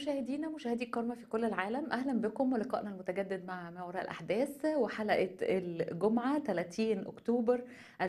مشاهدينا مشاهدي الكرامة في كل العالم أهلا بكم ولقائنا المتجدد مع ما وراء الأحداث وحلقة الجمعة 30 أكتوبر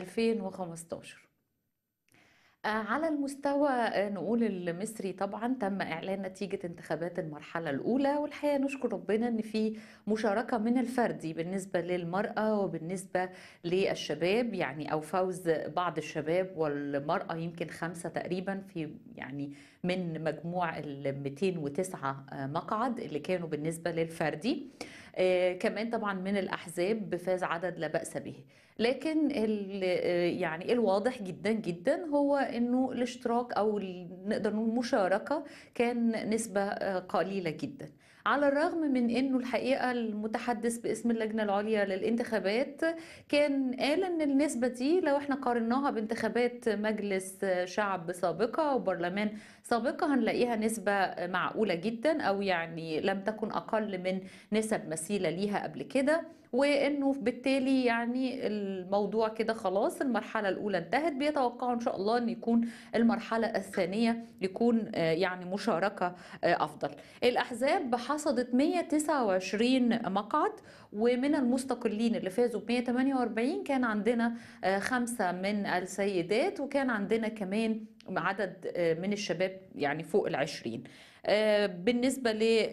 2015 آه، على المستوى آه، نقول المصري طبعا تم إعلان نتيجة انتخابات المرحلة الأولى والحقيقة نشكر ربنا إن في مشاركة من الفردي بالنسبة للمرأة وبالنسبة للشباب يعني أو فوز بعض الشباب والمرأة يمكن خمسة تقريبا في يعني من مجموع ال 209 مقعد اللي كانوا بالنسبة للفردي آه، كمان طبعا من الأحزاب فاز عدد لا بأس به لكن ال- آه، يعني الواضح جدا جدا هو انه الاشتراك او ال- نقدر نقول مشاركة كان نسبة آه، قليلة جدا على الرغم من انه الحقيقة المتحدث باسم اللجنة العليا للانتخابات كان قال ان النسبة دي لو احنا قارناها بانتخابات مجلس شعب سابقة وبرلمان سابقة هنلاقيها نسبة معقولة جدا او يعني لم تكن اقل من نسب مثيلة ليها قبل كده وانه بالتالي يعني الموضوع كده خلاص المرحلة الاولى انتهت بيتوقعوا ان شاء الله ان يكون المرحلة الثانية يكون آه، يعني مشاركة آه، افضل الاحزاب حصدت 129 مقعد ومن المستقلين اللي فازوا ب 148 كان عندنا آه، خمسة من السيدات وكان عندنا كمان عدد آه، من الشباب يعني فوق العشرين آه، بالنسبة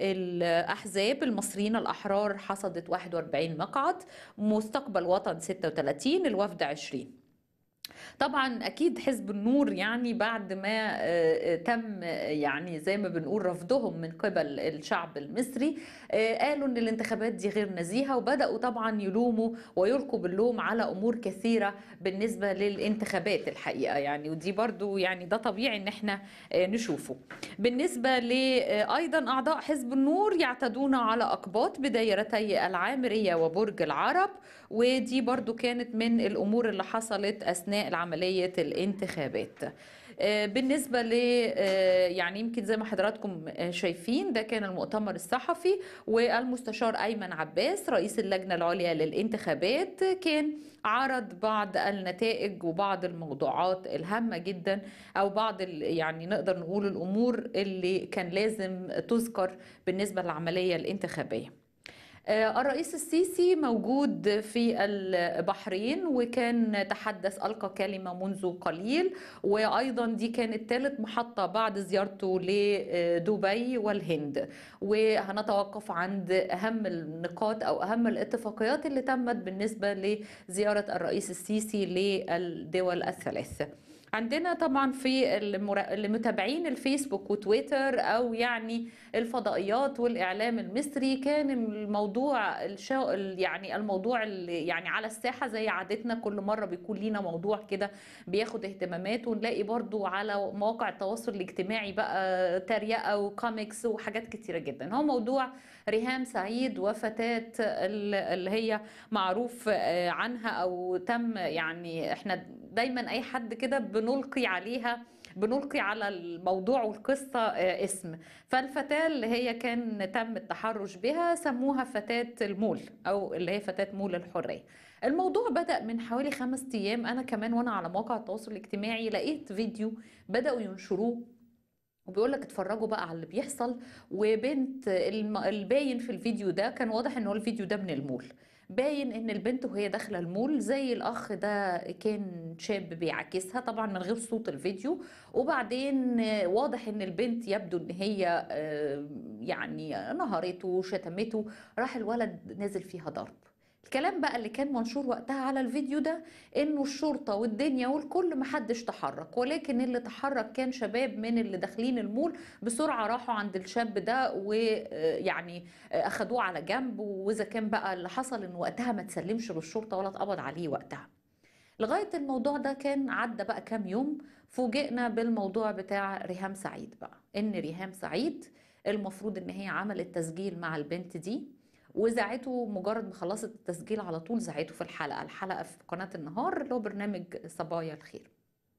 للأحزاب المصريين الأحرار حصدت 41 مقعد مستقبل وطن 36 الوفد 20 طبعا اكيد حزب النور يعني بعد ما آه، آه، تم آه، يعني زي ما بنقول رفضهم من قبل الشعب المصري آه، قالوا ان الانتخابات دي غير نزيهه وبداوا طبعا يلوموا ويلقوا باللوم على امور كثيره بالنسبه للانتخابات الحقيقه يعني ودي برضو يعني ده طبيعي ان احنا آه، نشوفه بالنسبه ل آه، ايضا اعضاء حزب النور يعتدون على اقباط بدايرتي العامريه وبرج العرب ودي برضو كانت من الامور اللي حصلت اثناء عمليه الانتخابات آه، بالنسبه ل آه، يعني يمكن زي ما حضراتكم آه، شايفين ده كان المؤتمر الصحفي والمستشار ايمن عباس رئيس اللجنه العليا للانتخابات كان عرض بعض النتائج وبعض الموضوعات الهامه جدا او بعض ال- يعني نقدر نقول الامور اللي كان لازم تذكر بالنسبه للعمليه الانتخابيه آه، الرئيس السيسي موجود في البحرين وكان تحدث ألقى كلمة منذ قليل وأيضا دي كانت ثالث محطة بعد زيارته لدبي والهند وهنتوقف عند أهم النقاط أو أهم الاتفاقيات اللي تمت بالنسبة لزيارة الرئيس السيسي للدول الثلاث عندنا طبعا في المرا- المتابعين الفيسبوك وتويتر او يعني الفضائيات والاعلام المصري كان الموضوع الشا... يعني الموضوع اللي يعني على الساحه زي عادتنا كل مره بيكون لينا موضوع كده بياخد اهتمامات ونلاقي برضو على مواقع التواصل الاجتماعي بقى تريقه وكوميكس وحاجات كتيره جدا هو موضوع ريهام سعيد وفتاه ال- اللي هي معروف آه، عنها او تم يعني احنا دايما اي حد كده بنلقي عليها بنلقي على الموضوع والقصة آه، اسم فالفتاة اللي هي كان تم التحرش بها سموها فتاة المول أو اللي هي فتاة مول الحرية الموضوع بدأ من حوالي خمس أيام أنا كمان وأنا على مواقع التواصل الاجتماعي لقيت فيديو بدأوا ينشروه وبيقول لك اتفرجوا بقى على اللي بيحصل وبنت الم- الباين في الفيديو ده كان واضح ان هو الفيديو ده من المول باين ان البنت وهي داخله المول زي الاخ ده كان شاب بيعاكسها طبعا من غير صوت الفيديو وبعدين آه، واضح ان البنت يبدو ان هي آه، يعني نهرته وشتمته راح الولد نازل فيها ضرب الكلام بقى اللي كان منشور وقتها على الفيديو ده انه الشرطه والدنيا والكل محدش تحرك ولكن اللي تحرك كان شباب من اللي داخلين المول بسرعه راحوا عند الشاب ده ويعني اخدوه على جنب واذا كان بقى اللي حصل ان وقتها ما تسلمش للشرطه ولا اتقبض عليه وقتها لغايه الموضوع ده كان عدى بقى كام يوم فوجئنا بالموضوع بتاع ريهام سعيد بقى ان ريهام سعيد المفروض ان هي عملت تسجيل مع البنت دي وذاعته مجرد ما خلصت التسجيل على طول ذاعته في الحلقه الحلقه في قناه النهار اللي هو برنامج صبايا الخير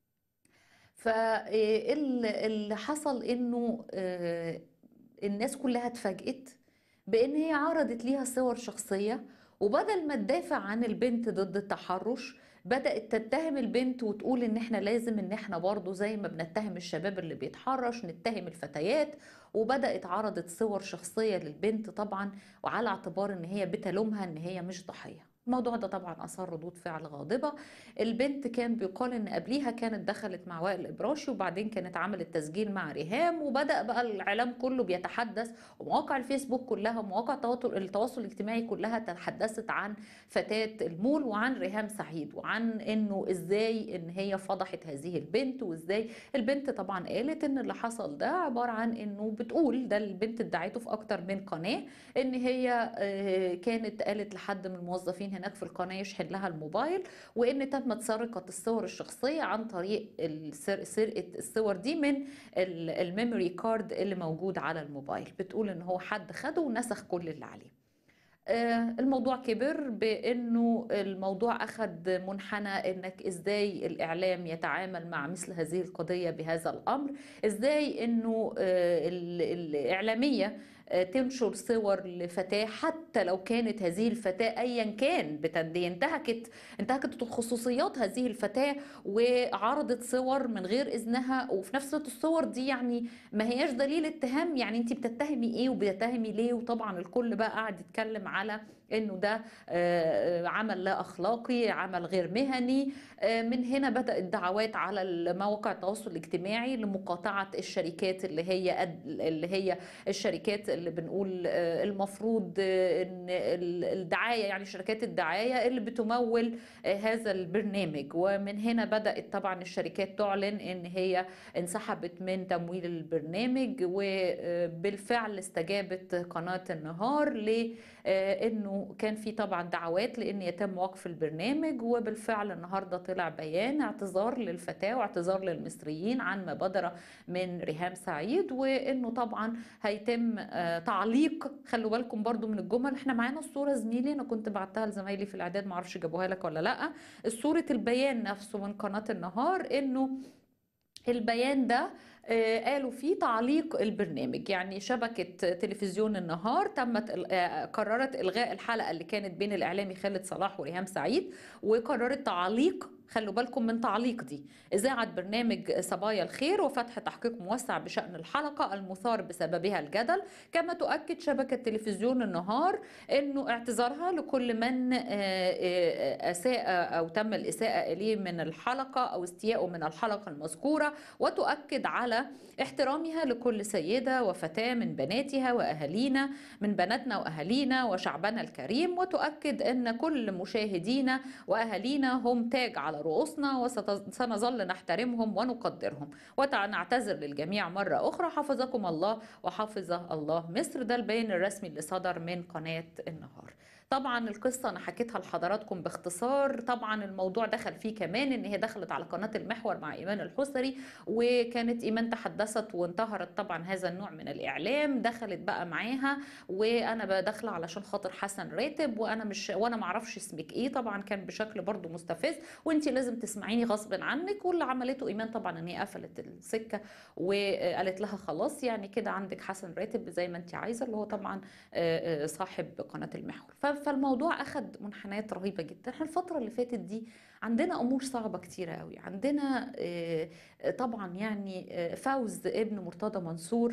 فاللي حصل انه آه، الناس كلها اتفاجئت بان هي عرضت ليها صور شخصيه وبدل ما تدافع عن البنت ضد التحرش بدأت تتهم البنت وتقول ان احنا لازم ان احنا برضو زي ما بنتهم الشباب اللي بيتحرش نتهم الفتيات وبدأت عرضت صور شخصية للبنت طبعا وعلى اعتبار ان هي بتلومها ان هي مش ضحية الموضوع ده طبعا اثار ردود فعل غاضبه البنت كان بيقال ان قبليها كانت دخلت مع وائل الابراشي وبعدين كانت عملت تسجيل مع ريهام وبدا بقى الاعلام كله بيتحدث ومواقع الفيسبوك كلها ومواقع التواصل التواصل الاجتماعي كلها تحدثت عن فتاه المول وعن ريهام سعيد وعن انه ازاي ان هي فضحت هذه البنت وازاي البنت طبعا قالت ان اللي حصل ده عباره عن انه بتقول ده البنت ادعته في اكتر من قناه ان هي كانت قالت لحد من الموظفين هناك في القناه يشحن لها الموبايل وان تمت سرقه الصور الشخصيه عن طريق سرقه الصور دي من الميموري كارد اللي موجود على الموبايل بتقول ان هو حد خده ونسخ كل اللي عليه الموضوع كبر بانه الموضوع اخذ منحنى انك ازاي الاعلام يتعامل مع مثل هذه القضيه بهذا الامر ازاي انه الاعلاميه تنشر صور لفتاة حتى لو كانت هذه الفتاة أيا كان بتندي انتهكت انتهكت خصوصيات هذه الفتاة وعرضت صور من غير إذنها وفي نفس الوقت الصور دي يعني ما هياش دليل اتهام يعني انت بتتهمي ايه وبتتهمي ليه وطبعا الكل بقى قاعد يتكلم على انه ده عمل لا اخلاقي عمل غير مهني من هنا بدات دعوات على مواقع التواصل الاجتماعي لمقاطعه الشركات اللي هي اللي هي الشركات اللي بنقول المفروض ان الدعايه يعني شركات الدعايه اللي بتمول هذا البرنامج ومن هنا بدات طبعا الشركات تعلن ان هي انسحبت من تمويل البرنامج وبالفعل استجابت قناه النهار لانه كان في طبعا دعوات لان يتم وقف البرنامج وبالفعل النهارده طلع بيان اعتذار للفتاه واعتذار للمصريين عن ما بدر من ريهام سعيد وانه طبعا هيتم تعليق خلوا بالكم برضو من الجمل احنا معانا الصوره زميلي انا كنت بعتها لزمايلي في الاعداد معرفش جابوها لك ولا لا صوره البيان نفسه من قناه النهار انه البيان ده قالوا فيه تعليق البرنامج يعني شبكة تلفزيون النهار تمت قررت إلغاء الحلقة اللي كانت بين الإعلامي خالد صلاح وريهام سعيد وقررت تعليق خلوا بالكم من تعليق دي إذاعة برنامج صبايا الخير وفتح تحقيق موسع بشأن الحلقة المثار بسببها الجدل كما تؤكد شبكة تلفزيون النهار أنه اعتذارها لكل من أساء أو تم الإساءة إليه من الحلقة أو استيائه من الحلقة المذكورة وتؤكد على احترامها لكل سيدة وفتاة من بناتها وأهالينا من بناتنا وأهالينا وشعبنا الكريم وتؤكد أن كل مشاهدينا وأهالينا هم تاج على رؤوسنا وسنظل نحترمهم ونقدرهم ونعتذر للجميع مرة أخرى حفظكم الله وحفظ الله مصر ده البيان الرسمي اللي صدر من قناة النهار طبعا القصة أنا حكيتها لحضراتكم باختصار طبعا الموضوع دخل فيه كمان إن هي دخلت على قناة المحور مع إيمان الحسري وكانت إيمان تحدثت وانتهرت طبعا هذا النوع من الإعلام دخلت بقى معاها وأنا بقى داخلة علشان خاطر حسن راتب وأنا مش وأنا معرفش اسمك إيه طبعا كان بشكل برضو مستفز وأنت لازم تسمعيني غصب عنك واللي عملته إيمان طبعا إن هي قفلت السكة وقالت لها خلاص يعني كده عندك حسن راتب زي ما أنت عايزة اللي هو طبعا صاحب قناة المحور فالموضوع اخذ منحنيات رهيبه جدا احنا الفتره اللي فاتت دي عندنا امور صعبه كتيره قوي عندنا طبعا يعني فوز ابن مرتضى منصور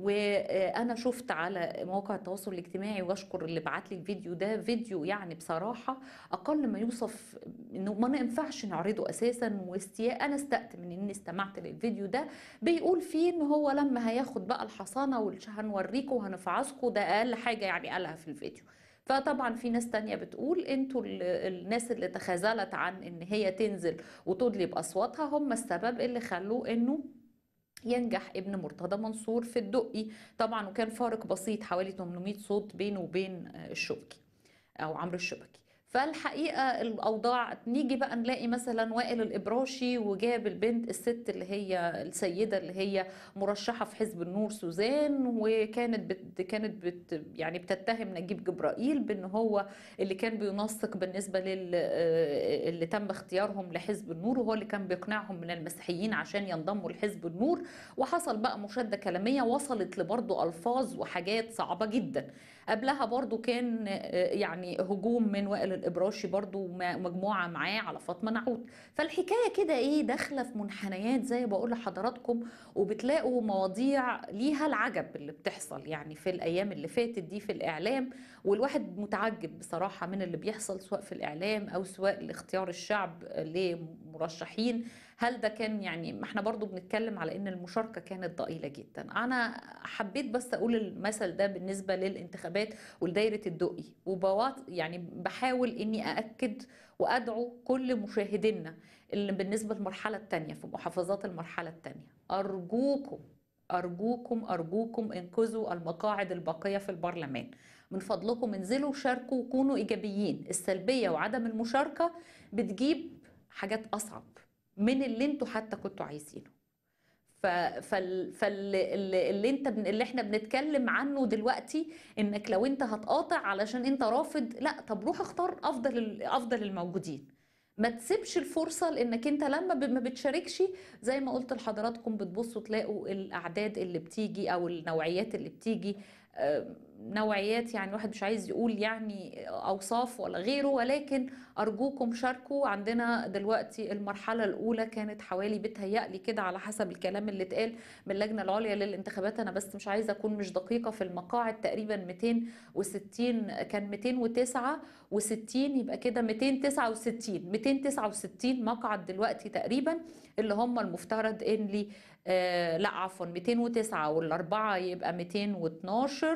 وانا شفت على مواقع التواصل الاجتماعي واشكر اللي بعت لي الفيديو ده فيديو يعني بصراحه اقل ما يوصف انه ما ينفعش نعرضه اساسا واستياء انا استأت من اني استمعت للفيديو ده بيقول فيه ان هو لما هياخد بقى الحصانه وهنوريكم وهنفعصكم ده اقل حاجه يعني قالها في الفيديو فطبعا في ناس تانية بتقول انتوا الناس اللي تخاذلت عن ان هي تنزل وتدلي باصواتها هم السبب اللي خلوا انه ينجح ابن مرتضى منصور في الدقي طبعا وكان فارق بسيط حوالي 800 صوت بينه وبين الشبكي او عمرو الشبكي فالحقيقه الاوضاع نيجي بقى نلاقي مثلا وائل الابراشي وجاب البنت الست اللي هي السيده اللي هي مرشحه في حزب النور سوزان وكانت بت كانت بت يعني بتتهم نجيب جبرائيل بان هو اللي كان بينسق بالنسبه لل اللي تم اختيارهم لحزب النور وهو اللي كان بيقنعهم من المسيحيين عشان ينضموا لحزب النور وحصل بقى مشاده كلاميه وصلت لبرضه الفاظ وحاجات صعبه جدا قبلها برضو كان يعني هجوم من وائل الإبراشي برضو مجموعة معاه على فاطمة نعود فالحكاية كده إيه داخلة في منحنيات زي بقول لحضراتكم وبتلاقوا مواضيع ليها العجب اللي بتحصل يعني في الأيام اللي فاتت دي في الإعلام والواحد متعجب بصراحة من اللي بيحصل سواء في الإعلام أو سواء لاختيار الشعب لمرشحين هل ده كان يعني ما احنا برضو بنتكلم على ان المشاركه كانت ضئيله جدا انا حبيت بس اقول المثل ده بالنسبه للانتخابات ولدايره الدقي وبواط يعني بحاول اني ااكد وادعو كل مشاهدينا اللي بالنسبه للمرحله الثانيه في محافظات المرحله الثانيه ارجوكم ارجوكم ارجوكم انقذوا المقاعد الباقيه في البرلمان من فضلكم انزلوا شاركوا وكونوا ايجابيين السلبيه وعدم المشاركه بتجيب حاجات اصعب من اللي انتوا حتى كنتوا عايزينه ف... فال... فاللي اللي انت بن... اللي احنا بنتكلم عنه دلوقتي انك لو انت هتقاطع علشان انت رافض لا طب روح اختار افضل افضل الموجودين ما تسيبش الفرصة لانك انت لما ب... ما بتشاركش زي ما قلت لحضراتكم بتبصوا تلاقوا الاعداد اللي بتيجي او النوعيات اللي بتيجي نوعيات يعني الواحد مش عايز يقول يعني اوصاف ولا غيره ولكن ارجوكم شاركوا عندنا دلوقتي المرحله الاولى كانت حوالي بتهيألي كده على حسب الكلام اللي اتقال من اللجنه العليا للانتخابات انا بس مش عايزه اكون مش دقيقه في المقاعد تقريبا 260 كان 209 و60 يبقى كده 269 269 مقعد دلوقتي تقريبا اللي هم المفترض ان لي آه لا عفوا 209 والاربعه يبقى 212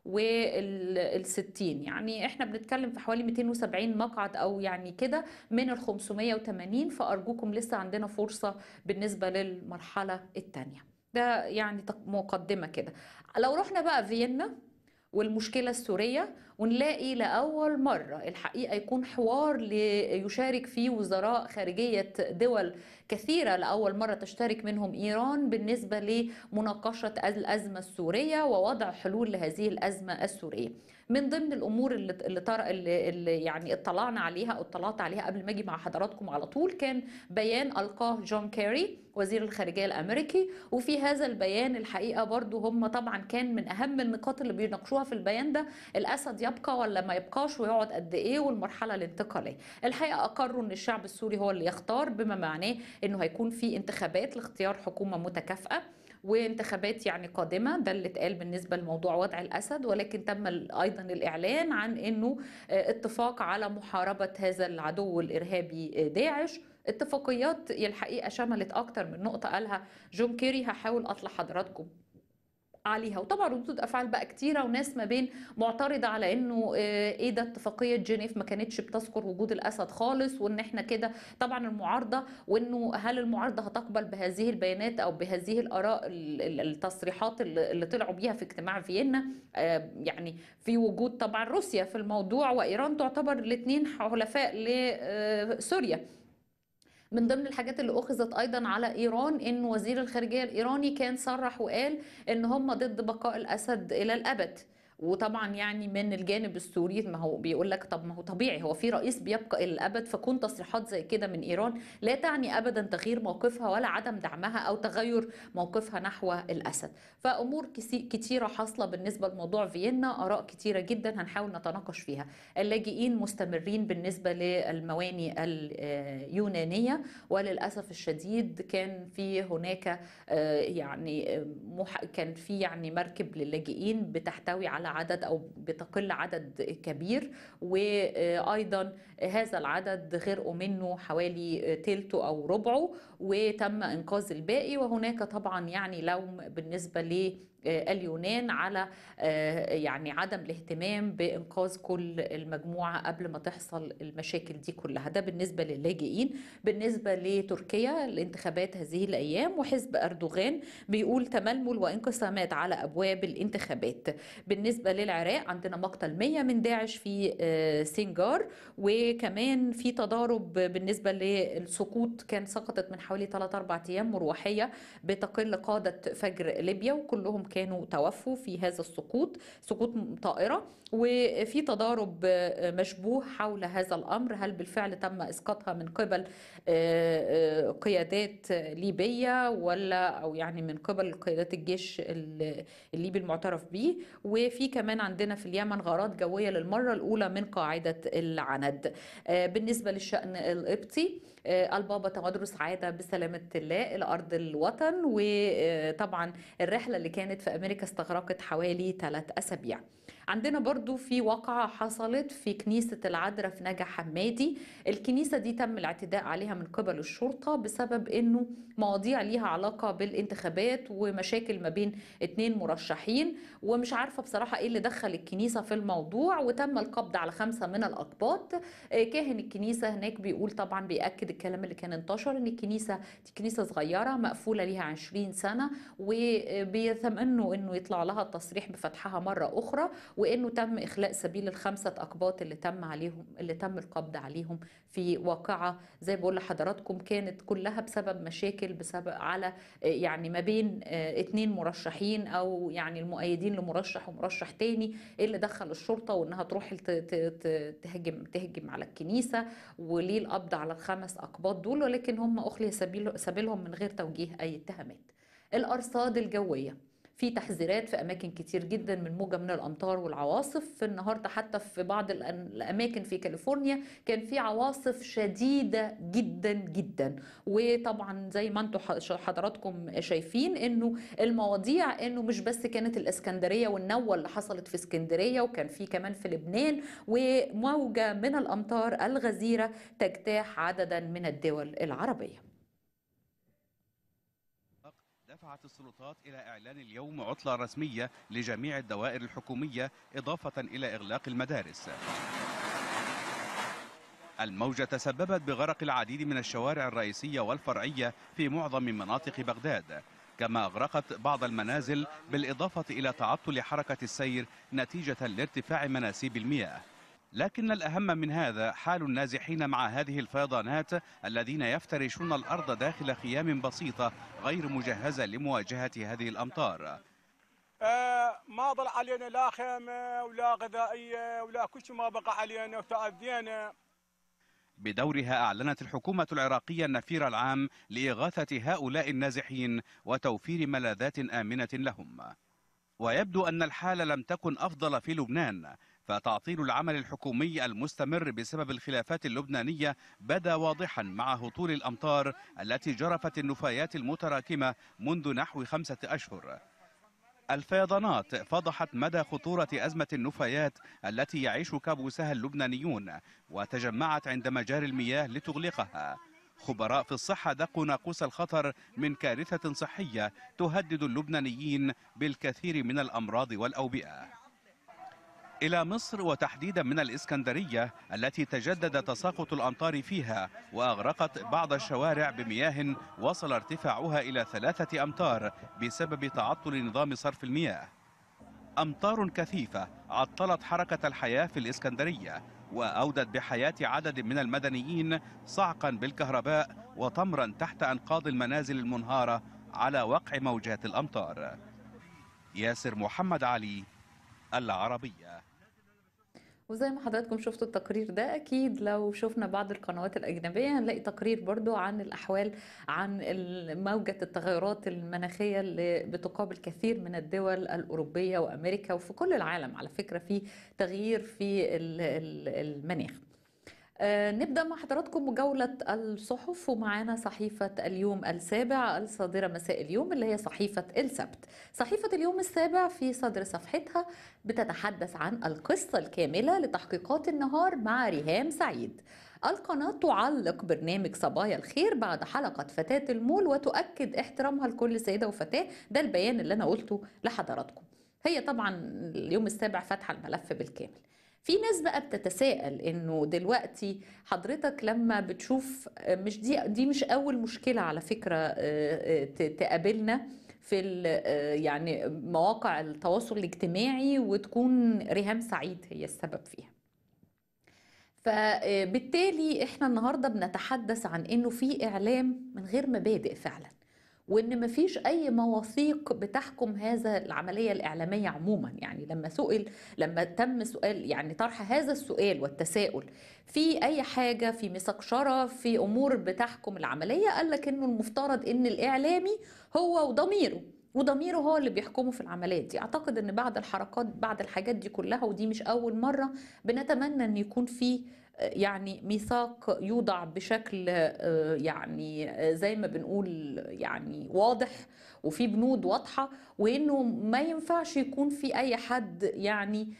وال 60 يعني احنا بنتكلم في حوالي 270 مقعد او يعني كده من ال 580 فارجوكم لسه عندنا فرصه بالنسبه للمرحله الثانيه ده يعني مقدمه كده لو رحنا بقى فيينا والمشكلة السورية ونلاقي لأول مرة الحقيقة يكون حوار ليشارك فيه وزراء خارجية دول كثيرة لأول مرة تشترك منهم إيران بالنسبة لمناقشة الأزمة السورية ووضع حلول لهذه الأزمة السورية من ضمن الامور اللي اللي, ترى اللي, اللي يعني اطلعنا عليها او اطلعت عليها قبل ما اجي مع حضراتكم على طول كان بيان القاه جون كيري وزير الخارجيه الامريكي وفي هذا البيان الحقيقه برضو هم طبعا كان من اهم النقاط اللي بيناقشوها في البيان ده الاسد يبقى ولا ما يبقاش ويقعد قد ايه والمرحله الانتقاليه الحقيقه اقروا ان الشعب السوري هو اللي يختار بما معناه انه هيكون في انتخابات لاختيار حكومه متكافئه وانتخابات يعني قادمة ده اللي اتقال بالنسبة لموضوع وضع الأسد ولكن تم أيضا الإعلان عن أنه اتفاق على محاربة هذا العدو الإرهابي داعش اتفاقيات الحقيقة شملت أكتر من نقطة قالها جون كيري هحاول أطلع حضراتكم عليها وطبعا ردود افعال بقى كتيره وناس ما بين معترضه على انه ايه ده اتفاقيه جنيف ما كانتش بتذكر وجود الاسد خالص وان احنا كده طبعا المعارضه وانه هل المعارضه هتقبل بهذه البيانات او بهذه الاراء التصريحات اللي طلعوا بيها في اجتماع فيينا يعني في وجود طبعا روسيا في الموضوع وايران تعتبر الاثنين حلفاء لسوريا من ضمن الحاجات اللي اخذت ايضا على ايران ان وزير الخارجيه الايراني كان صرح وقال ان هم ضد بقاء الاسد الى الابد وطبعا يعني من الجانب السوري ما هو بيقول لك طب ما هو طبيعي هو في رئيس بيبقى الى الابد فكون تصريحات زي كده من ايران لا تعني ابدا تغيير موقفها ولا عدم دعمها او تغير موقفها نحو الاسد فامور كتيره حاصله بالنسبه لموضوع فيينا اراء كتيره جدا هنحاول نتناقش فيها اللاجئين مستمرين بالنسبه للمواني اليونانيه وللاسف الشديد كان في هناك يعني كان في يعني مركب للاجئين بتحتوي على عدد او بتقل عدد كبير وايضا هذا العدد غرقوا منه حوالي تلته او ربعه وتم انقاذ الباقي وهناك طبعا يعني لوم بالنسبه ل اليونان على يعني عدم الاهتمام بانقاذ كل المجموعه قبل ما تحصل المشاكل دي كلها ده بالنسبه للاجئين بالنسبه لتركيا الانتخابات هذه الايام وحزب اردوغان بيقول تململ وانقسامات على ابواب الانتخابات بالنسبه للعراق عندنا مقتل 100 من داعش في سنجار وكمان في تضارب بالنسبه للسقوط كان سقطت من حوالي 3 4 ايام مروحيه بتقل قاده فجر ليبيا وكلهم كانوا توفوا في هذا السقوط سقوط طائرة وفي تضارب مشبوه حول هذا الأمر هل بالفعل تم إسقاطها من قبل قيادات ليبية ولا أو يعني من قبل قيادات الجيش الليبي المعترف به وفي كمان عندنا في اليمن غارات جوية للمرة الأولى من قاعدة العند بالنسبة للشأن القبطي البابا تمدرس عاد بسلامة الله إلى أرض الوطن وطبعا الرحلة اللي كانت في أمريكا استغرقت حوالي ثلاث أسابيع عندنا برضو في واقعة حصلت في كنيسة العذراء في نجا حمادي الكنيسة دي تم الاعتداء عليها من قبل الشرطة بسبب انه مواضيع ليها علاقة بالانتخابات ومشاكل ما بين اتنين مرشحين ومش عارفة بصراحة ايه اللي دخل الكنيسة في الموضوع وتم القبض على خمسة من الأقباط كاهن الكنيسة هناك بيقول طبعا بيأكد الكلام اللي كان انتشر ان الكنيسة دي كنيسة صغيرة مقفولة ليها 20 سنة وبيتمنوا انه يطلع لها التصريح بفتحها مرة أخرى وانه تم اخلاء سبيل الخمسه اقباط اللي تم عليهم اللي تم القبض عليهم في واقعه زي بقول لحضراتكم كانت كلها بسبب مشاكل بسبب على يعني ما بين اتنين مرشحين او يعني المؤيدين لمرشح ومرشح تاني اللي دخل الشرطه وانها تروح تهجم تهجم على الكنيسه وليه القبض على الخمس اقباط دول ولكن هم اخلي سبيل سبيلهم من غير توجيه اي اتهامات الارصاد الجويه في تحذيرات في اماكن كتير جدا من موجه من الامطار والعواصف النهارده حتى في بعض الاماكن في كاليفورنيا كان في عواصف شديده جدا جدا وطبعا زي ما انتم حضراتكم شايفين انه المواضيع انه مش بس كانت الاسكندريه والنوه اللي حصلت في اسكندريه وكان في كمان في لبنان وموجه من الامطار الغزيره تجتاح عددا من الدول العربيه دفعت السلطات إلى إعلان اليوم عطلة رسمية لجميع الدوائر الحكومية إضافة إلى إغلاق المدارس الموجة تسببت بغرق العديد من الشوارع الرئيسية والفرعية في معظم مناطق بغداد كما أغرقت بعض المنازل بالإضافة إلى تعطل حركة السير نتيجة لارتفاع مناسيب المياه لكن الأهم من هذا حال النازحين مع هذه الفيضانات الذين يفترشون الأرض داخل خيام بسيطة غير مجهزة لمواجهة هذه الأمطار آه ما ضل علينا لا خيمة ولا غذائية ولا كل شيء ما بقى علينا وتأذينا بدورها أعلنت الحكومة العراقية النفير العام لإغاثة هؤلاء النازحين وتوفير ملاذات آمنة لهم ويبدو أن الحال لم تكن أفضل في لبنان فتعطيل العمل الحكومي المستمر بسبب الخلافات اللبنانية بدا واضحا مع هطول الأمطار التي جرفت النفايات المتراكمة منذ نحو خمسة أشهر الفيضانات فضحت مدى خطورة أزمة النفايات التي يعيش كابوسها اللبنانيون وتجمعت عند مجاري المياه لتغلقها خبراء في الصحة دقوا ناقوس الخطر من كارثة صحية تهدد اللبنانيين بالكثير من الأمراض والأوبئة إلى مصر وتحديدا من الإسكندرية التي تجدد تساقط الأمطار فيها وأغرقت بعض الشوارع بمياه وصل ارتفاعها إلى ثلاثة أمتار بسبب تعطل نظام صرف المياه أمطار كثيفة عطلت حركة الحياة في الإسكندرية وأودت بحياة عدد من المدنيين صعقا بالكهرباء وطمرا تحت أنقاض المنازل المنهارة على وقع موجات الأمطار ياسر محمد علي العربية وزي ما حضراتكم شفتوا التقرير ده اكيد لو شفنا بعض القنوات الاجنبيه هنلاقي تقرير برضو عن الاحوال عن موجه التغيرات المناخيه اللي بتقابل كثير من الدول الاوروبيه وامريكا وفي كل العالم على فكره في تغيير في المناخ نبدأ مع حضراتكم جولة الصحف ومعانا صحيفة اليوم السابع الصادرة مساء اليوم اللي هي صحيفة السبت صحيفة اليوم السابع في صدر صفحتها بتتحدث عن القصة الكاملة لتحقيقات النهار مع ريهام سعيد القناة تعلق برنامج صبايا الخير بعد حلقة فتاة المول وتؤكد احترامها لكل سيدة وفتاة ده البيان اللي أنا قلته لحضراتكم هي طبعا اليوم السابع فاتحة الملف بالكامل في ناس بقى بتتساءل انه دلوقتي حضرتك لما بتشوف مش دي دي مش اول مشكله على فكره تقابلنا في يعني مواقع التواصل الاجتماعي وتكون ريهام سعيد هي السبب فيها فبالتالي احنا النهارده بنتحدث عن انه في اعلام من غير مبادئ فعلا وان مفيش اي مواثيق بتحكم هذا العمليه الاعلاميه عموما يعني لما سئل لما تم سؤال يعني طرح هذا السؤال والتساؤل في اي حاجه في ميثاق شرف في امور بتحكم العمليه قال لك انه المفترض ان الاعلامي هو وضميره وضميره هو اللي بيحكمه في العمليات دي اعتقد ان بعد الحركات بعد الحاجات دي كلها ودي مش اول مره بنتمنى ان يكون في يعني ميثاق يوضع بشكل يعني زي ما بنقول يعني واضح وفي بنود واضحة وإنه ما ينفعش يكون في أي حد يعني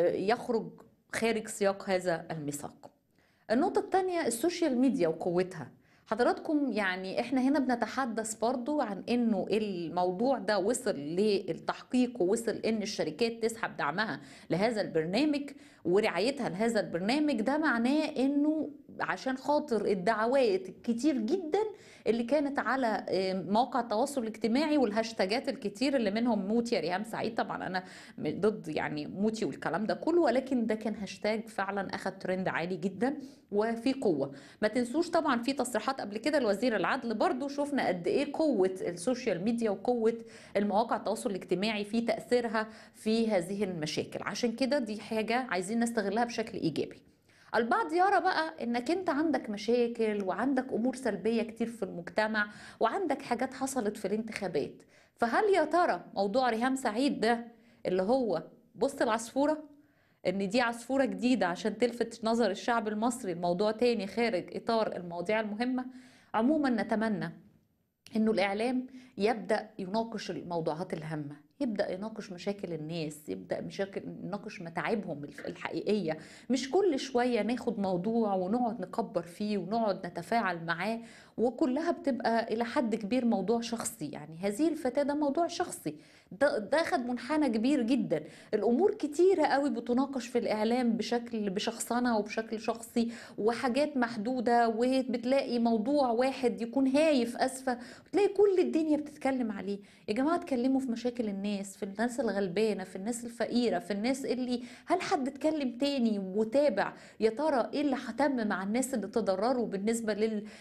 يخرج خارج سياق هذا الميثاق النقطة الثانية السوشيال ميديا وقوتها حضراتكم يعني احنا هنا بنتحدث برضو عن انه الموضوع ده وصل للتحقيق ووصل ان الشركات تسحب دعمها لهذا البرنامج ورعايتها لهذا البرنامج ده معناه انه عشان خاطر الدعوات الكتير جدا اللي كانت على مواقع التواصل الاجتماعي والهاشتاجات الكتير اللي منهم موتي يا ريهام سعيد طبعا انا ضد يعني موتي والكلام ده كله ولكن ده كان هاشتاج فعلا اخذ ترند عالي جدا وفي قوه ما تنسوش طبعا في تصريحات قبل كده لوزير العدل برضو شفنا قد ايه قوه السوشيال ميديا وقوه المواقع التواصل الاجتماعي في تاثيرها في هذه المشاكل عشان كده دي حاجه عايزين نستغلها بشكل ايجابي البعض يرى بقى انك انت عندك مشاكل وعندك امور سلبيه كتير في المجتمع وعندك حاجات حصلت في الانتخابات فهل يا ترى موضوع ريهام سعيد ده اللي هو بص العصفوره ان دي عصفوره جديده عشان تلفت نظر الشعب المصري لموضوع تاني خارج اطار المواضيع المهمه عموما نتمنى انه الاعلام يبدا يناقش الموضوعات الهامه يبدا يناقش مشاكل الناس يبدا مشاكل يناقش متاعبهم الحقيقيه مش كل شويه ناخد موضوع ونقعد نكبر فيه ونقعد نتفاعل معاه وكلها بتبقى الى حد كبير موضوع شخصي يعني هذه الفتاه ده موضوع شخصي ده, ده خد منحنى كبير جدا الامور كتيره قوي بتناقش في الاعلام بشكل بشخصنه وبشكل شخصي وحاجات محدوده وبتلاقي موضوع واحد يكون هايف اسفه وتلاقي كل الدنيا بتتكلم عليه يا جماعه اتكلموا في مشاكل الناس في الناس الغلبانه في الناس الفقيره في الناس اللي هل حد اتكلم تاني وتابع يا ترى ايه اللي هتم مع الناس اللي تضرروا بالنسبه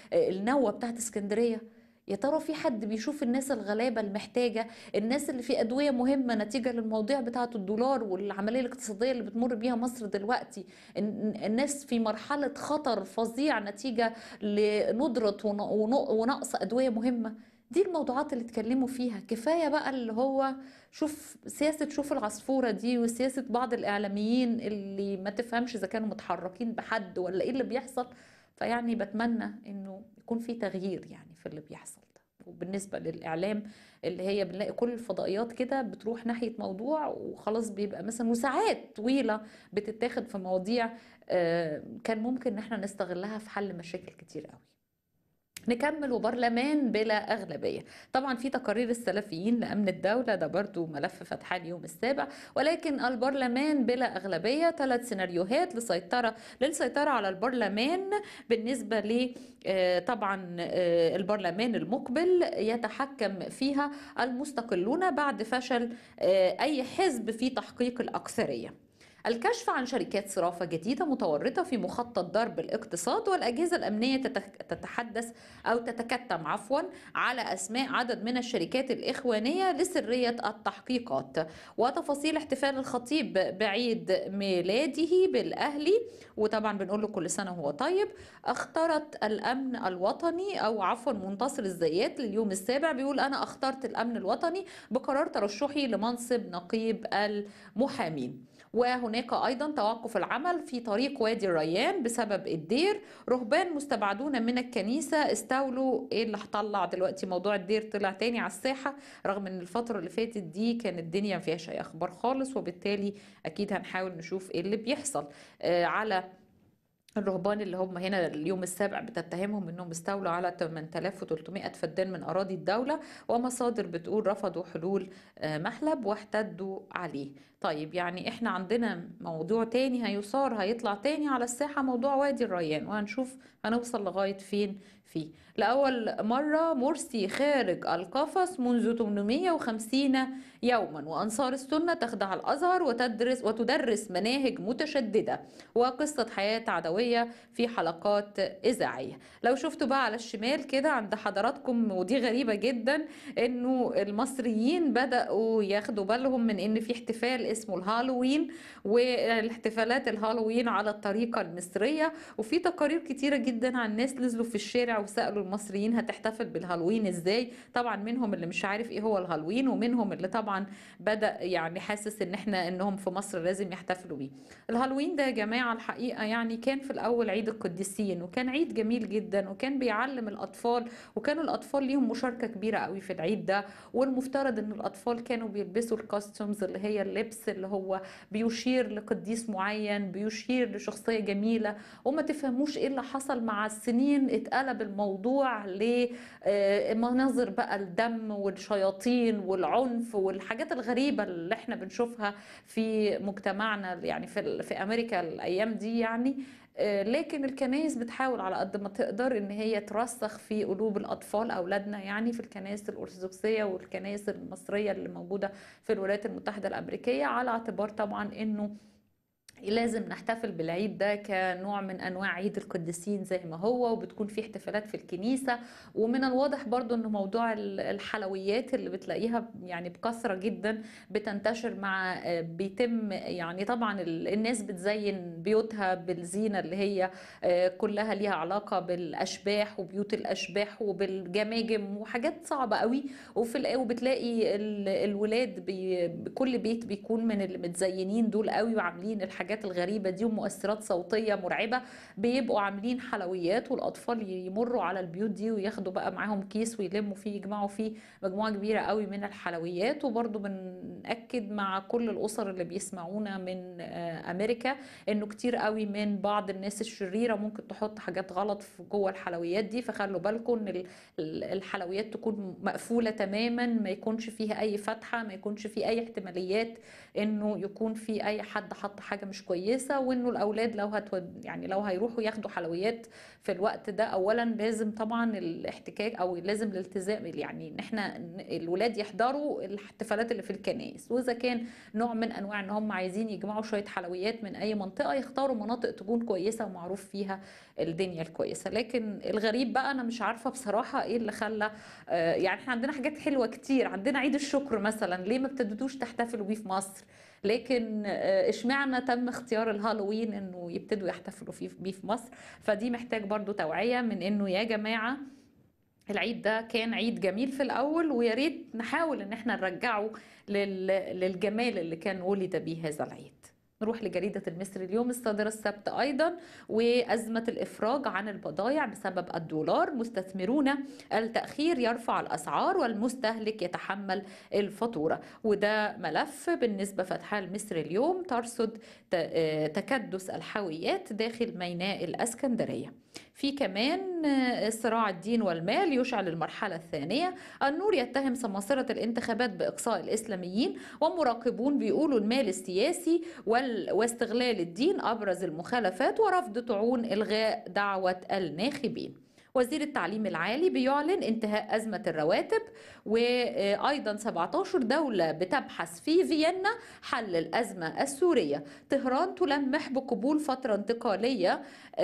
للنوه بتاعت اسكندريه يا ترى في حد بيشوف الناس الغلابه المحتاجه الناس اللي في ادويه مهمه نتيجه للمواضيع بتاعه الدولار والعمليه الاقتصاديه اللي بتمر بيها مصر دلوقتي الناس في مرحله خطر فظيع نتيجه لندره ونقص ادويه مهمه دي الموضوعات اللي اتكلموا فيها كفايه بقى اللي هو شوف سياسه شوف العصفوره دي وسياسه بعض الاعلاميين اللي ما تفهمش اذا كانوا متحركين بحد ولا ايه اللي بيحصل فيعني بتمنى انه يكون في تغيير يعني في اللي بيحصل ده وبالنسبة للإعلام اللي هي بنلاقي كل الفضائيات كده بتروح ناحية موضوع وخلاص بيبقى مثلا وساعات طويلة بتتاخد في مواضيع كان ممكن ان احنا نستغلها في حل مشاكل كتير قوي نكمل وبرلمان بلا أغلبية طبعا في تقارير السلفيين لأمن الدولة ده برضو ملف فتحان اليوم السابع ولكن البرلمان بلا أغلبية ثلاث سيناريوهات لسيطرة للسيطرة على البرلمان بالنسبة ل طبعا البرلمان المقبل يتحكم فيها المستقلون بعد فشل أي حزب في تحقيق الأكثرية الكشف عن شركات صرافة جديدة متورطة في مخطط ضرب الاقتصاد والأجهزة الأمنية تتحدث أو تتكتم عفوا على أسماء عدد من الشركات الإخوانية لسرية التحقيقات وتفاصيل احتفال الخطيب بعيد ميلاده بالأهلي وطبعا بنقول له كل سنة وهو طيب اخترت الأمن الوطني أو عفوا منتصر الزيات لليوم السابع بيقول أنا اخترت الأمن الوطني بقرار ترشحي لمنصب نقيب المحامين وهناك ايضا توقف العمل في طريق وادي الريان بسبب الدير رهبان مستبعدون من الكنيسه استولوا ايه اللي هطلع دلوقتي موضوع الدير طلع تاني على الساحه رغم ان الفتره اللي فاتت دي كانت الدنيا ما فيهاش اي اخبار خالص وبالتالي اكيد هنحاول نشوف ايه اللي بيحصل آه على الرهبان اللي هم هنا اليوم السابع بتتهمهم انهم استولوا على 8300 فدان من اراضي الدوله ومصادر بتقول رفضوا حلول محلب واحتدوا عليه طيب يعني احنا عندنا موضوع تاني هيثار هيطلع تاني على الساحه موضوع وادي الريان وهنشوف هنوصل لغايه فين فيه لأول مرة مرسي خارج القفص منذ 850 يوما وأنصار السنة تخدع الأزهر وتدرس وتدرس مناهج متشددة وقصة حياة عدوية المصرية في حلقات إذاعية لو شفتوا بقى على الشمال كده عند حضراتكم ودي غريبة جدا انه المصريين بدأوا ياخدوا بالهم من ان في احتفال اسمه الهالوين والاحتفالات الهالوين على الطريقة المصرية وفي تقارير كتيرة جدا عن ناس نزلوا في الشارع وسألوا المصريين هتحتفل بالهالوين ازاي طبعا منهم اللي مش عارف ايه هو الهالوين ومنهم اللي طبعا بدأ يعني حاسس ان احنا انهم في مصر لازم يحتفلوا بيه الهالوين ده يا جماعة الحقيقة يعني كان في الاول عيد القديسين وكان عيد جميل جدا وكان بيعلم الاطفال وكانوا الاطفال ليهم مشاركة كبيرة قوي في العيد ده والمفترض ان الاطفال كانوا بيلبسوا الكاستومز اللي هي اللبس اللي هو بيشير لقديس معين بيشير لشخصية جميلة وما تفهموش ايه اللي حصل مع السنين اتقلب الموضوع لمناظر بقى الدم والشياطين والعنف والحاجات الغريبة اللي احنا بنشوفها في مجتمعنا يعني في, في امريكا الايام دي يعني لكن الكنائس بتحاول على قد ما تقدر ان هي ترسخ في قلوب الاطفال اولادنا يعني في الكنائس الارثوذكسيه والكنائس المصريه اللي موجوده في الولايات المتحده الامريكيه على اعتبار طبعا انه لازم نحتفل بالعيد ده كنوع من انواع عيد القديسين زي ما هو وبتكون في احتفالات في الكنيسه ومن الواضح برضو ان موضوع الحلويات اللي بتلاقيها يعني بكثره جدا بتنتشر مع بيتم يعني طبعا الناس بتزين بيوتها بالزينه اللي هي كلها ليها علاقه بالاشباح وبيوت الاشباح وبالجماجم وحاجات صعبه قوي وفي وبتلاقي الولاد بي كل بيت بيكون من اللي متزينين دول قوي وعاملين الحاجات الحاجات الغريبة دي ومؤثرات صوتية مرعبة بيبقوا عاملين حلويات والأطفال يمروا على البيوت دي وياخدوا بقى معاهم كيس ويلموا فيه يجمعوا فيه مجموعة كبيرة قوي من الحلويات وبرضو بنأكد مع كل الأسر اللي بيسمعونا من أمريكا إنه كتير قوي من بعض الناس الشريرة ممكن تحط حاجات غلط في جوه الحلويات دي فخلوا بالكم إن الحلويات تكون مقفولة تماما ما يكونش فيها أي فتحة ما يكونش فيه أي احتماليات إنه يكون في أي حد حط حاجة مش كويسه وانه الاولاد لو هتود يعني لو هيروحوا ياخدوا حلويات في الوقت ده اولا لازم طبعا الاحتكاك او لازم الالتزام يعني ان احنا الولاد يحضروا الاحتفالات اللي في الكنائس واذا كان نوع من انواع ان هم عايزين يجمعوا شويه حلويات من اي منطقه يختاروا مناطق تكون كويسه ومعروف فيها الدنيا الكويسه لكن الغريب بقى انا مش عارفه بصراحه ايه اللي خلى يعني احنا عندنا حاجات حلوه كتير عندنا عيد الشكر مثلا ليه ما ابتدتوش تحتفلوا بيه في مصر لكن اشمعنى تم اختيار الهالوين انه يبتدوا يحتفلوا فيه بيه في مصر فدي محتاج برضو توعية من انه يا جماعة العيد ده كان عيد جميل في الاول ويا ريت نحاول ان احنا نرجعه للجمال اللي كان ولد به هذا العيد نروح لجريدة المصري اليوم الصادرة السبت أيضا وأزمة الإفراج عن البضائع بسبب الدولار مستثمرون التأخير يرفع الأسعار والمستهلك يتحمل الفاتورة وده ملف بالنسبة فتحها المصري اليوم ترصد تكدس الحاويات داخل ميناء الأسكندرية في كمان صراع الدين والمال يشعل المرحلة الثانية النور يتهم سماسرة الانتخابات بإقصاء الإسلاميين ومراقبون بيقولوا المال السياسي واستغلال الدين أبرز المخالفات ورفض طعون إلغاء دعوة الناخبين وزير التعليم العالي بيعلن انتهاء أزمة الرواتب وأيضا 17 دولة بتبحث في فيينا حل الأزمة السورية طهران تلمح بقبول فترة انتقالية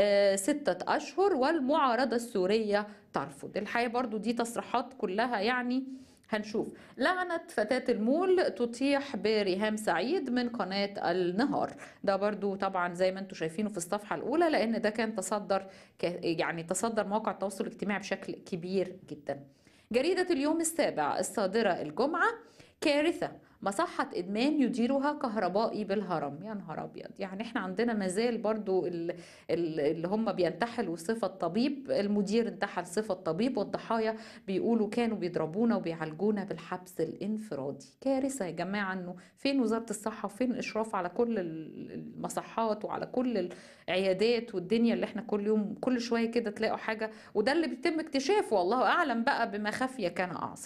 ستة أشهر والمعارضة السورية ترفض الحقيقة برضو دي تصريحات كلها يعني هنشوف لعنة فتاة المول تطيح بريهام سعيد من قناة النهار ده برضو طبعا زي ما انتم شايفينه في الصفحة الأولى لأن ده كان تصدر يعني تصدر موقع التواصل الاجتماعي بشكل كبير جدا جريدة اليوم السابع الصادرة الجمعة كارثة مصحة إدمان يديرها كهربائي بالهرم يا نهار أبيض يعني إحنا عندنا مازال برضو اللي هم بينتحلوا صفة طبيب المدير انتحل صفة طبيب والضحايا بيقولوا كانوا بيضربونا وبيعالجونا بالحبس الانفرادي كارثة يا جماعة إنه فين وزارة الصحة وفين الإشراف على كل المصحات وعلى كل العيادات والدنيا اللي إحنا كل يوم كل شوية كده تلاقوا حاجة وده اللي بيتم اكتشافه والله أعلم بقى بما خفي كان أعظم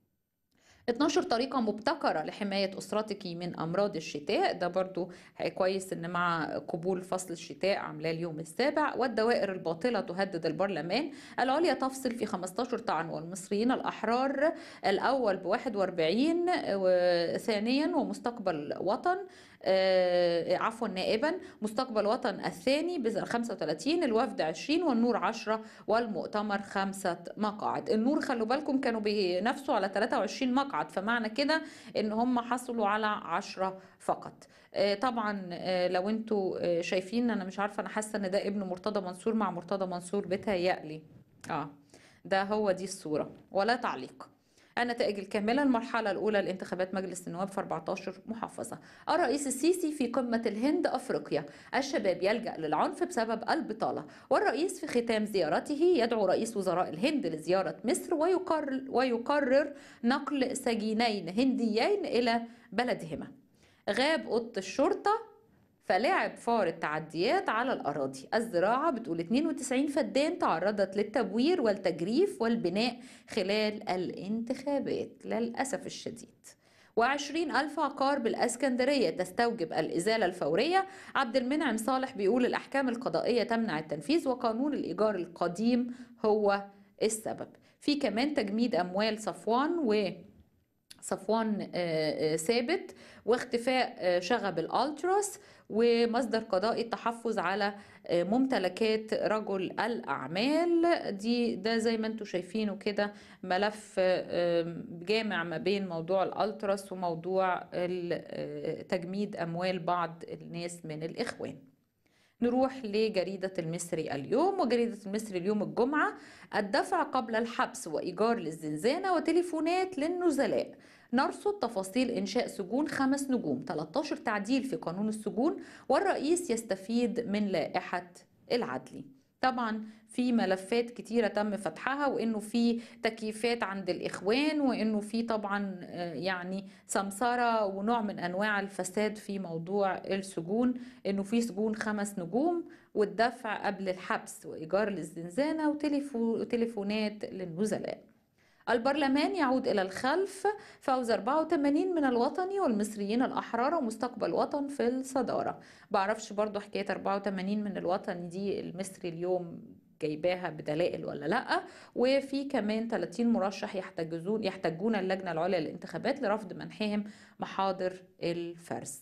12 طريقة مبتكرة لحماية أسرتك من أمراض الشتاء ده برضو كويس إن مع قبول فصل الشتاء عاملاه اليوم السابع والدوائر الباطلة تهدد البرلمان العليا تفصل في 15 طعن والمصريين الأحرار الأول ب 41 وثانيا ومستقبل وطن آه، عفوا نائبا مستقبل وطن الثاني ب 35 الوفد 20 والنور 10 والمؤتمر خمسة مقاعد النور خلوا بالكم كانوا بينافسوا على 23 مقعد فمعنى كده ان هم حصلوا على 10 فقط آه، طبعا آه، لو انتوا آه، شايفين انا مش عارفه انا حاسه ان ده ابن مرتضى منصور مع مرتضى منصور بيتهيألي اه ده هو دي الصوره ولا تعليق النتائج الكاملة المرحلة الأولى لانتخابات مجلس النواب في 14 محافظة الرئيس السيسي في قمة الهند أفريقيا الشباب يلجأ للعنف بسبب البطالة والرئيس في ختام زيارته يدعو رئيس وزراء الهند لزيارة مصر ويقرر, ويقرر نقل سجينين هنديين إلى بلدهما غاب أوضة الشرطة فلعب فار التعديات على الأراضي الزراعة بتقول 92 فدان تعرضت للتبوير والتجريف والبناء خلال الانتخابات للأسف الشديد وعشرين ألف عقار بالأسكندرية تستوجب الإزالة الفورية عبد المنعم صالح بيقول الأحكام القضائية تمنع التنفيذ وقانون الإيجار القديم هو السبب في كمان تجميد أموال صفوان و صفوان آه، آه، ثابت واختفاء آه، شغب الالتراس ومصدر قضائي التحفظ على آه، ممتلكات رجل الاعمال دي ده زي ما انتم شايفينه كده ملف آه، جامع ما بين موضوع الالتراس وموضوع ال- آه، تجميد اموال بعض الناس من الاخوان نروح لجريدة المصري اليوم وجريدة المصري اليوم الجمعة الدفع قبل الحبس وإيجار للزنزانة وتليفونات للنزلاء نرصد تفاصيل إنشاء سجون خمس نجوم 13 تعديل في قانون السجون والرئيس يستفيد من لائحة العدلي طبعا في ملفات كتيرة تم فتحها وإنه في تكييفات عند الإخوان وإنه في طبعا آه، يعني سمسرة ونوع من أنواع الفساد في موضوع السجون إنه في سجون خمس نجوم والدفع قبل الحبس وإيجار للزنزانة وتليفو- وتليفونات للنزلاء البرلمان يعود إلى الخلف فوز 84 من الوطني والمصريين الأحرار ومستقبل وطن في الصدارة بعرفش برضو حكاية 84 من الوطني دي المصري اليوم جايباها بدلائل ولا لا وفي كمان 30 مرشح يحتجزون يحتجون اللجنة العليا للانتخابات لرفض منحهم محاضر الفرز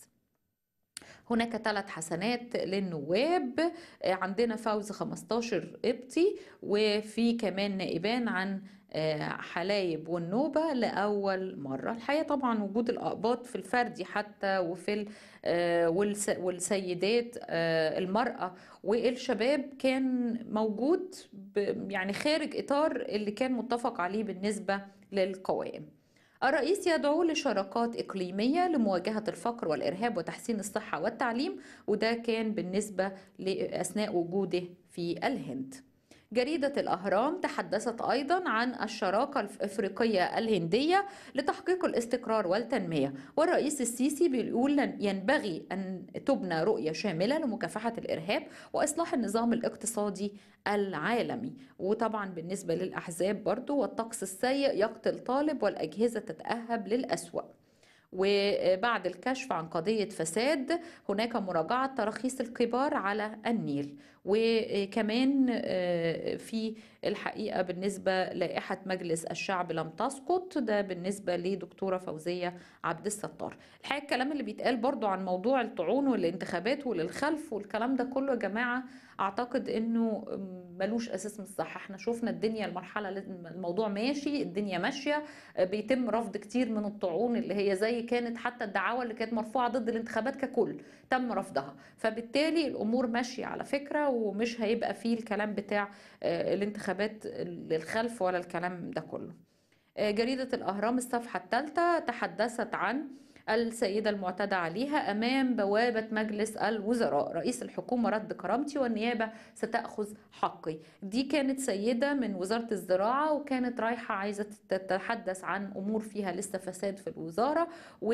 هناك ثلاث حسنات للنواب آه، عندنا فوز 15 قبطي وفي كمان نائبان عن آه، حلايب والنوبة لأول مرة الحقيقة طبعا وجود الأقباط في الفردي حتى وفي ال- آه، والس- والسيدات آه، المرأة والشباب كان موجود ب- يعني خارج إطار اللي كان متفق عليه بالنسبة للقوائم الرئيس يدعو لشراكات إقليمية لمواجهة الفقر والإرهاب وتحسين الصحة والتعليم وده كان بالنسبة لأثناء وجوده في الهند جريدة الأهرام تحدثت أيضا عن الشراكة الإفريقية الهندية لتحقيق الاستقرار والتنمية والرئيس السيسي بيقول لن- ينبغي أن تبنى رؤية شاملة لمكافحة الإرهاب وإصلاح النظام الاقتصادي العالمي وطبعا بالنسبة للأحزاب برضو والطقس السيء يقتل طالب والأجهزة تتأهب للأسوأ وبعد الكشف عن قضية فساد هناك مراجعة تراخيص الكبار على النيل وكمان آه، في الحقيقة بالنسبة لائحة مجلس الشعب لم تسقط ده بالنسبة لدكتورة فوزية عبد الستار الحقيقة الكلام اللي بيتقال برضو عن موضوع الطعون والانتخابات وللخلف والكلام ده كله يا جماعة اعتقد انه ملوش اساس من الصح احنا شفنا الدنيا المرحله لازم- الموضوع ماشي الدنيا ماشيه بيتم رفض كتير من الطعون اللي هي زي كانت حتى الدعاوى اللي كانت مرفوعه ضد الانتخابات ككل تم رفضها فبالتالي الامور ماشيه على فكره ومش هيبقى فيه الكلام بتاع آه، الانتخابات للخلف ولا الكلام ده كله آه، جريدة الأهرام الصفحة الثالثة تحدثت عن السيدة المعتدى عليها أمام بوابة مجلس الوزراء رئيس الحكومة رد كرامتي والنيابة ستأخذ حقي دي كانت سيدة من وزارة الزراعة وكانت رايحة عايزة تتحدث عن أمور فيها لسه فساد في الوزارة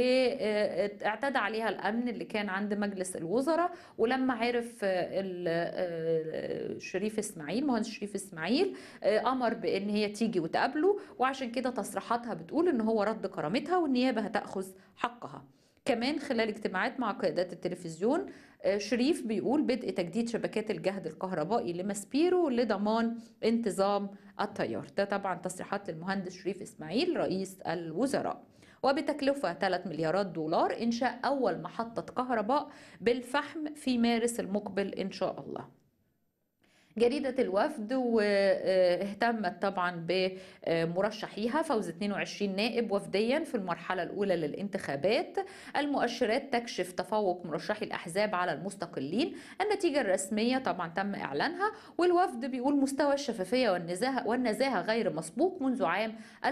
واعتدى عليها الأمن اللي كان عند مجلس الوزراء ولما عرف آه، ال- آه، شريف إسماعيل مهندس شريف إسماعيل آه، أمر بأن هي تيجي وتقابله وعشان كده تصريحاتها بتقول ان هو رد كرامتها والنيابه هتاخذ حقها كمان خلال اجتماعات مع قيادات التلفزيون آه، شريف بيقول بدء تجديد شبكات الجهد الكهربائي لماسبيرو لضمان انتظام التيار ده طبعا تصريحات للمهندس شريف اسماعيل رئيس الوزراء وبتكلفة 3 مليارات دولار إنشاء أول محطة كهرباء بالفحم في مارس المقبل إن شاء الله جريدة الوفد واهتمت طبعا بمرشحيها فوز 22 نائب وفديا في المرحلة الأولى للانتخابات المؤشرات تكشف تفوق مرشحي الأحزاب على المستقلين النتيجة الرسمية طبعا تم إعلانها والوفد بيقول مستوى الشفافية والنزاهة, والنزاهة غير مسبوق منذ عام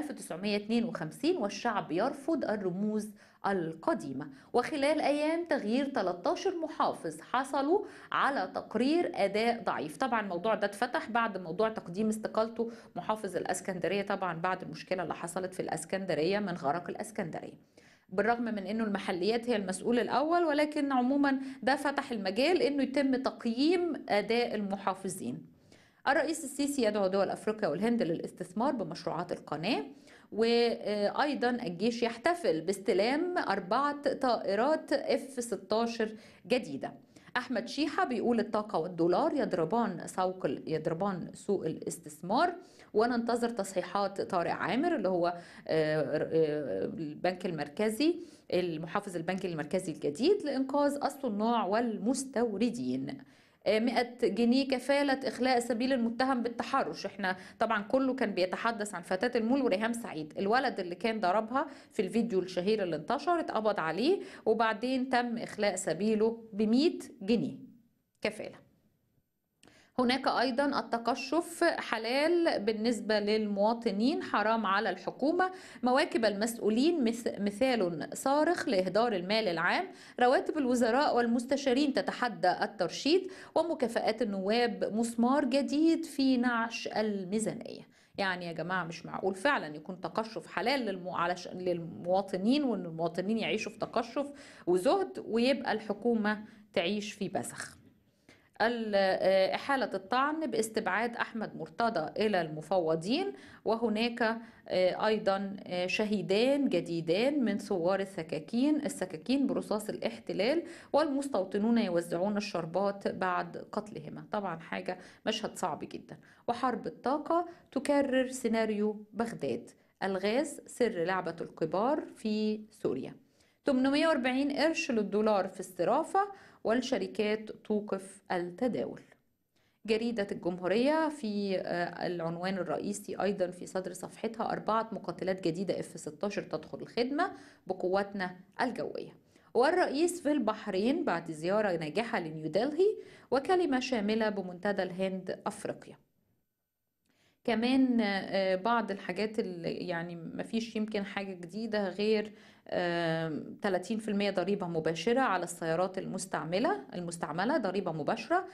1952 والشعب يرفض الرموز القديمة وخلال أيام تغيير 13 محافظ حصلوا على تقرير أداء ضعيف طبعا الموضوع ده اتفتح بعد موضوع تقديم استقالته محافظ الأسكندرية طبعا بعد المشكلة اللي حصلت في الأسكندرية من غرق الأسكندرية بالرغم من انه المحليات هي المسؤول الاول ولكن عموما ده فتح المجال انه يتم تقييم اداء المحافظين الرئيس السيسي يدعو دول افريقيا والهند للاستثمار بمشروعات القناه وايضا الجيش يحتفل باستلام اربعه طائرات اف 16 جديده احمد شيحه بيقول الطاقه والدولار يضربان سوق يضربان سوق الاستثمار وننتظر تصحيحات طارق عامر اللي هو البنك المركزي المحافظ البنك المركزي الجديد لانقاذ الصناع والمستوردين 100 جنيه كفالة إخلاء سبيل المتهم بالتحرش احنا طبعا كله كان بيتحدث عن فتاة المول وريهام سعيد الولد اللي كان ضربها في الفيديو الشهير اللي انتشر اتقبض عليه وبعدين تم إخلاء سبيله ب 100 جنيه كفالة هناك ايضا التقشف حلال بالنسبه للمواطنين حرام على الحكومه مواكب المسؤولين مثال صارخ لاهدار المال العام رواتب الوزراء والمستشارين تتحدى الترشيد ومكافآت النواب مسمار جديد في نعش الميزانيه يعني يا جماعة مش معقول فعلا يكون تقشف حلال للمو... علش... للمواطنين وان المواطنين يعيشوا في تقشف وزهد ويبقى الحكومة تعيش في بسخ إحالة الطعن باستبعاد أحمد مرتضى إلى المفوضين وهناك أيضا شهيدان جديدان من ثوار السكاكين السكاكين برصاص الاحتلال والمستوطنون يوزعون الشربات بعد قتلهما طبعا حاجة مشهد صعب جدا وحرب الطاقة تكرر سيناريو بغداد الغاز سر لعبة الكبار في سوريا 840 قرش للدولار في الصرافة والشركات توقف التداول جريدة الجمهورية في العنوان الرئيسي أيضا في صدر صفحتها أربعة مقاتلات جديدة F-16 تدخل الخدمة بقواتنا الجوية والرئيس في البحرين بعد زيارة ناجحة لنيودلهي وكلمة شاملة بمنتدى الهند أفريقيا كمان بعض الحاجات اللي يعني ما فيش يمكن حاجة جديدة غير 30% ضريبة مباشرة على السيارات المستعملة المستعملة ضريبة مباشرة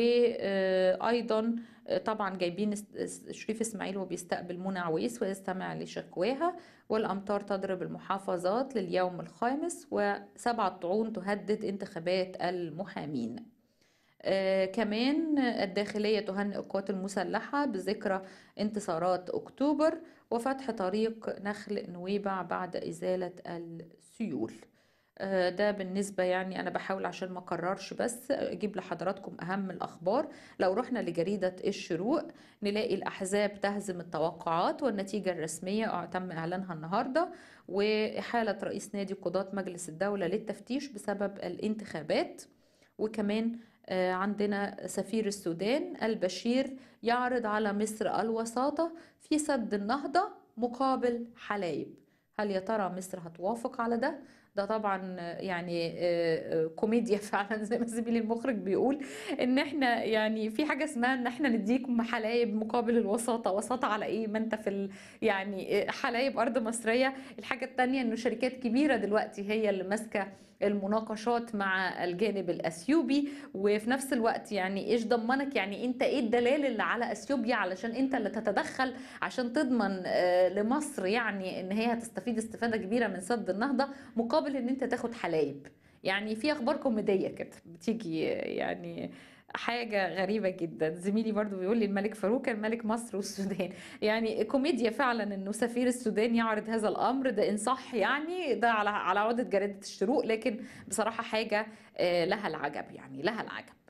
وأيضا طبعا جايبين شريف إسماعيل وبيستقبل منى عويس ويستمع لشكواها والأمطار تضرب المحافظات لليوم الخامس وسبعة طعون تهدد انتخابات المحامين آه كمان الداخلية تهنئ القوات المسلحة بذكرى انتصارات أكتوبر وفتح طريق نخل نويبع بعد إزالة السيول آه ده بالنسبة يعني أنا بحاول عشان ما أكررش بس أجيب لحضراتكم أهم الأخبار لو رحنا لجريدة الشروق نلاقي الأحزاب تهزم التوقعات والنتيجة الرسمية تم إعلانها النهاردة وإحالة رئيس نادي قضاة مجلس الدولة للتفتيش بسبب الانتخابات وكمان عندنا سفير السودان البشير يعرض على مصر الوساطة في سد النهضة مقابل حلايب هل يا ترى مصر هتوافق على ده؟ ده طبعا يعني كوميديا فعلا زي ما زميلي المخرج بيقول ان احنا يعني في حاجه اسمها ان احنا نديكم حلايب مقابل الوساطه وساطه على ايه ما انت في ال يعني حلايب ارض مصريه الحاجه الثانيه انه شركات كبيره دلوقتي هي اللي ماسكه المناقشات مع الجانب الاثيوبي وفي نفس الوقت يعني ايش ضمنك يعني انت ايه الدلال اللي على اثيوبيا علشان انت اللي تتدخل عشان تضمن لمصر يعني ان هي هتستفيد استفاده كبيره من سد النهضه مقابل ان انت تاخد حلايب يعني في اخبار كوميديه كده بتيجي يعني حاجة غريبة جدا زميلي برضو بيقول لي الملك فاروق كان ملك مصر والسودان يعني كوميديا فعلا انه سفير السودان يعرض هذا الامر ده ان صح يعني ده على على عودة جريدة الشروق لكن بصراحة حاجة لها العجب يعني لها العجب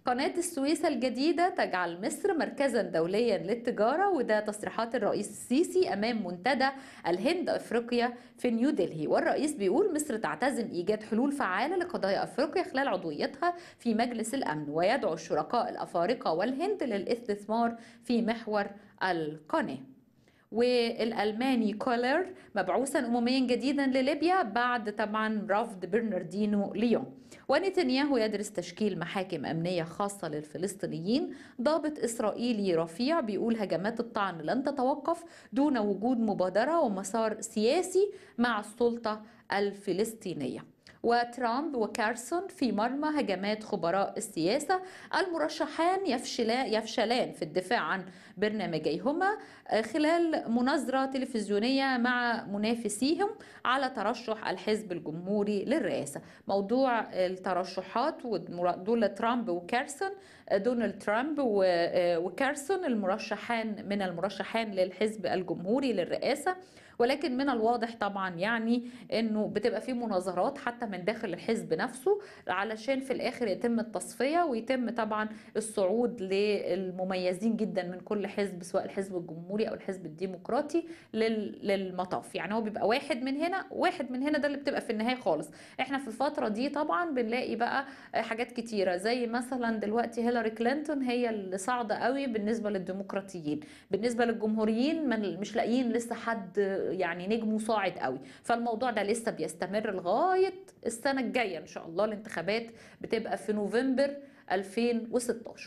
قناة السويس الجديدة تجعل مصر مركزا دوليا للتجارة وده تصريحات الرئيس السيسي أمام منتدى الهند أفريقيا في نيودلهي والرئيس بيقول مصر تعتزم إيجاد حلول فعالة لقضايا أفريقيا خلال عضويتها في مجلس الأمن ويدعو الشركاء الأفارقة والهند للاستثمار في محور القناه والألماني كولر مبعوثا أمميا جديدا لليبيا بعد طبعا رفض برناردينو ليون ونتنياهو يدرس تشكيل محاكم أمنية خاصة للفلسطينيين ضابط إسرائيلي رفيع بيقول هجمات الطعن لن تتوقف دون وجود مبادرة ومسار سياسي مع السلطة الفلسطينية وترامب وكارسون في مرمى هجمات خبراء السياسة المرشحان يفشلان, يفشلان في الدفاع عن برنامجيهما خلال مناظرة تلفزيونية مع منافسيهم على ترشح الحزب الجمهوري للرئاسة موضوع الترشحات دول ترامب وكارسون دونالد ترامب وكارسون المرشحان من المرشحان للحزب الجمهوري للرئاسة ولكن من الواضح طبعا يعني انه بتبقى في مناظرات حتى من داخل الحزب نفسه علشان في الاخر يتم التصفيه ويتم طبعا الصعود للمميزين جدا من كل حزب سواء الحزب الجمهوري او الحزب الديمقراطي للمطاف يعني هو بيبقى واحد من هنا واحد من هنا ده اللي بتبقى في النهايه خالص احنا في الفتره دي طبعا بنلاقي بقى حاجات كتيره زي مثلا دلوقتي هيلاري كلينتون هي اللي صاعده قوي بالنسبه للديمقراطيين بالنسبه للجمهوريين مش لاقيين لسه حد يعني نجمه صاعد قوي فالموضوع ده لسه بيستمر لغايه السنه الجايه ان شاء الله الانتخابات بتبقى في نوفمبر 2016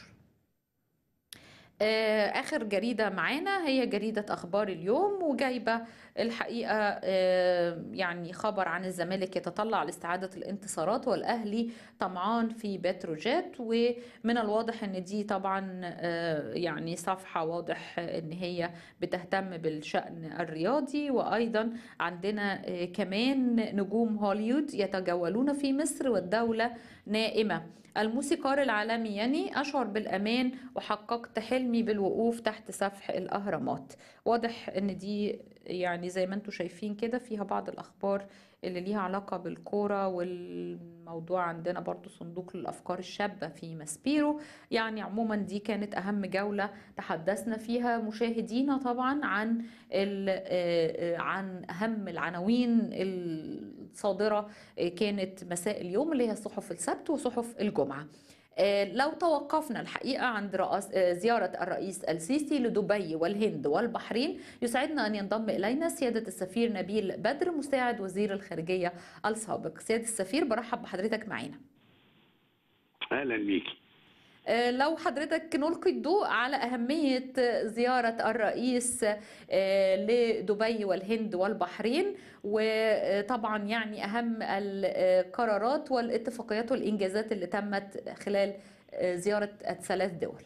اخر جريده معانا هي جريده اخبار اليوم وجايبه الحقيقه يعني خبر عن الزمالك يتطلع لاستعاده الانتصارات والاهلي طمعان في بتروجيت ومن الواضح ان دي طبعا يعني صفحه واضح ان هي بتهتم بالشان الرياضي وايضا عندنا كمان نجوم هوليوود يتجولون في مصر والدوله نائمه الموسيقار العالمي يعني أشعر بالأمان وحققت حلمي بالوقوف تحت سفح الأهرامات واضح أن دي يعني زي ما انتم شايفين كده فيها بعض الأخبار اللي ليها علاقة بالكورة والموضوع عندنا برضو صندوق للأفكار الشابة في ماسبيرو يعني عموما دي كانت أهم جولة تحدثنا فيها مشاهدينا طبعا عن عن أهم العناوين الصادرة كانت مساء اليوم اللي هي صحف السبت وصحف الجمعة لو توقفنا الحقيقة عند رأس زيارة الرئيس السيسي لدبي والهند والبحرين يسعدنا أن ينضم إلينا سيادة السفير نبيل بدر مساعد وزير الخارجية السابق سيادة السفير برحب بحضرتك معنا أهلا بيكي لو حضرتك نلقي الضوء على أهمية زيارة الرئيس لدبي والهند والبحرين وطبعا يعني أهم القرارات والاتفاقيات والإنجازات اللي تمت خلال زيارة الثلاث دول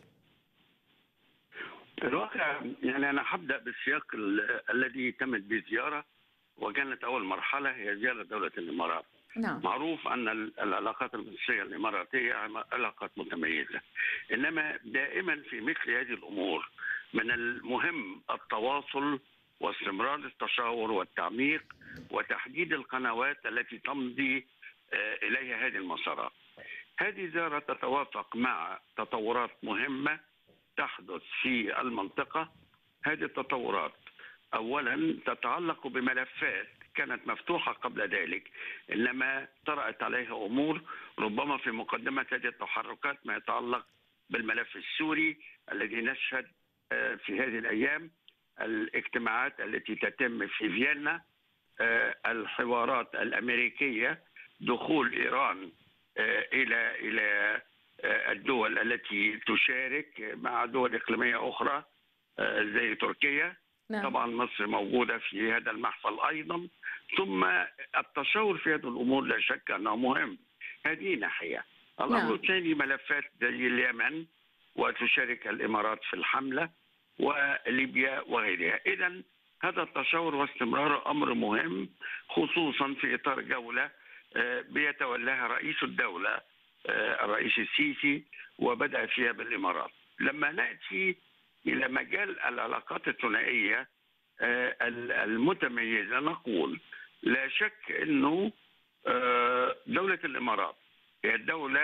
الواقع يعني أنا هبدأ بالسياق الذي تمت بزيارة وكانت أول مرحلة هي زيارة دولة الإمارات نعم. معروف ان العلاقات المصريه الاماراتيه علاقات متميزه انما دائما في مثل هذه الامور من المهم التواصل واستمرار التشاور والتعميق وتحديد القنوات التي تمضي اليها هذه المسارات. هذه زياره تتوافق مع تطورات مهمه تحدث في المنطقه. هذه التطورات اولا تتعلق بملفات كانت مفتوحة قبل ذلك إنما طرأت عليها أمور ربما في مقدمة هذه التحركات ما يتعلق بالملف السوري الذي نشهد في هذه الأيام الاجتماعات التي تتم في فيينا الحوارات الأمريكية دخول إيران إلى إلى الدول التي تشارك مع دول إقليمية أخرى زي تركيا نعم. طبعا مصر موجوده في هذا المحفل ايضا ثم التشاور في هذه الامور لا شك انه مهم هذه ناحيه الامر نعم. الثاني ملفات زي اليمن وتشارك الامارات في الحمله وليبيا وغيرها اذا هذا التشاور واستمراره امر مهم خصوصا في اطار جوله بيتولاها رئيس الدوله الرئيس السيسي وبدا فيها بالامارات لما ناتي الى مجال العلاقات الثنائيه المتميزه نقول لا شك انه دوله الامارات هي الدوله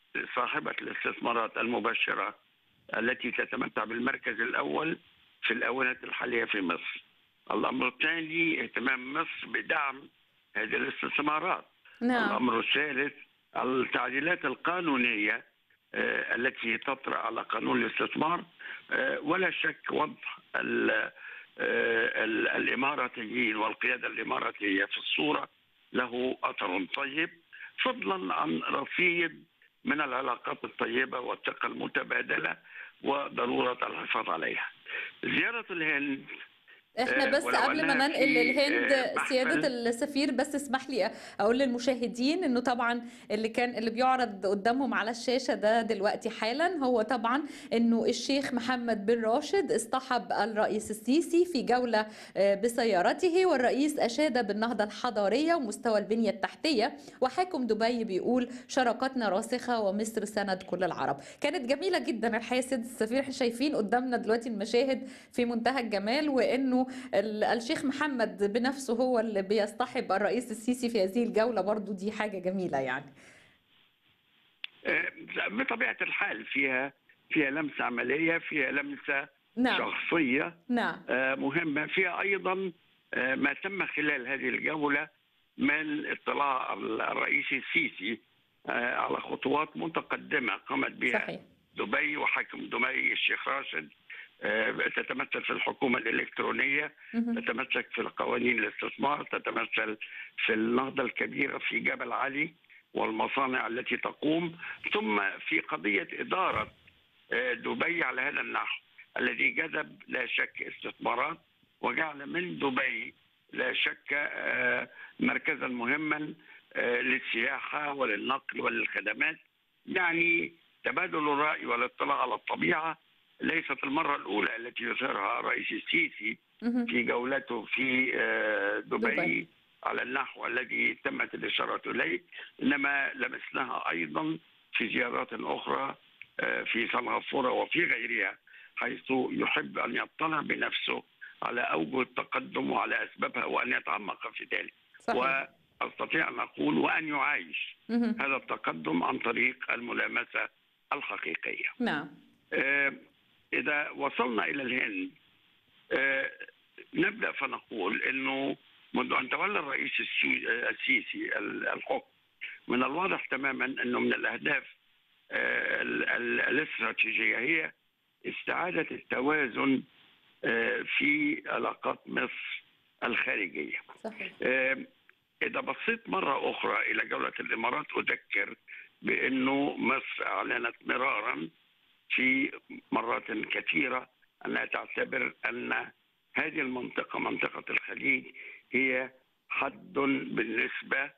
صاحبة الاستثمارات المباشرة التي تتمتع بالمركز الأول في الآونة الحالية في مصر الأمر الثاني اهتمام مصر بدعم هذه الاستثمارات نعم الأمر الثالث التعديلات القانونية آه، التي تطرأ على قانون الاستثمار آه، ولا شك وضع ال- آه، ال- الإماراتيين والقيادة الإماراتية في الصورة له أثر طيب فضلا عن رصيد من العلاقات الطيبة والثقة المتبادلة وضرورة الحفاظ عليها زيارة الهند احنا آه، بس ولو قبل ما أنها ننقل في، للهند آه، محفل- سيادة السفير بس اسمح لي اقول للمشاهدين انه طبعا اللي كان اللي بيعرض قدامهم على الشاشة ده دلوقتي حالا هو طبعا انه الشيخ محمد بن راشد اصطحب الرئيس السيسي في جولة آه، بسيارته والرئيس اشاد بالنهضة الحضارية ومستوى البنية التحتية وحاكم دبي بيقول شراكتنا راسخة ومصر سند كل العرب كانت جميلة جدا الحقيقة سيادة السفير احنا شايفين قدامنا دلوقتي المشاهد في منتهى الجمال وانه ال- الشيخ محمد بنفسه هو اللي بيصطحب الرئيس السيسي في هذه الجولة برضو دي حاجة جميلة يعني آه، بطبيعة الحال فيها فيها لمسة عملية فيها لمسة نعم شخصية نعم آه، مهمة فيها أيضا آه، ما تم خلال هذه الجولة من اطلاع الرئيس السيسي آه، على خطوات متقدمة قامت بها صحيح دبي وحاكم دبي الشيخ راشد آه، تتمثل في الحكومة الإلكترونية مهم. تتمسك في القوانين الاستثمار تتمثل في النهضة الكبيرة في جبل علي والمصانع التي تقوم ثم في قضية إدارة آه، دبي على هذا النحو الذي جذب لا شك استثمارات وجعل من دبي لا شك آه، مركزا مهما آه، للسياحة وللنقل وللخدمات يعني تبادل الرأي والاطلاع على الطبيعة ليست المرة الأولى التي يظهرها الرئيس السيسي مهم. في جولته في آه، دبي, دبي. دبي على النحو الذي تمت الإشارة إليه إنما لمسناها أيضا في زيارات أخرى آه، في سنغافورة وفي غيرها حيث يحب أن يطلع بنفسه على أوجه التقدم وعلى أسبابها وأن يتعمق في ذلك صحيح وأستطيع أن أقول وأن يعايش مهم. هذا التقدم عن طريق الملامسة الحقيقية نعم آه، إذا وصلنا إلى الهند آه، نبدأ فنقول أنه منذ أن تولى الرئيس السو- آه، السيسي ال- الحكم من الواضح تماما أنه من الأهداف آه، ال- ال- الاستراتيجية هي استعادة التوازن آه، في علاقات مصر الخارجية صحيح آه، إذا بصيت مرة أخرى إلى جولة الإمارات أذكر بأنه مصر أعلنت مرارا في مرات كثيرة أنها تعتبر أن هذه المنطقة منطقة الخليج هي حد بالنسبة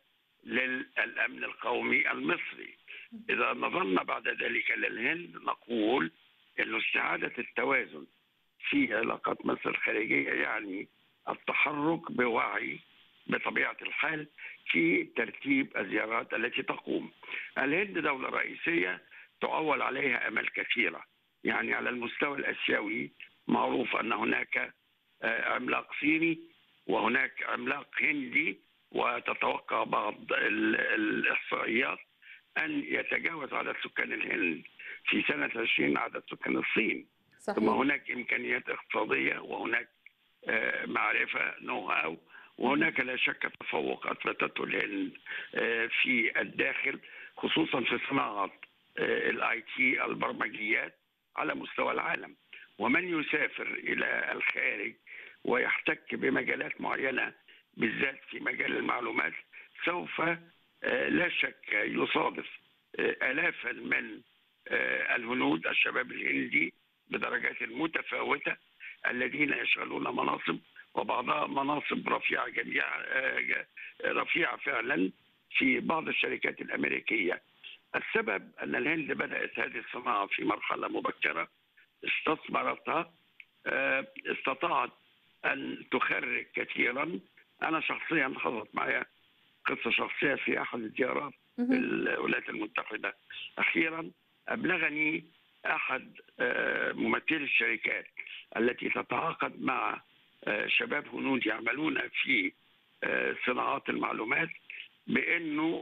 للأمن القومي المصري إذا نظرنا بعد ذلك للهند نقول أن استعادة التوازن في علاقات مصر الخارجية يعني التحرك بوعي بطبيعة الحال في ترتيب الزيارات التي تقوم الهند دولة رئيسية تعول عليها أمل كثيرة يعني على المستوى الآسيوي معروف أن هناك آه، عملاق صيني وهناك عملاق هندي وتتوقع بعض ال- الإحصائيات أن يتجاوز عدد سكان الهند في سنة 20 عدد سكان الصين ثم صحيح هناك إمكانيات اقتصادية وهناك آه، معرفة نو هاو وهناك لا شك تفوق أثبتته الهند آه، في الداخل خصوصا في صناعة الاي تي البرمجيات على مستوى العالم ومن يسافر إلى الخارج ويحتك بمجالات معينة بالذات في مجال المعلومات سوف آه، لا شك يصادف آه، آلافا من آه، الهنود الشباب الهندي بدرجات متفاوتة الذين يشغلون مناصب وبعضها مناصب رفيعة جميع آه، رفيعة فعلا في بعض الشركات الأمريكية السبب أن الهند بدأت هذه الصناعة في مرحلة مبكرة استثمرتها آه، استطاعت أن تخرج كثيرا أنا شخصيا حصلت معي قصة شخصية في أحد الزيارات مهم. الولايات المتحدة أخيرا أبلغني أحد آه، ممثلي الشركات التي تتعاقد مع آه، شباب هنود يعملون في آه، صناعات المعلومات بأنه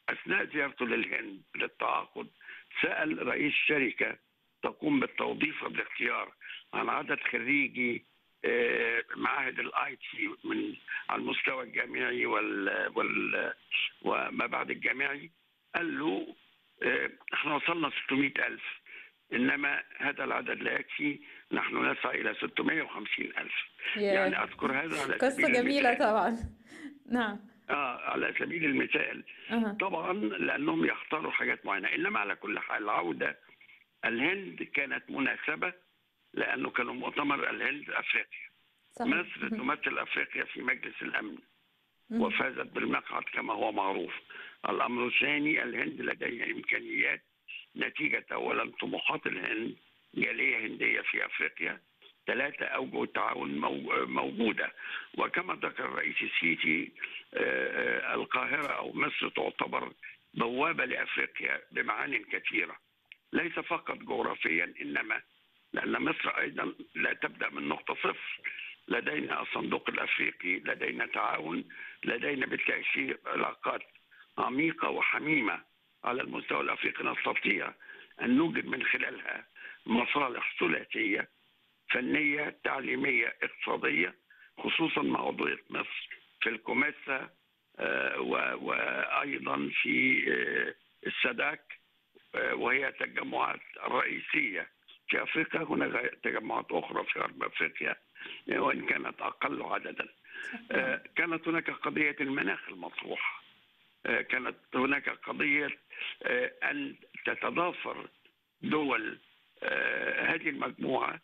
اثناء زيارته للهند للتعاقد سال رئيس شركه تقوم بالتوظيف بالاختيار عن عدد خريجي آه، معاهد الاي تي من على المستوى الجامعي وال, وال وما بعد الجامعي قال له آه، احنا وصلنا 600 ألف إنما هذا العدد لا يكفي نحن نسعى إلى 650 ألف ياه. يعني أذكر هذا على قصة سبيل جميلة المثال. طبعا نعم آه على سبيل المثال أها. طبعا لأنهم يختاروا حاجات معينة إنما على كل حال العودة الهند كانت مناسبة لأنه كانوا مؤتمر الهند أفريقيا صحيح مصر مهم. تمثل أفريقيا في مجلس الأمن مهم. وفازت بالمقعد كما هو معروف الأمر الثاني الهند لديها إمكانيات نتيجة أولا طموحات الهند جالية هندية في أفريقيا ثلاثة أوجه تعاون مو- موجودة وكما ذكر الرئيس السيسي آه، آه، القاهرة أو مصر تعتبر بوابة لأفريقيا بمعان كثيرة ليس فقط جغرافيا إنما لأن مصر أيضا لا تبدأ من نقطة صفر لدينا الصندوق الأفريقي لدينا تعاون لدينا بالتأشير علاقات عميقة وحميمة على المستوى الأفريقي نستطيع أن نوجد من خلالها مصالح ثلاثية فنية تعليمية اقتصادية خصوصا مع عضوية مصر في الكوميسا آه، و- وأيضا في آه، الساداك آه، وهي التجمعات الرئيسية في أفريقيا هناك تجمعات أخرى في غرب أفريقيا آه، وإن كانت أقل عددا آه، كانت هناك قضية المناخ المطروحة آه، كانت هناك قضية آه، أن تتضافر دول آه، هذه المجموعة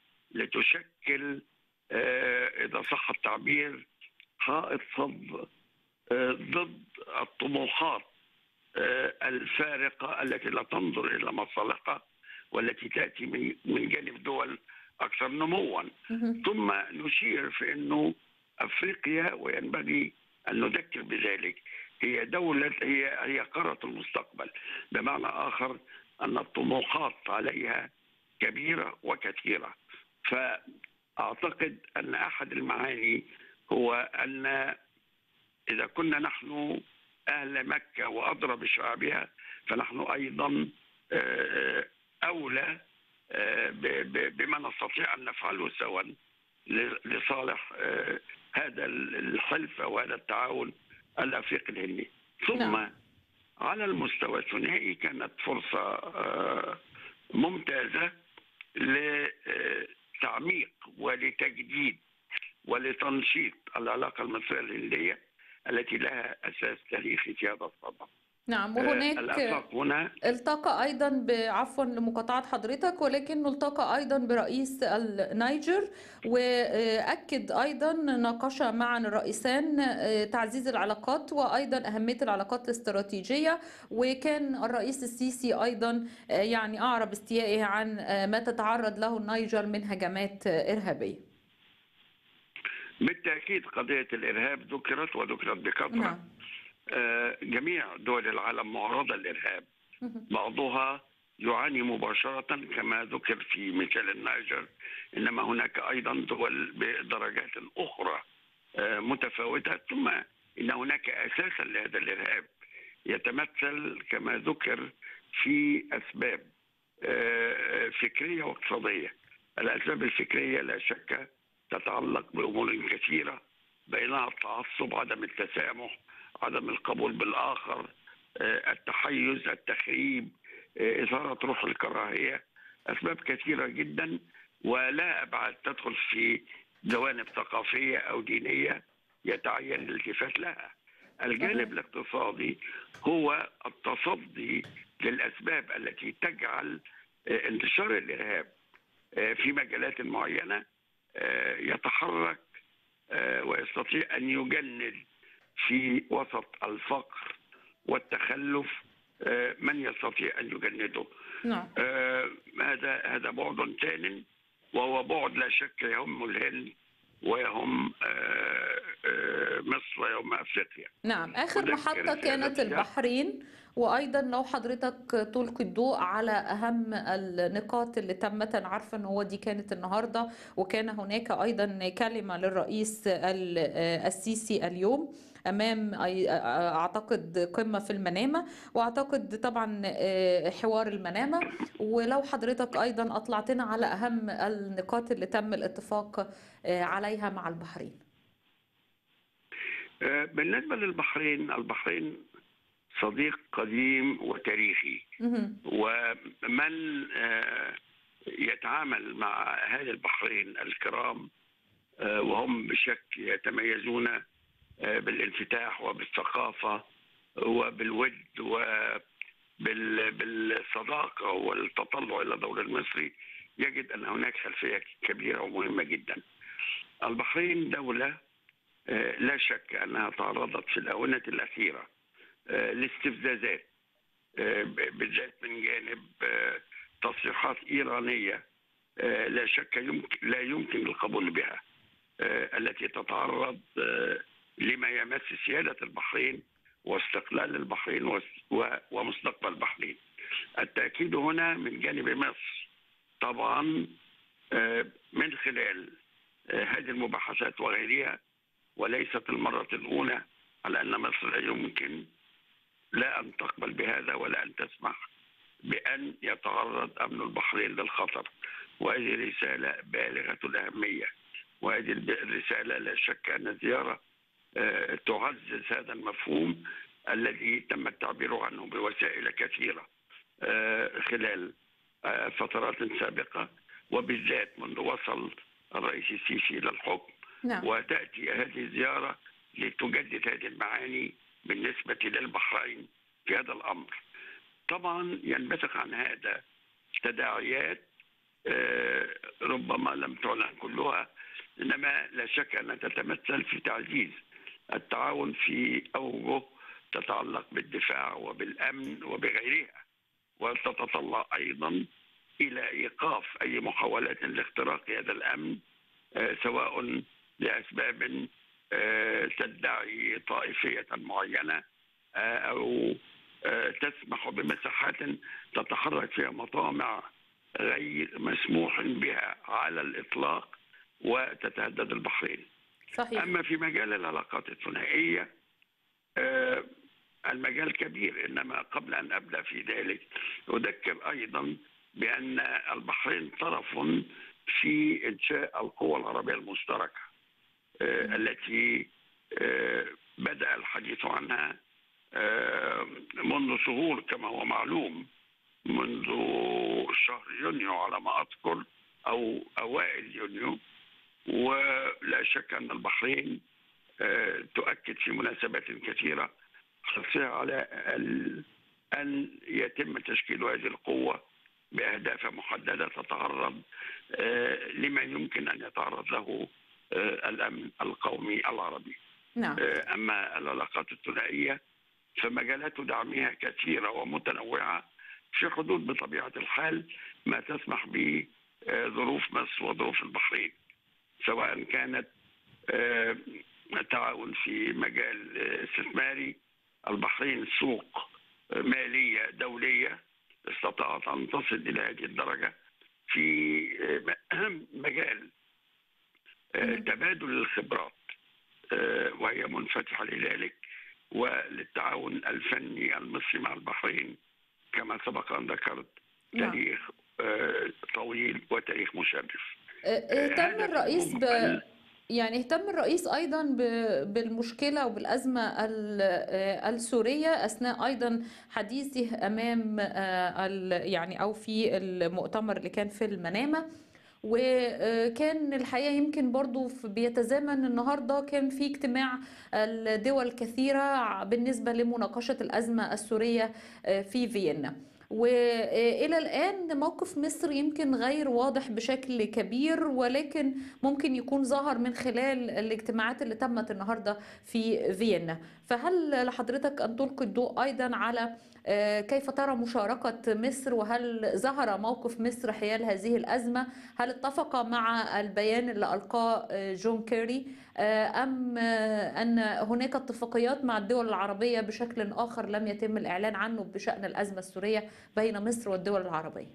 لتشكل آه، إذا صح التعبير حائط صد آه، ضد الطموحات آه، الفارقة التي لا تنظر إلى مصالحها والتي تأتي من من جانب دول أكثر نموا مهم. ثم نشير في انه افريقيا وينبغي ان نذكر بذلك هي دوله هي هي قاره المستقبل بمعنى اخر ان الطموحات عليها كبيره وكثيره فاعتقد ان احد المعاني هو ان اذا كنا نحن اهل مكه وادرى بشعبها فنحن ايضا آه، اولى آه، ب- ب- بما نستطيع ان نفعله سوا ل- لصالح آه، هذا الحلف وهذا التعاون الافريقي الهندي ثم نعم. على المستوى الثنائي كانت فرصه آه، ممتازه لتعميق ولتجديد ولتنشيط العلاقه المصريه الهنديه التي لها اساس تاريخي في هذا الصدد. نعم آه، وهناك الافاق هنا التقى ايضا ب- عفوا لمقاطعه حضرتك ولكنه التقى ايضا برئيس النيجر واكد ايضا ناقش معا الرئيسان آه، تعزيز العلاقات وايضا اهميه العلاقات الاستراتيجيه وكان الرئيس السيسي ايضا آه، يعني اعرب استيائه عن آه، ما تتعرض له النيجر من هجمات آه، ارهابيه بالتاكيد قضيه الارهاب ذكرت وذكرت بكثره نعم آه، جميع دول العالم معرضة للإرهاب بعضها يعاني مباشرة كما ذكر في مثال النيجر إنما هناك أيضا دول بدرجات أخرى آه، متفاوتة ثم إن هناك أساسا لهذا الإرهاب يتمثل كما ذكر في أسباب آه، فكرية واقتصادية الأسباب الفكرية لا شك تتعلق بأمور كثيرة بينها التعصب عدم التسامح عدم القبول بالآخر آه، التحيز التخريب آه، إثارة روح الكراهية أسباب كثيرة جدا ولا أبعد تدخل في جوانب ثقافية أو دينية يتعين الالتفات لها الجانب الاقتصادي هو التصدي للأسباب التي تجعل آه، انتشار الإرهاب آه، في مجالات معينة آه، يتحرك آه، ويستطيع أن يجند في وسط الفقر والتخلف آه، من يستطيع أن يجنده نعم آه، هذا هذا بعد ثان وهو بعد لا شك يهم الهند ويهم آه، آه، مصر ويهم افريقيا نعم آخر وذكر محطة في كانت هذا السياق. البحرين وأيضا لو حضرتك تلقي الضوء على أهم النقاط اللي تمت أنا عارفة أن هو دي كانت النهاردة وكان هناك أيضا كلمة للرئيس ال- السيسي اليوم امام أي- اعتقد قمه في المنامه واعتقد طبعا آه، حوار المنامه ولو حضرتك ايضا اطلعتنا على اهم النقاط اللي تم الاتفاق آه، عليها مع البحرين آه، بالنسبة للبحرين البحرين صديق قديم وتاريخي مهم. ومن آه، يتعامل مع أهالي البحرين الكرام آه، وهم بشكل يتميزون آه، بالانفتاح وبالثقافة وبالود وبالصداقة والتطلع إلى الدور المصري يجد أن هناك خلفية كبيرة ومهمة جدا البحرين دولة آه، لا شك أنها تعرضت في الآونة الأخيرة آه، لاستفزازات آه، ب- بالذات من جانب آه، تصريحات إيرانية آه، لا شك يمكن لا يمكن القبول بها آه، التي تتعرض آه، لما يمس سيادة البحرين واستقلال البحرين وس- و- ومستقبل البحرين التأكيد هنا من جانب مصر طبعا آه، من خلال آه، هذه المباحثات وغيرها وليست المرة الأولى على أن مصر لا يمكن لا أن تقبل بهذا ولا أن تسمح بأن يتعرض أمن البحرين للخطر وهذه رسالة بالغة الأهمية وهذه الب- الرسالة لا شك أن زيارة آه، تعزز هذا المفهوم الذي تم التعبير عنه بوسائل كثيرة آه، خلال آه، فترات سابقة وبالذات منذ وصل الرئيس السيسي إلى الحكم نعم وتأتي هذه الزيارة لتجدد هذه المعاني بالنسبة للبحرين في هذا الأمر طبعا ينبثق عن هذا تداعيات آه، ربما لم تعلن كلها إنما لا شك أنها تتمثل في تعزيز التعاون في أوجه تتعلق بالدفاع وبالأمن وبغيرها وتتطلع أيضا إلى إيقاف أي محاولات لاختراق هذا الأمن آه، سواء لأسباب آه، تدعي طائفية معينة آه، أو آه، تسمح بمساحات تتحرك فيها مطامع غير مسموح بها على الإطلاق وتتهدد البحرين صحيح أما في مجال العلاقات الثنائية آه، المجال كبير إنما قبل أن أبدأ في ذلك أذكر أيضا بأن البحرين طرف في إنشاء القوى العربية المشتركة آه، التي آه، بدأ الحديث عنها آه، منذ شهور كما هو معلوم منذ شهر يونيو على ما أذكر أو أوائل يونيو ولا شك أن البحرين آه، تؤكد في مناسبات كثيرة حرصها على ال- أن يتم تشكيل هذه القوة بأهداف محددة تتعرض آه، لما يمكن أن يتعرض له آه، الأمن القومي العربي نعم آه، أما العلاقات الثنائية فمجالات دعمها كثيرة ومتنوعة في حدود بطبيعة الحال ما تسمح به آه، ظروف مصر وظروف البحرين سواء كانت آه، تعاون في مجال آه، استثماري البحرين سوق آه، مالية دولية استطاعت أن تصل إلى هذه الدرجة في آه، م- مجال آه، مم. تبادل الخبرات آه، وهي منفتحة لذلك وللتعاون الفني المصري مع البحرين كما سبق أن ذكرت نعم تاريخ آه، طويل وتاريخ مشرف اهتم هذا الرئيس ب مجمل يعني اهتم الرئيس ايضا ب- بالمشكله وبالازمه ال- آه، السوريه اثناء ايضا حديثه امام آه، ال- يعني او في المؤتمر اللي كان في المنامه وكان الحقيقه يمكن برضو في- بيتزامن النهارده كان في اجتماع الدول الكثيره بالنسبه لمناقشه الازمه السوريه آه، في فيينا والى الان موقف مصر يمكن غير واضح بشكل كبير ولكن ممكن يكون ظهر من خلال الاجتماعات اللي تمت النهارده في فيينا فهل لحضرتك ان تلقي الضوء ايضا على آه، كيف ترى مشاركة مصر وهل ظهر موقف مصر حيال هذه الأزمة هل اتفق مع البيان اللي ألقاه آه، جون كيري آه، أم آه، أن هناك اتفاقيات مع الدول العربية بشكل آخر لم يتم الإعلان عنه بشأن الأزمة السورية بين مصر والدول العربية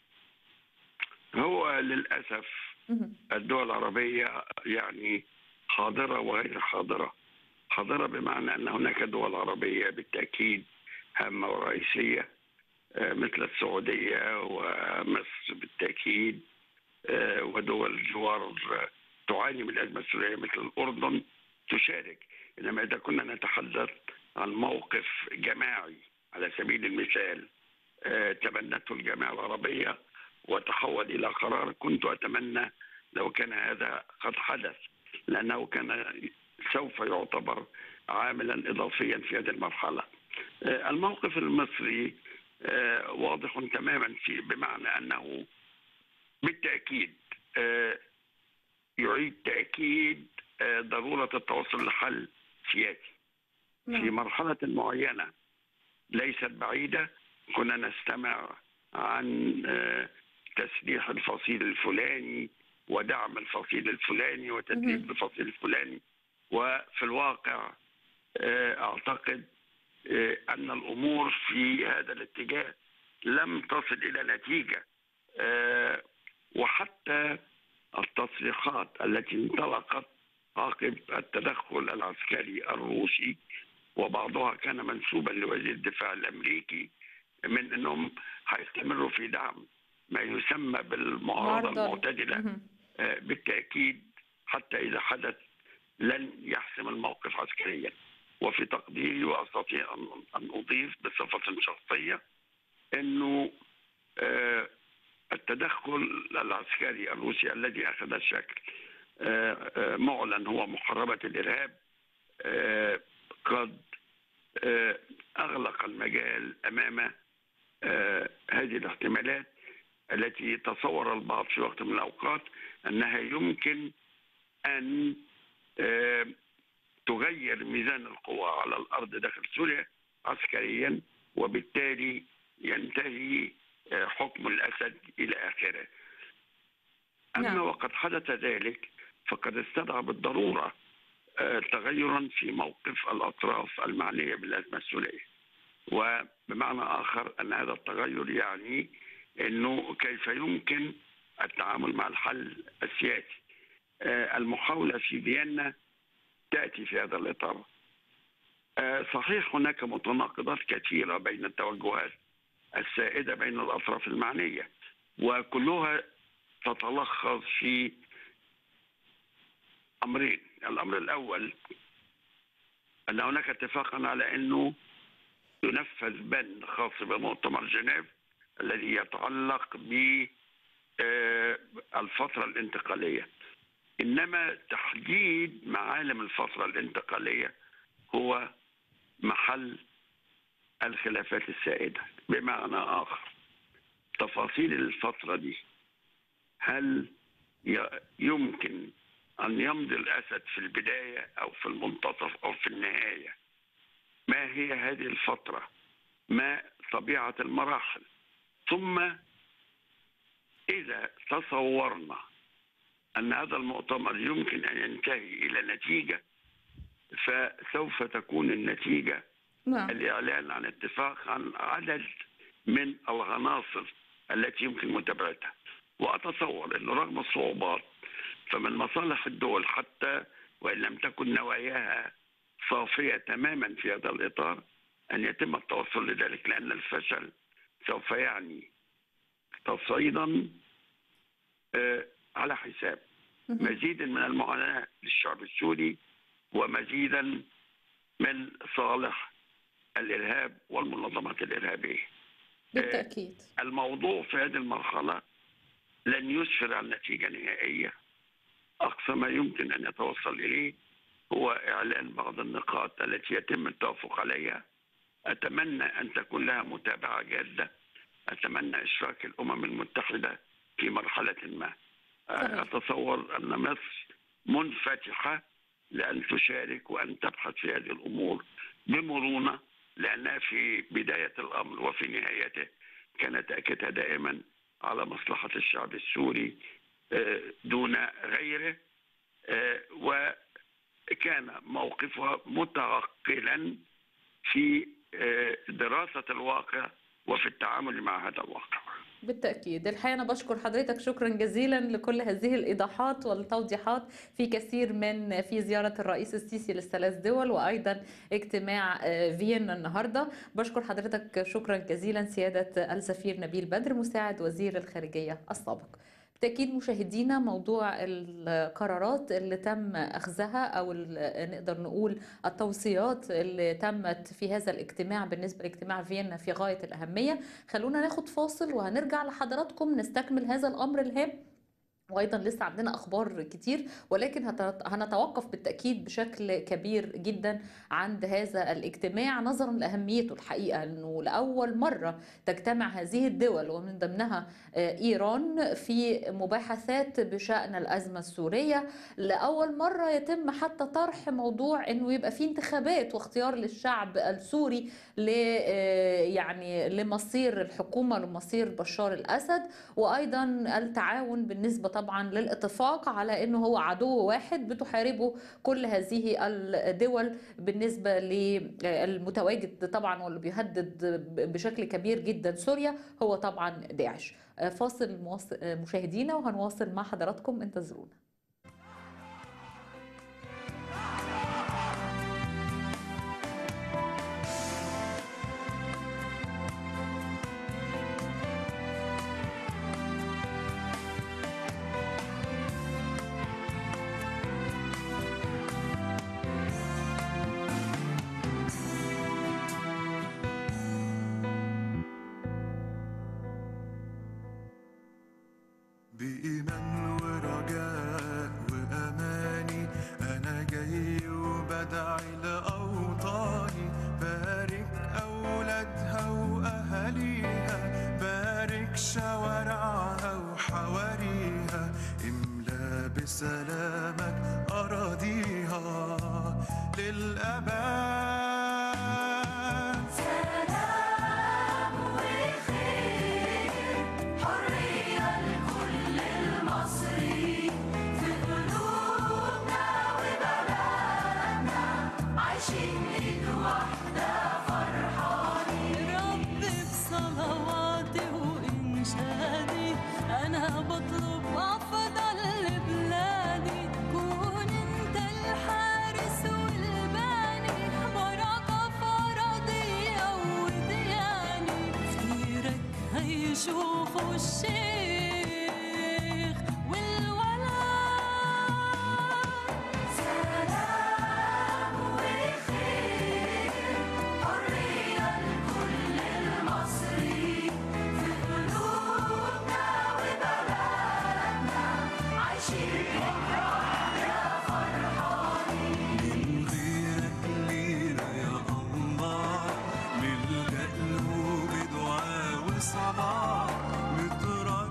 هو للأسف مهم. الدول العربية يعني حاضرة وغير حاضرة حاضرة بمعنى أن هناك دول عربية بالتأكيد هامة ورئيسية آه، مثل السعودية ومصر بالتأكيد آه، ودول الجوار آه، تعاني من الأزمة السورية مثل الأردن تشارك إنما إذا كنا نتحدث عن موقف جماعي على سبيل المثال آه، تبنته الجامعة العربية وتحول إلى قرار كنت أتمنى لو كان هذا قد حدث لأنه كان سوف يعتبر عاملا إضافيا في هذه المرحلة آه، الموقف المصري آه، واضح تماما في بمعنى أنه بالتأكيد آه، يعيد تأكيد آه، ضرورة التوصل لحل سياسي في نعم مرحلة معينة ليست بعيدة كنا نستمع عن آه، تسليح الفصيل الفلاني ودعم الفصيل الفلاني وتدريب مهم. الفصيل الفلاني وفي الواقع آه، أعتقد آه، أن الأمور في هذا الاتجاه لم تصل إلى نتيجة آه، وحتى التصريحات التي انطلقت عقب التدخل العسكري الروسي وبعضها كان منسوبا لوزير الدفاع الامريكي من انهم هيستمروا في دعم ما يسمى بالمعارضه معارضة المعتدله مهم. آه، بالتاكيد حتى اذا حدث لن يحسم الموقف عسكريا وفي تقديري واستطيع أن- ان اضيف بصفه شخصيه انه آه، التدخل العسكري الروسي الذي اخذ شكل آه، آه، معلن هو محاربه الارهاب آه، قد آه، اغلق المجال امام آه، هذه الاحتمالات التي تصور البعض في وقت من الاوقات انها يمكن ان آه، تغير ميزان القوى على الارض داخل سوريا عسكريا وبالتالي ينتهي آه، حكم الاسد الى اخره. اما نعم. وقد حدث ذلك فقد استدعى بالضروره آه، تغيرا في موقف الاطراف المعنيه بالازمه السوريه. وبمعنى اخر ان هذا التغير يعني انه كيف يمكن التعامل مع الحل السياسي. آه، المحاوله في فيينا تاتي في هذا الاطار. آه، صحيح هناك متناقضات كثيره بين التوجهات السائده بين الاطراف المعنيه وكلها تتلخص في امرين، الامر الاول ان هناك اتفاقا على انه ينفذ بند خاص بمؤتمر جنيف الذي يتعلق ب آه، الفتره الانتقاليه. انما تحديد معالم الفتره الانتقاليه هو محل الخلافات السائده بمعنى اخر تفاصيل الفتره دي هل ي- يمكن ان يمضي الاسد في البدايه او في المنتصف او في النهايه ما هي هذه الفتره ما طبيعه المراحل ثم اذا تصورنا ان هذا المؤتمر يمكن ان ينتهي الى نتيجه فسوف تكون النتيجه نعم الاعلان عن اتفاق عن عدد من العناصر التي يمكن متابعتها واتصور انه رغم الصعوبات فمن مصالح الدول حتى وان لم تكن نواياها صافيه تماما في هذا الاطار ان يتم التوصل لذلك لان الفشل سوف يعني تصعيدا آه، على حساب مهم. مزيدا من المعاناه للشعب السوري ومزيدا من صالح الارهاب والمنظمات الارهابيه. بالتأكيد الموضوع في هذه المرحله لن يسفر عن نتيجه نهائيه. اقصى ما يمكن ان يتوصل اليه هو اعلان بعض النقاط التي يتم التوافق عليها. اتمنى ان تكون لها متابعه جاده. اتمنى اشراك الامم المتحده في مرحله ما. صحيح. اتصور ان مصر منفتحه لان تشارك وان تبحث في هذه الامور بمرونه لانها في بدايه الامر وفي نهايته كان تاكيدها دائما على مصلحه الشعب السوري آه، دون غيره آه، وكان موقفها متعقلا في آه، دراسه الواقع وفي التعامل مع هذا الواقع. بالتأكيد الحقيقة أنا بشكر حضرتك شكرا جزيلا لكل هذه الإيضاحات والتوضيحات في كثير من في زيارة الرئيس السيسي للثلاث دول وأيضا اجتماع فيينا النهاردة بشكر حضرتك شكرا جزيلا سيادة السفير نبيل بدر مساعد وزير الخارجية السابق بالتأكيد مشاهدينا موضوع القرارات اللي تم أخذها أو نقدر نقول التوصيات اللي تمت في هذا الاجتماع بالنسبة لاجتماع فيينا في غاية الأهمية خلونا ناخد فاصل وهنرجع لحضراتكم نستكمل هذا الأمر الهام وايضا لسه عندنا اخبار كتير ولكن هنتوقف بالتاكيد بشكل كبير جدا عند هذا الاجتماع نظرا لاهميته الحقيقه انه لاول مره تجتمع هذه الدول ومن ضمنها ايران في مباحثات بشان الازمه السوريه لاول مره يتم حتى طرح موضوع انه يبقى في انتخابات واختيار للشعب السوري ل يعني لمصير الحكومه لمصير بشار الاسد وايضا التعاون بالنسبه طبعا للاتفاق على انه هو عدو واحد بتحاربه كل هذه الدول بالنسبه للمتواجد طبعا واللي بيهدد بشكل كبير جدا سوريا هو طبعا داعش فاصل مشاهدينا وهنواصل مع حضراتكم انتظرونا بإيمان ورجاء وأماني أنا جاي وبدعي لأوطاني بارك أولادها وأهاليها بارك شوارعها وحواريها املا بسلامك أراضيها للأبد سلام وخير حرية لكل المصري في قلوبنا وبلدنا عايشين ايد واحدة فرحانين رب بصلواتي وإنشادي أنا بطلب أفضل لبلادي كون أنت الحارس والباني بركة فرضية ودياني خيرك هيشوفوا الشيخ والولد سلام وخير حرية لكل المصري في قلوبنا وبلدنا عايشين من غيرك لينا يا الله نلجأ له بدعاء وصلاة نترى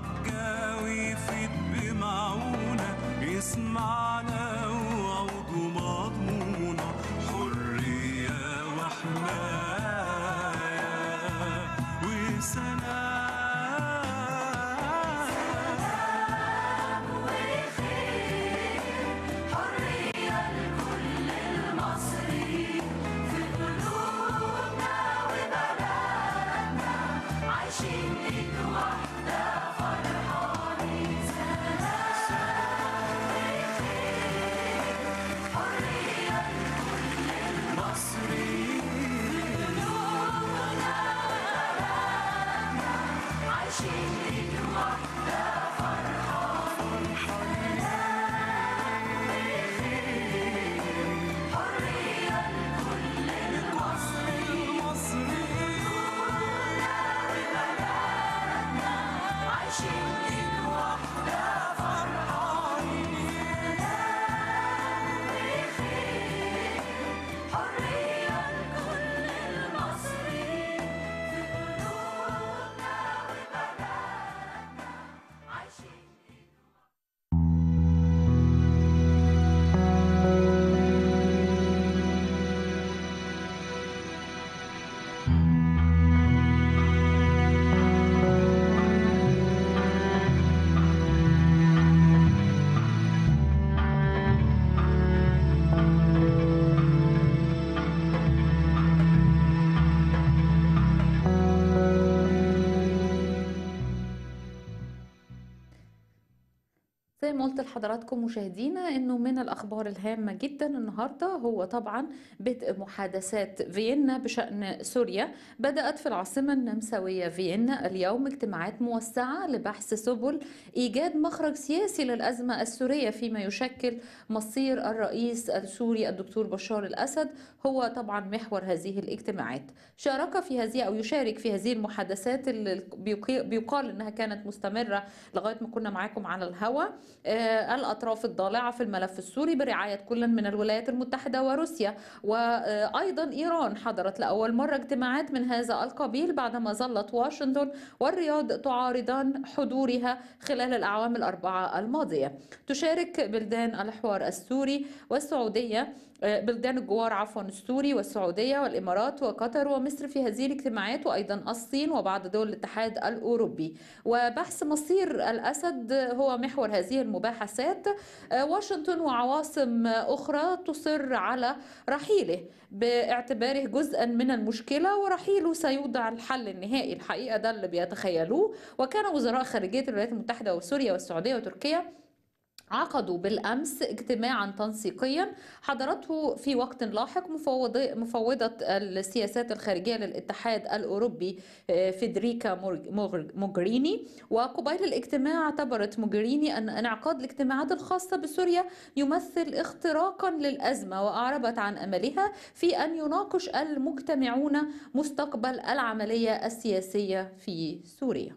زي ما قلت لحضراتكم مشاهدينا انه من الاخبار الهامه جدا النهارده هو طبعا بدء محادثات فيينا بشان سوريا بدات في العاصمه النمساويه فيينا اليوم اجتماعات موسعه لبحث سبل ايجاد مخرج سياسي للازمه السوريه فيما يشكل مصير الرئيس السوري الدكتور بشار الاسد هو طبعا محور هذه الاجتماعات شارك في هذه او يشارك في هذه المحادثات اللي بيقي- بيقال انها كانت مستمره لغايه ما كنا معاكم على الهواء آه، الأطراف الضالعة في الملف السوري برعاية كل من الولايات المتحدة وروسيا وأيضا إيران حضرت لأول مرة اجتماعات من هذا القبيل بعدما ظلت واشنطن والرياض تعارضان حضورها خلال الأعوام الأربعة الماضية تشارك بلدان الحوار السوري والسعودية آه، بلدان الجوار عفوا السوري والسعودية والإمارات وقطر ومصر في هذه الاجتماعات وأيضا الصين وبعض دول الاتحاد الأوروبي وبحث مصير الأسد هو محور هذه المباحثات آه، واشنطن وعواصم أخرى تصر على رحيله باعتباره جزءا من المشكلة ورحيله سيوضع الحل النهائي الحقيقة ده اللي بيتخيلوه وكان وزراء خارجية الولايات المتحدة وسوريا والسعودية وتركيا عقدوا بالامس اجتماعا تنسيقيا حضرته في وقت لاحق مفوض- مفوضه السياسات الخارجيه للاتحاد الاوروبي آه، فيدريكا مورج- مورج- موغريني وقبيل الاجتماع اعتبرت موغريني ان انعقاد الاجتماعات الخاصه بسوريا يمثل اختراقا للازمه واعربت عن املها في ان يناقش المجتمعون مستقبل العمليه السياسيه في سوريا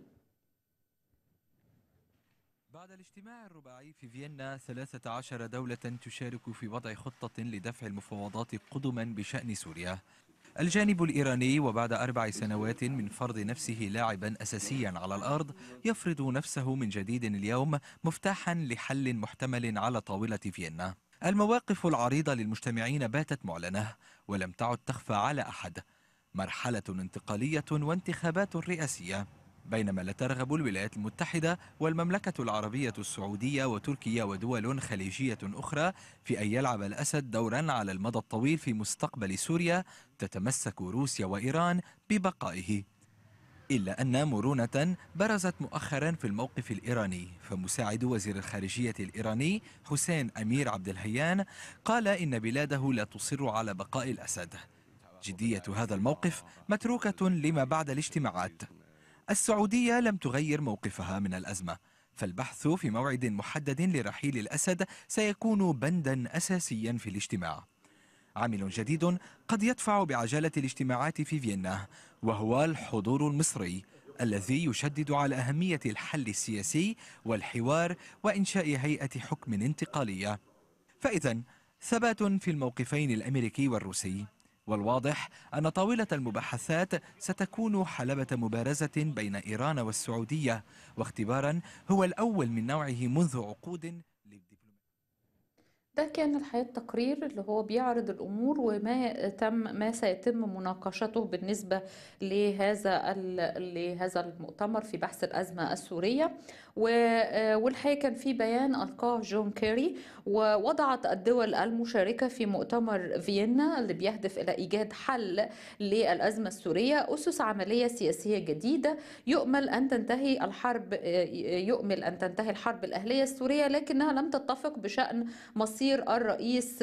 بعد الاجتماع الرباعي في فيينا 13 دولة تشارك في وضع خطة لدفع المفاوضات قدما بشأن سوريا الجانب الإيراني وبعد أربع سنوات من فرض نفسه لاعبا أساسيا على الأرض يفرض نفسه من جديد اليوم مفتاحا لحل محتمل على طاولة فيينا المواقف العريضة للمجتمعين باتت معلنة ولم تعد تخفى على أحد مرحلة انتقالية وانتخابات رئاسية بينما لا ترغب الولايات المتحدة والمملكة العربية السعودية وتركيا ودول خليجية أخرى في أن يلعب الأسد دورا على المدى الطويل في مستقبل سوريا تتمسك روسيا وإيران ببقائه إلا أن مرونة برزت مؤخرا في الموقف الإيراني فمساعد وزير الخارجية الإيراني حسين أمير عبد الهيان قال إن بلاده لا تصر على بقاء الأسد جدية هذا الموقف متروكة لما بعد الاجتماعات السعودية لم تغير موقفها من الأزمة فالبحث في موعد محدد لرحيل الأسد سيكون بندا أساسيا في الاجتماع عامل جديد قد يدفع بعجلة الاجتماعات في فيينا وهو الحضور المصري الذي يشدد على أهمية الحل السياسي والحوار وإنشاء هيئة حكم انتقالية فإذا ثبات في الموقفين الأمريكي والروسي والواضح أن طاولة المباحثات ستكون حلبة مبارزة بين إيران والسعودية واختبارا هو الأول من نوعه منذ عقود للدبلوماسية ده كان الحقيقة التقرير اللي هو بيعرض الأمور وما تم ما سيتم مناقشته بالنسبة لهذا ال- لهذا المؤتمر في بحث الأزمة السورية و- والحقيقة كان في بيان ألقاه جون كيري ووضعت الدول المشاركة في مؤتمر فيينا اللي بيهدف إلى إيجاد حل للأزمة السورية أسس عملية سياسية جديدة يؤمل أن تنتهي الحرب يؤمل أن تنتهي الحرب الأهلية السورية لكنها لم تتفق بشأن مصير الرئيس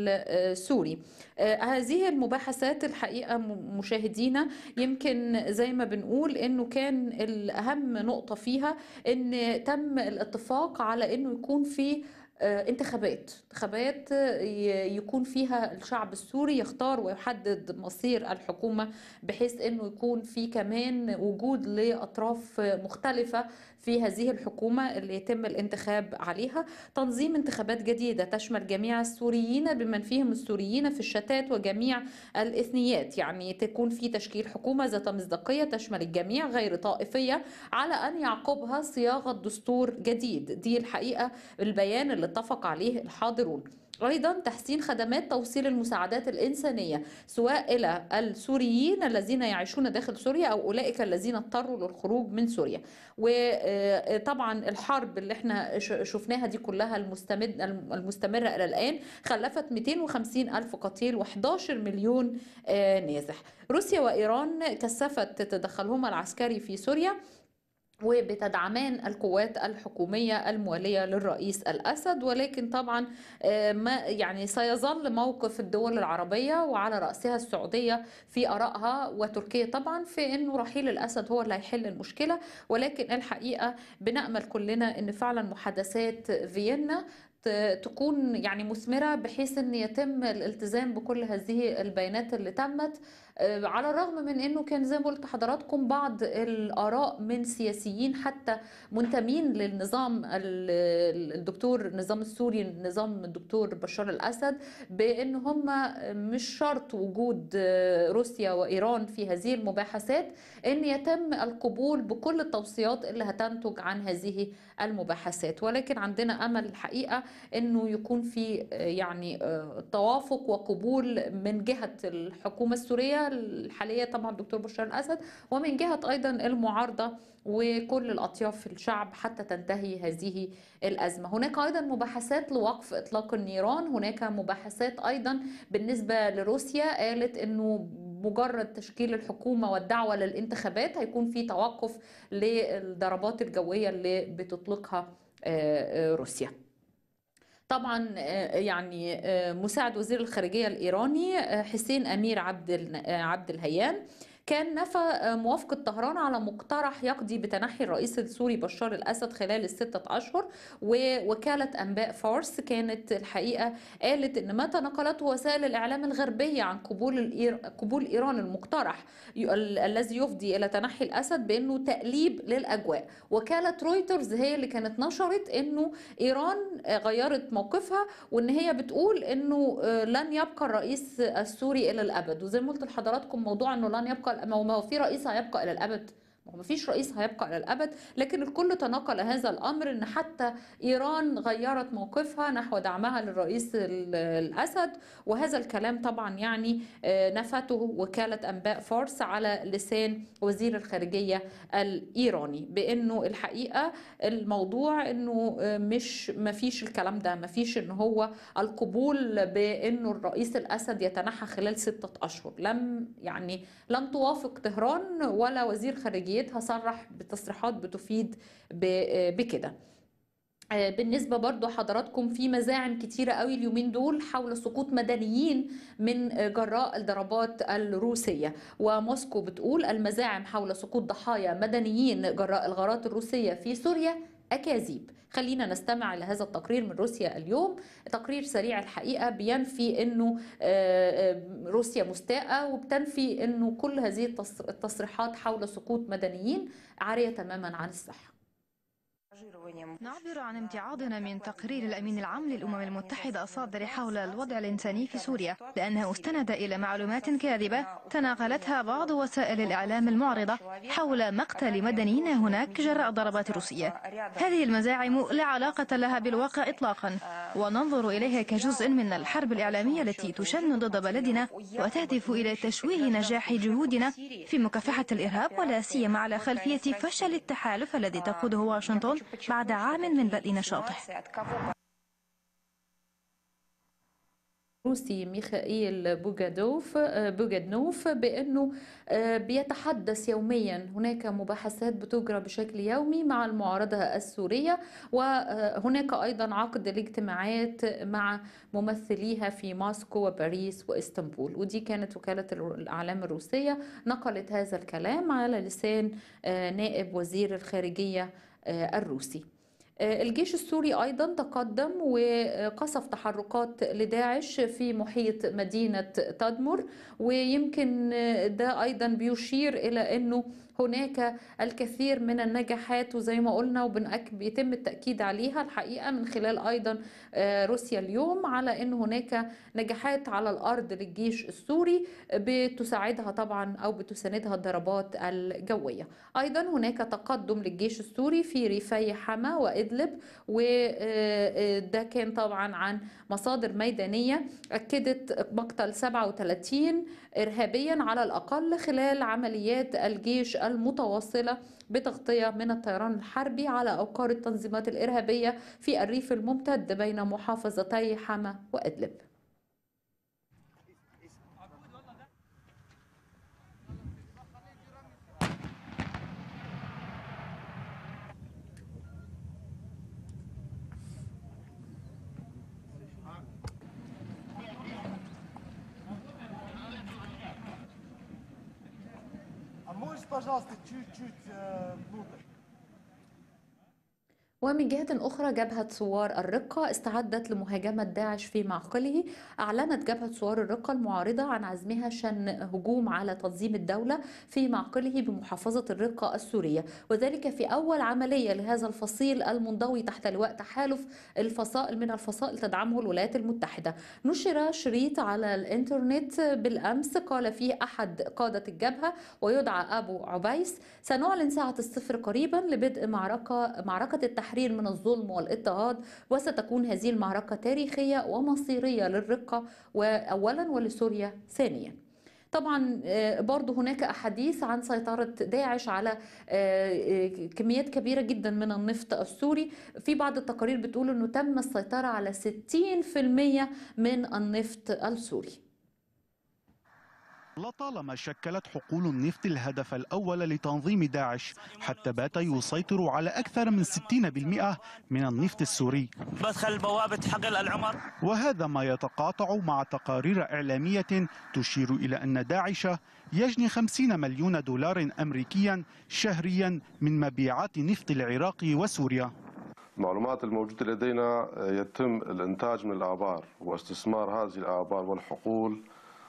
السوري آه، هذه المباحثات الحقيقة م- مشاهدينا يمكن زي ما بنقول انه كان الاهم نقطة فيها ان تم الاتفاق على انه يكون في آه، انتخابات انتخابات آه، ي- يكون فيها الشعب السوري يختار ويحدد مصير الحكومة بحيث انه يكون في كمان وجود لاطراف مختلفة في هذه الحكومة اللي يتم الانتخاب عليها تنظيم انتخابات جديدة تشمل جميع السوريين بمن فيهم السوريين في الشتات وجميع الإثنيات يعني تكون في تشكيل حكومة ذات مصداقية تشمل الجميع غير طائفية على أن يعقبها صياغة دستور جديد دي الحقيقة البيان اللي اتفق عليه الحاضرون أيضا تحسين خدمات توصيل المساعدات الإنسانية سواء إلى السوريين الذين يعيشون داخل سوريا أو أولئك الذين اضطروا للخروج من سوريا وطبعا الحرب اللي احنا ش- شفناها دي كلها المستمد المستمرة إلى الآن خلفت 250 ألف قتيل و11 مليون آه، نازح روسيا وإيران كثفت تدخلهما العسكري في سوريا وبتدعمان القوات الحكومية الموالية للرئيس الأسد ولكن طبعا آه، ما يعني سيظل موقف الدول العربية وعلى رأسها السعودية في آرائها وتركيا طبعا في أنه رحيل الأسد هو اللي هيحل المشكلة ولكن الحقيقة بنأمل كلنا أن فعلا محادثات فيينا ت- تكون يعني مثمرة بحيث أن يتم الالتزام بكل هذه البيانات اللي تمت آه، على الرغم من أنه كان زي ما قلت حضراتكم بعض الآراء من سياسيين حتى منتمين للنظام ال- الدكتور النظام السوري نظام الدكتور بشار الأسد بأن هم مش شرط وجود آه، روسيا وإيران في هذه المباحثات أن يتم القبول بكل التوصيات اللي هتنتج عن هذه المباحثات ولكن عندنا أمل الحقيقة أنه يكون في آه، يعني آه، توافق وقبول من جهة الحكومة السورية الحالية طبعا الدكتور بشار الأسد ومن جهة أيضا المعارضة وكل الأطياف في الشعب حتى تنتهي هذه الأزمة هناك أيضا مباحثات لوقف إطلاق النيران هناك مباحثات أيضا بالنسبة لروسيا قالت أنه مجرد تشكيل الحكومة والدعوة للانتخابات هيكون في توقف للضربات الجوية اللي بتطلقها آه، آه، روسيا طبعا آه، يعني آه، مساعد وزير الخارجية الإيراني آه، حسين أمير عبد ال- آه، عبد الهيان كان نفى آه، موافقة طهران على مقترح يقضي بتنحي الرئيس السوري بشار الأسد خلال الستة أشهر ووكالة أنباء فارس كانت الحقيقة قالت إن ما تناقلته وسائل الإعلام الغربية عن قبول الإير... قبول إيران المقترح ي- ال- الذي يفضي إلى تنحي الأسد بأنه تقليب للأجواء وكالة رويترز هي اللي كانت نشرت إنه إيران آه، غيرت موقفها وإن هي بتقول إنه آه، لن يبقى الرئيس السوري إلى الأبد وزي ما قلت لحضراتكم موضوع إنه لن يبقى ما هو ما هو في رئيس هيبقى إلى الأبد ما هو مفيش رئيس هيبقى إلى الأبد لكن الكل تناقل هذا الأمر إن حتى إيران غيرت موقفها نحو دعمها للرئيس ال- الأسد وهذا الكلام طبعا يعني آه، نفته وكالة أنباء فارس على لسان وزير الخارجية الإيراني بأنه الحقيقة الموضوع أنه آه، مش مفيش الكلام ده مفيش أنه هو القبول بأنه الرئيس الأسد يتنحى خلال ستة أشهر لم يعني لم توافق طهران ولا وزير خارجيتها صرح بتصريحات بتفيد ب- بكده آه، بالنسبة برضو حضراتكم في مزاعم كتيرة قوي اليومين دول حول سقوط مدنيين من آه، جراء الضربات الروسية وموسكو بتقول المزاعم حول سقوط ضحايا مدنيين جراء الغارات الروسية في سوريا أكاذيب خلينا نستمع لهذا التقرير من روسيا اليوم تقرير سريع الحقيقة بينفي أنه آه، آه، روسيا مستاءة وبتنفي أنه كل هذه التص- التصريحات حول سقوط مدنيين عارية تماما عن الصحة نعبر عن امتعاضنا من تقرير الأمين العام للأمم المتحدة الصادر حول الوضع الإنساني في سوريا لأنه استند إلى معلومات كاذبة تناقلتها بعض وسائل الإعلام المعرضة حول مقتل مدنيين هناك جراء الضربات الروسية هذه المزاعم لا علاقة لها بالواقع إطلاقا وننظر إليها كجزء من الحرب الإعلامية التي تشن ضد بلدنا وتهدف إلى تشويه نجاح جهودنا في مكافحة الإرهاب ولا سيما على خلفية فشل التحالف الذي تقوده واشنطن بعد عام من بدء نشاطه روسي ميخائيل بوغادوف بوغادنوف بأنه آه، بيتحدث يوميا هناك مباحثات بتجرى بشكل يومي مع المعارضة السورية وهناك أيضا عقد الاجتماعات مع ممثليها في موسكو وباريس وإسطنبول ودي كانت وكالة الإعلام الروسية نقلت هذا الكلام على لسان آه، نائب وزير الخارجية آه، الروسي آه، الجيش السوري أيضا تقدم وقصف تحركات لداعش في محيط مدينة تدمر ويمكن آه، ده أيضا بيشير إلى أنه هناك الكثير من النجاحات وزي ما قلنا وبيتم التأكيد عليها الحقيقة من خلال أيضا آه، روسيا اليوم على أن هناك نجاحات على الأرض للجيش السوري بتساعدها طبعا أو بتساندها الضربات الجوية أيضا هناك تقدم للجيش السوري في ريفي حما وإدلب وده كان طبعا عن مصادر ميدانية أكدت مقتل 37 إرهابيا على الأقل خلال عمليات الجيش المتواصلة بتغطية من الطيران الحربي على أوقار التنظيمات الإرهابية في الريف الممتد بين محافظتي حما وإدلب Можешь, пожалуйста, чуть-чуть э, внутрь? ومن جهة أخرى جبهة ثوار الرقة استعدت لمهاجمة داعش في معقله أعلنت جبهة ثوار الرقة المعارضة عن عزمها شن هجوم على تنظيم الدولة في معقله بمحافظة الرقة السورية وذلك في أول عملية لهذا الفصيل المنضوي تحت لواء تحالف الفصائل من الفصائل تدعمه الولايات المتحدة نشر شريط على الإنترنت بالأمس قال فيه أحد قادة الجبهة ويدعى أبو عبيس سنعلن ساعة الصفر قريبا لبدء معركة معركة التحرير من الظلم والاضطهاد وستكون هذه المعركة تاريخية ومصيرية للرقة أولا ولسوريا ثانيا طبعا آه، برضو هناك أحاديث عن سيطرة داعش على آه، آه، كميات كبيرة جدا من النفط السوري في بعض التقارير بتقول أنه تم السيطرة على 60% من النفط السوري لطالما شكلت حقول النفط الهدف الأول لتنظيم داعش حتى بات يسيطر على أكثر من 60% من النفط السوري بدخل بوابة حقل العمر وهذا ما يتقاطع مع تقارير إعلامية تشير إلى أن داعش يجني 50 مليون دولار أمريكيا شهريا من مبيعات نفط العراق وسوريا المعلومات الموجودة لدينا يتم الإنتاج من الآبار واستثمار هذه الآبار والحقول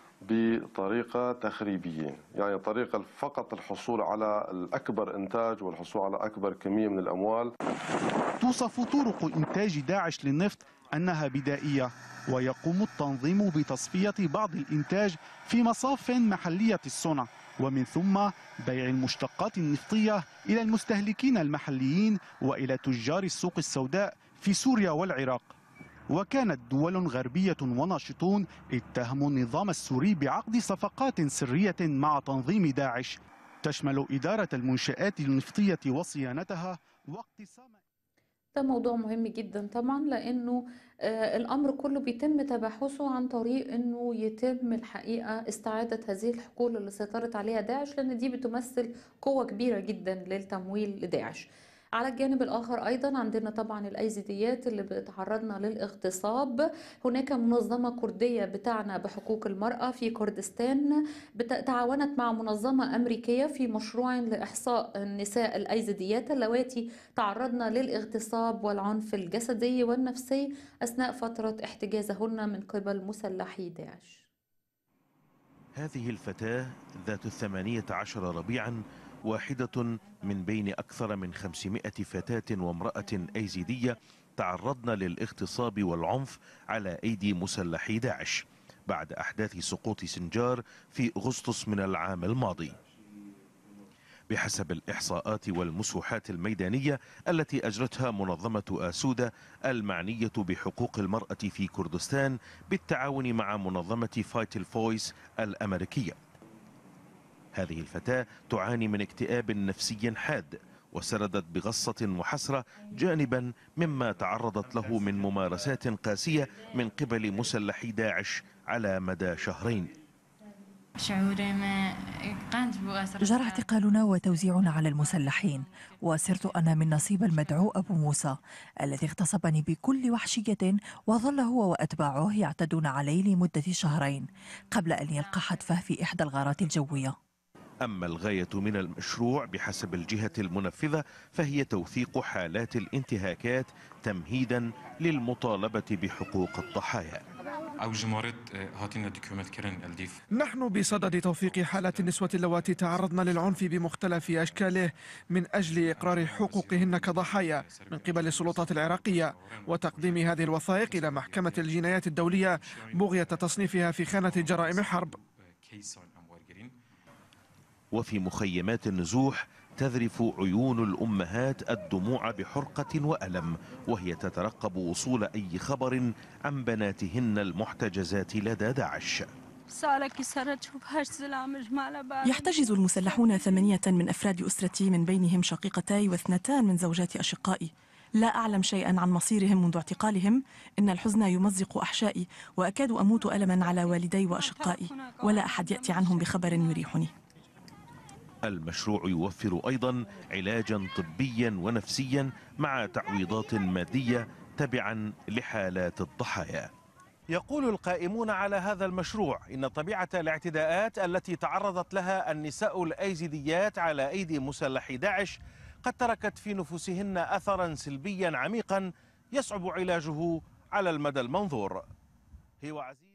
بطريقة تخريبية يعني طريقة فقط الحصول على الأكبر إنتاج والحصول على أكبر كمية من الأموال توصف طرق إنتاج داعش للنفط أنها بدائية ويقوم التنظيم بتصفية بعض الإنتاج في مصاف محلية الصنع ومن ثم بيع المشتقات النفطية إلى المستهلكين المحليين وإلى تجار السوق السوداء في سوريا والعراق وكانت دول غربية وناشطون اتهموا النظام السوري بعقد صفقات سرية مع تنظيم داعش تشمل إدارة المنشآت النفطية وصيانتها واقتسام ده موضوع مهم جدا طبعا لانه آه، الامر كله بيتم تباحثه عن طريق انه يتم الحقيقه استعاده هذه الحقول اللي سيطرت عليها داعش لان دي بتمثل قوه كبيره جدا للتمويل لداعش على الجانب الآخر أيضا عندنا طبعا الأيزيديات اللي بتعرضنا للاغتصاب هناك منظمة كردية بتعنى بحقوق المرأة في كردستان بت- تعاونت مع منظمة أمريكية في مشروع لإحصاء النساء الأيزيديات اللواتي تعرضن للاغتصاب والعنف الجسدي والنفسي أثناء فترة احتجازهن من قبل مسلحي داعش هذه الفتاة ذات الثمانية عشر ربيعا واحدة من بين أكثر من خمسمائة فتاة وامرأة أيزيدية تعرضن للاغتصاب والعنف على أيدي مسلحي داعش بعد أحداث سقوط سنجار في أغسطس من العام الماضي بحسب الإحصاءات والمسوحات الميدانية التي أجرتها منظمة آسودة المعنية بحقوق المرأة في كردستان بالتعاون مع منظمة فايت الفويس الأمريكية هذه الفتاة تعاني من اكتئاب نفسي حاد وسردت بغصة وحسرة جانبا مما تعرضت له من ممارسات قاسية من قبل مسلحي داعش على مدى شهرين جرى اعتقالنا وتوزيعنا على المسلحين وصرت أنا من نصيب المدعو أبو موسى الذي اغتصبني بكل وحشية وظل هو وأتباعه يعتدون علي لمدة شهرين قبل أن يلقى حتفه في إحدى الغارات الجوية أما الغاية من المشروع بحسب الجهة المنفذة فهي توثيق حالات الانتهاكات تمهيدا للمطالبة بحقوق الضحايا او جمارت هاتينا دوكيومنت كرن الديف نحن بصدد توثيق حالات النسوة اللواتي تعرضن للعنف بمختلف أشكاله من أجل إقرار حقوقهن كضحايا من قبل السلطات العراقية وتقديم هذه الوثائق إلى محكمة الجنايات الدولية بغية تصنيفها في خانة جرائم الحرب وفي مخيمات النزوح تذرف عيون الأمهات الدموع بحرقة وألم وهي تترقب وصول أي خبر عن بناتهن المحتجزات لدى داعش يحتجز المسلحون ثمانية من أفراد أسرتي من بينهم شقيقتي واثنتان من زوجات أشقائي لا أعلم شيئا عن مصيرهم منذ اعتقالهم إن الحزن يمزق أحشائي وأكاد أموت ألما على والدي وأشقائي ولا أحد يأتي عنهم بخبر يريحني المشروع يوفر أيضا علاجا طبيا ونفسيا مع تعويضات مادية تبعا لحالات الضحايا يقول القائمون على هذا المشروع إن طبيعة الاعتداءات التي تعرضت لها النساء الأيزيديات على أيدي مسلحي داعش قد تركت في نفوسهن أثرا سلبيا عميقا يصعب علاجه على المدى المنظور هي عزيز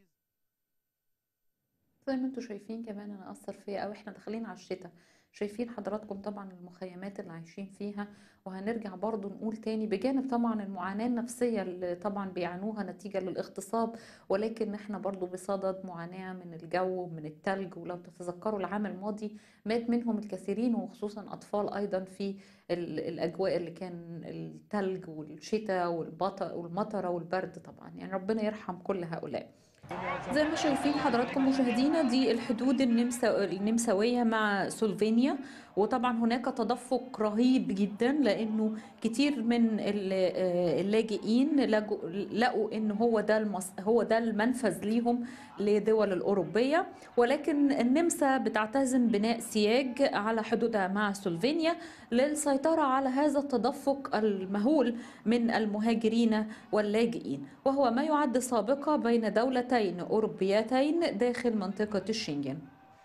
زي ما انتم شايفين كمان انا اثر فيا قوي احنا داخلين على الشتاء شايفين حضراتكم طبعا المخيمات اللي عايشين فيها وهنرجع برضو نقول تاني بجانب طبعا المعاناة النفسية اللي طبعا بيعانوها نتيجة للاغتصاب ولكن احنا برضو بصدد معاناة من الجو ومن التلج ولو تتذكروا العام الماضي مات منهم الكثيرين وخصوصا أطفال أيضا في ال- الأجواء اللي كان التلج والشتاء والبط- والمطرة والبرد طبعا يعني ربنا يرحم كل هؤلاء زي ما شايفين حضراتكم مشاهدينا دي الحدود النمسا النمساوية مع سلوفينيا وطبعا هناك تدفق رهيب جدا لانه كتير من ال- آه، اللاجئين لجوا- لقوا ان هو ده المص... هو ده المنفذ ليهم لدول الاوروبيه ولكن النمسا بتعتزم بناء سياج على حدودها مع سلوفينيا للسيطره على هذا التدفق المهول من المهاجرين واللاجئين وهو ما يعد سابقه بين دولتين اوروبيتين داخل منطقه الشنجن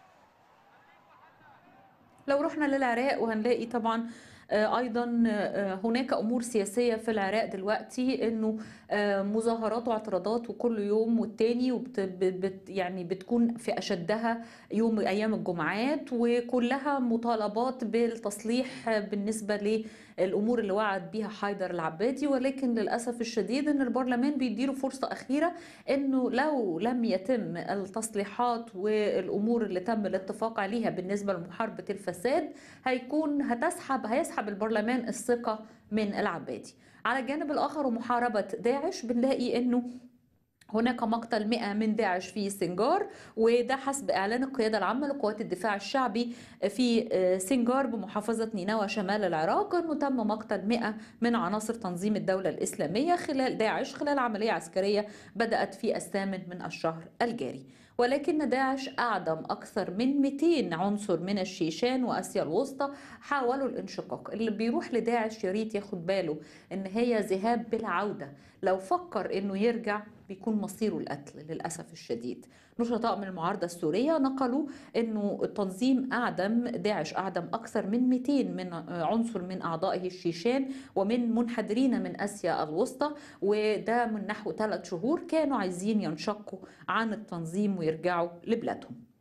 لو رحنا للعراق وهنلاقي طبعا آه، ايضا آه، هناك امور سياسيه في العراق دلوقتي انه آه، مظاهرات واعتراضات وكل يوم والتاني وبت بت يعني بتكون في اشدها يوم ايام الجمعات وكلها مطالبات بالتصليح بالنسبه للامور اللي وعد بيها حيدر العبادي ولكن للاسف الشديد ان البرلمان بيديله فرصه اخيره انه لو لم يتم التصليحات والامور اللي تم الاتفاق عليها بالنسبه لمحاربه الفساد هيكون هتسحب هيسحب البرلمان الثقه من العبادي على الجانب الاخر ومحاربه داعش بنلاقي انه هناك مقتل 100 من داعش في سنجار وده حسب اعلان القياده العامه لقوات الدفاع الشعبي في سنجار بمحافظه نينوى شمال العراق انه تم مقتل 100 من عناصر تنظيم الدوله الاسلاميه خلال داعش خلال عمليه عسكريه بدات في الثامن من الشهر الجاري ولكن داعش أعدم أكثر من 200 عنصر من الشيشان وآسيا الوسطى حاولوا الانشقاق اللي بيروح لداعش يا ريت ياخد باله إن هي ذهاب بلا عودة لو فكر إنه يرجع بيكون مصيره القتل للأسف الشديد نشطاء من المعارضة السورية نقلوا أنه التنظيم أعدم داعش أعدم أكثر من 200 من عنصر من أعضائه الشيشان ومن منحدرين من آسيا الوسطى وده من نحو ثلاث شهور كانوا عايزين ينشقوا عن التنظيم ويرجعوا لبلادهم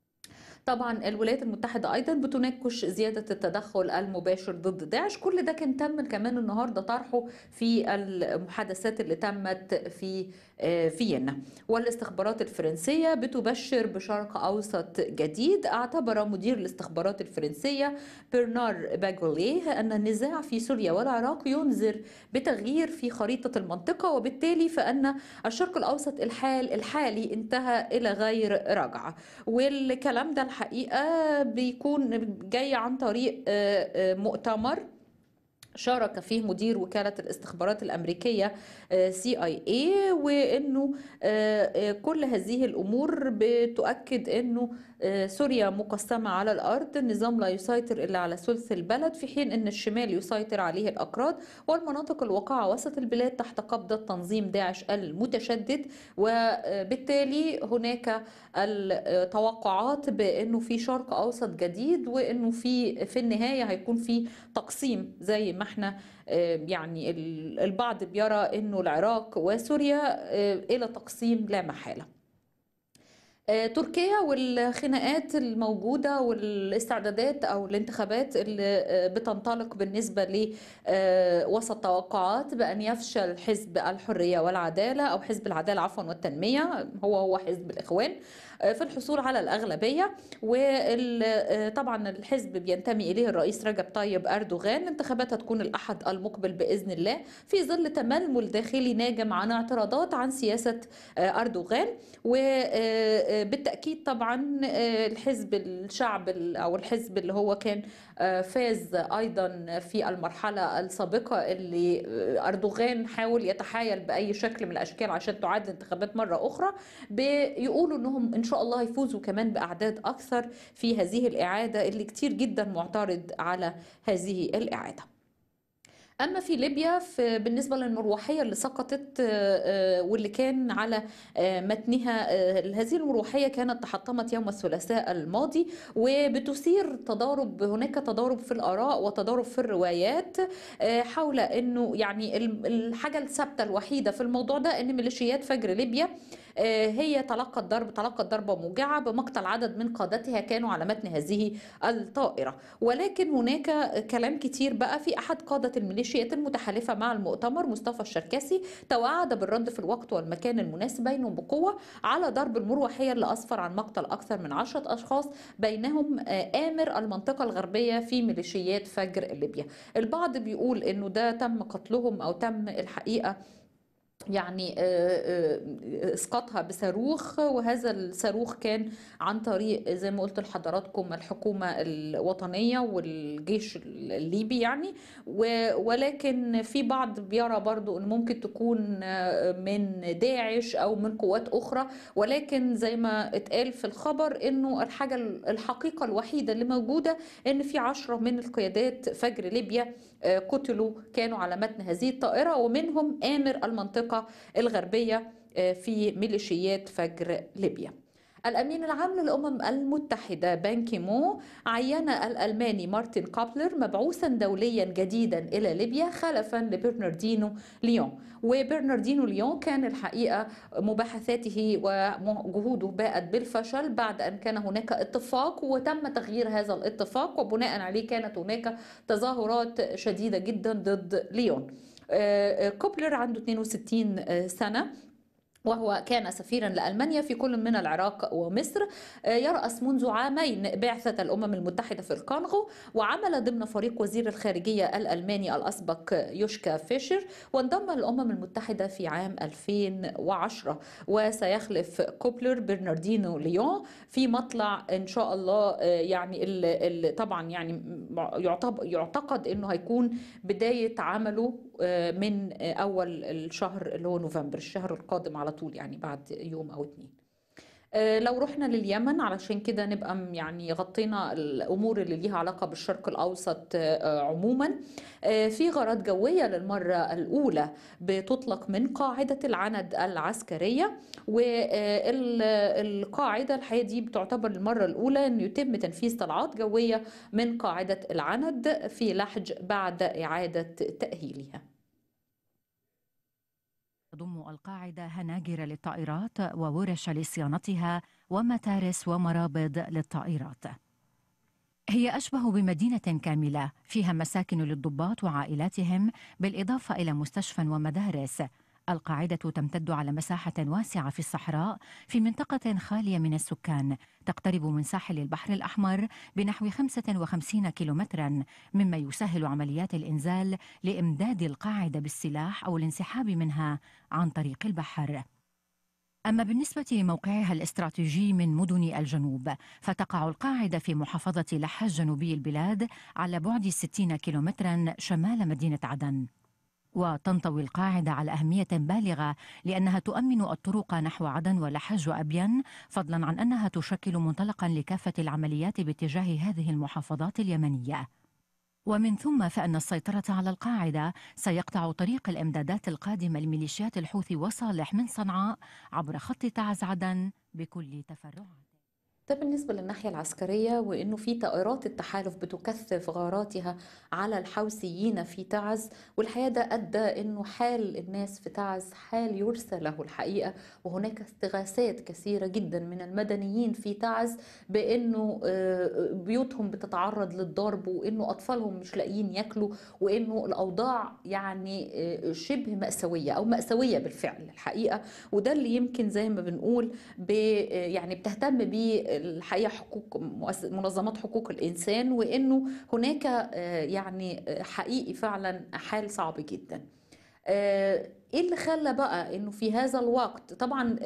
طبعا الولايات المتحدة أيضا بتناقش زيادة التدخل المباشر ضد داعش كل ده كان تم كمان النهاردة طرحه في المحادثات اللي تمت في آه، فيينا والاستخبارات الفرنسية بتبشر بشرق أوسط جديد اعتبر مدير الاستخبارات الفرنسية برنار باجوليه أن النزاع في سوريا والعراق ينذر بتغيير في خريطة المنطقة وبالتالي فأن الشرق الأوسط الحال الحالي انتهى إلى غير رجعة والكلام ده الحقيقة بيكون جاي عن طريق آه، آه، مؤتمر شارك فيه مدير وكالة الاستخبارات الأمريكية سي اي اي وانه آه، آه، كل هذه الامور بتؤكد انه آه، سوريا مقسمة على الارض النظام لا يسيطر الا على ثلث البلد في حين ان الشمال يسيطر عليه الاكراد والمناطق الواقعة وسط البلاد تحت قبضة تنظيم داعش المتشدد وبالتالي هناك التوقعات بانه في شرق اوسط جديد وانه في في النهايه هيكون في تقسيم زي ما احنا آه، يعني ال- البعض بيرى انه العراق وسوريا آه، الى تقسيم لا محاله آه، تركيا والخناقات الموجودة والاستعدادات أو الانتخابات اللي آه، بتنطلق بالنسبة ل آه، وسط توقعات بأن يفشل حزب الحرية والعدالة أو حزب العدالة عفوا والتنمية هو هو حزب الإخوان آه، في الحصول على الأغلبية وطبعا الحزب بينتمي إليه الرئيس رجب طيب أردوغان الانتخابات هتكون الأحد المقبل بإذن الله في ظل تململ داخلي ناجم عن اعتراضات عن سياسة آه، أردوغان وبالتأكيد طبعا آه، الحزب الشعب ال- أو الحزب اللي هو كان آه، فاز أيضا في المرحلة السابقة اللي آه، أردوغان حاول يتحايل بأي شكل من الأشكال عشان تعاد الانتخابات مرة أخرى بيقولوا أنهم إن شاء الله يفوزوا كمان بأعداد أكثر في هذه الإعادة اللي كتير جدا معترض على هذه الإعادة أما في ليبيا في بالنسبة للمروحية اللي سقطت آه، آه، واللي كان على آه، متنها آه، هذه المروحية كانت تحطمت يوم الثلاثاء الماضي وبتثير تضارب هناك تضارب في الآراء وتضارب في الروايات آه، حول أنه يعني ال- الحاجة الثابتة الوحيدة في الموضوع ده أن ميليشيات فجر ليبيا آه، هي تلقت ضرب تلقت ضربة موجعة بمقتل عدد من قادتها كانوا على متن هذه الطائرة ولكن هناك كلام كتير بقى في أحد قادة الميليشيات المتحالفة مع المؤتمر مصطفى الشركسي توعد بالرد في الوقت والمكان المناسبين بقوة على ضرب المروحية اللي أسفر عن مقتل أكثر من عشرة أشخاص بينهم آه، آمر المنطقة الغربية في ميليشيات فجر ليبيا البعض بيقول إنه ده تم قتلهم أو تم الحقيقة يعني آه، آه، اسقاطها بصاروخ وهذا الصاروخ كان عن طريق زي ما قلت لحضراتكم الحكومه الوطنيه والجيش الليبي يعني و- ولكن في بعض بيرى برضو ان ممكن تكون آه، من داعش او من قوات اخرى ولكن زي ما اتقال في الخبر انه الحاجه الحقيقه الوحيده اللي موجوده ان في عشرة من القيادات فجر ليبيا آه، قتلوا كانوا على متن هذه الطائرة ومنهم آمر المنطقة الغربية آه، في ميليشيات فجر ليبيا الأمين العام للأمم المتحدة بان كيمو عين الألماني مارتن كابلر مبعوثا دوليا جديدا إلى ليبيا خلفا لبرناردينو ليون وبرناردينو ليون كان الحقيقة مباحثاته وجهوده باءت بالفشل بعد أن كان هناك اتفاق وتم تغيير هذا الاتفاق وبناء عليه كانت هناك تظاهرات شديدة جدا ضد ليون آه، آه، كوبلر عنده 62 سنة وهو كان سفيرا لألمانيا في كل من العراق ومصر آه، يرأس منذ عامين بعثة الأمم المتحدة في الكونغو وعمل ضمن فريق وزير الخارجية الألماني الأسبق يوشكا فيشر وانضم للأمم المتحدة في عام 2010 وسيخلف كوبلر برناردينو ليون في مطلع إن شاء الله آه، يعني ال- ال- طبعا يعني يعتب- يعتقد أنه هيكون بداية عمله آه، من آه، أول الشهر اللي هو نوفمبر الشهر القادم على طول يعني بعد يوم أو اتنين آه، لو رحنا لليمن علشان كده نبقى م- يعني غطينا الامور اللي ليها علاقه بالشرق الاوسط آه، عموما آه، في غارات جويه للمره الاولى بتطلق من قاعده العند العسكريه والقاعده الحقيقه دي بتعتبر المره الاولى ان يتم تنفيذ طلعات جويه من قاعده العند في لحج بعد اعاده تاهيلها تضم القاعدة هناجر للطائرات وورش لصيانتها ومتارس ومرابض للطائرات. هي أشبه بمدينة كاملة فيها مساكن للضباط وعائلاتهم بالإضافة إلى مستشفى ومدارس. القاعدة تمتد على مساحة واسعة في الصحراء في منطقة خالية من السكان تقترب من ساحل البحر الأحمر بنحو 55 كيلومترا مما يسهل عمليات الإنزال لإمداد القاعدة بالسلاح أو الانسحاب منها عن طريق البحر أما بالنسبة لموقعها الاستراتيجي من مدن الجنوب فتقع القاعدة في محافظة لحج جنوبي البلاد على بعد 60 كيلومترا شمال مدينة عدن وتنطوي القاعدة على أهمية بالغة لأنها تؤمن الطرق نحو عدن ولحج وأبين فضلا عن أنها تشكل منطلقا لكافة العمليات باتجاه هذه المحافظات اليمنية ومن ثم فإن السيطرة على القاعدة سيقطع طريق الإمدادات القادمة لميليشيات الحوثي وصالح من صنعاء عبر خط تعز عدن بكل تفرعات ده بالنسبة للناحية العسكرية وإنه في طائرات التحالف بتكثف غاراتها على الحوثيين في تعز والحقيقة ده أدى إنه حال الناس في تعز حال يرثى له الحقيقة وهناك استغاثات كثيرة جدا من المدنيين في تعز بإنه آه، بيوتهم بتتعرض للضرب وإنه أطفالهم مش لاقيين ياكلوا وإنه الأوضاع يعني آه، شبه مأساوية أو مأساوية بالفعل الحقيقة وده اللي يمكن زي ما بنقول ب يعني بتهتم بيه الحقيقه حقوق مؤس- منظمات حقوق الانسان وانه هناك آه، يعني آه، حقيقي فعلا حال صعب جدا. آه، ايه اللي خلى بقى انه في هذا الوقت طبعا ال-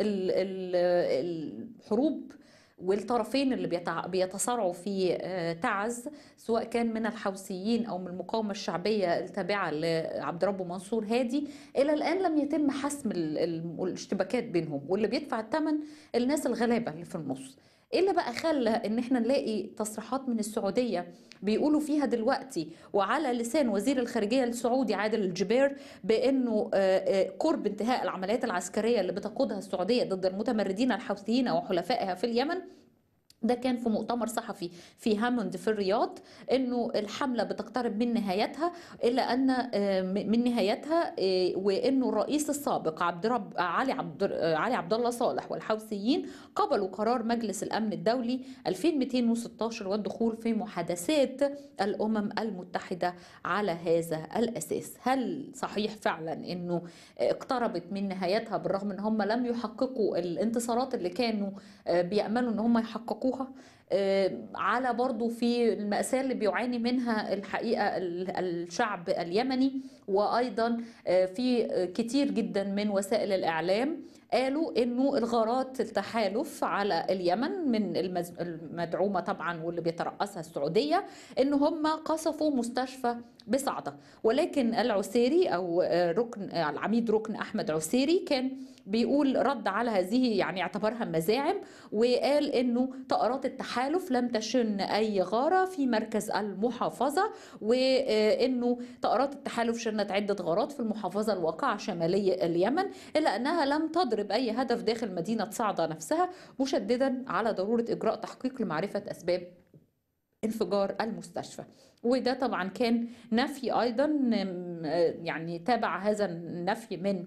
ال- الحروب والطرفين اللي بيتع- بيتصارعوا في آه، تعز سواء كان من الحوثيين او من المقاومه الشعبيه التابعه لعبد ربه منصور هادي الى الان لم يتم حسم ال- ال- الاشتباكات بينهم واللي بيدفع الثمن الناس الغلابه اللي في النص ايه اللي بقى خلى ان احنا نلاقي تصريحات من السعوديه بيقولوا فيها دلوقتي وعلى لسان وزير الخارجيه السعودي عادل الجبير بانه آه، آه، قرب انتهاء العمليات العسكريه اللي بتقودها السعوديه ضد المتمردين الحوثيين او حلفائها في اليمن ده كان في مؤتمر صحفي في هاموند في الرياض انه الحمله بتقترب من نهايتها الا ان آه، من نهايتها آه، وانه الرئيس السابق عبد رب علي عبد آه، علي عبد الله صالح والحوثيين قبلوا قرار مجلس الامن الدولي 2216 والدخول في محادثات الامم المتحده على هذا الاساس هل صحيح فعلا انه اقتربت من نهايتها بالرغم ان هم لم يحققوا الانتصارات اللي كانوا آه، بيأملوا ان هم يحققوها آه، على برضو في المأساة اللي بيعاني منها الحقيقة ال- الشعب اليمني وأيضا آه، في آه، كتير جدا من وسائل الإعلام قالوا انه الغارات التحالف على اليمن من المز- المدعومه طبعا واللي بيترأسها السعوديه ان هم قصفوا مستشفى بصعده ولكن العسيري او آه، ركن آه، العميد ركن احمد عسيري كان بيقول رد على هذه يعني اعتبرها مزاعم وقال انه طائرات التحالف لم تشن اي غاره في مركز المحافظه وانه طائرات التحالف شنت عده غارات في المحافظه الواقعه شمالي اليمن الا انها لم تضرب اي هدف داخل مدينه صعده نفسها مشددا على ضروره اجراء تحقيق لمعرفه اسباب انفجار المستشفى وده طبعا كان نفي ايضا آم، آه، يعني تابع هذا النفي من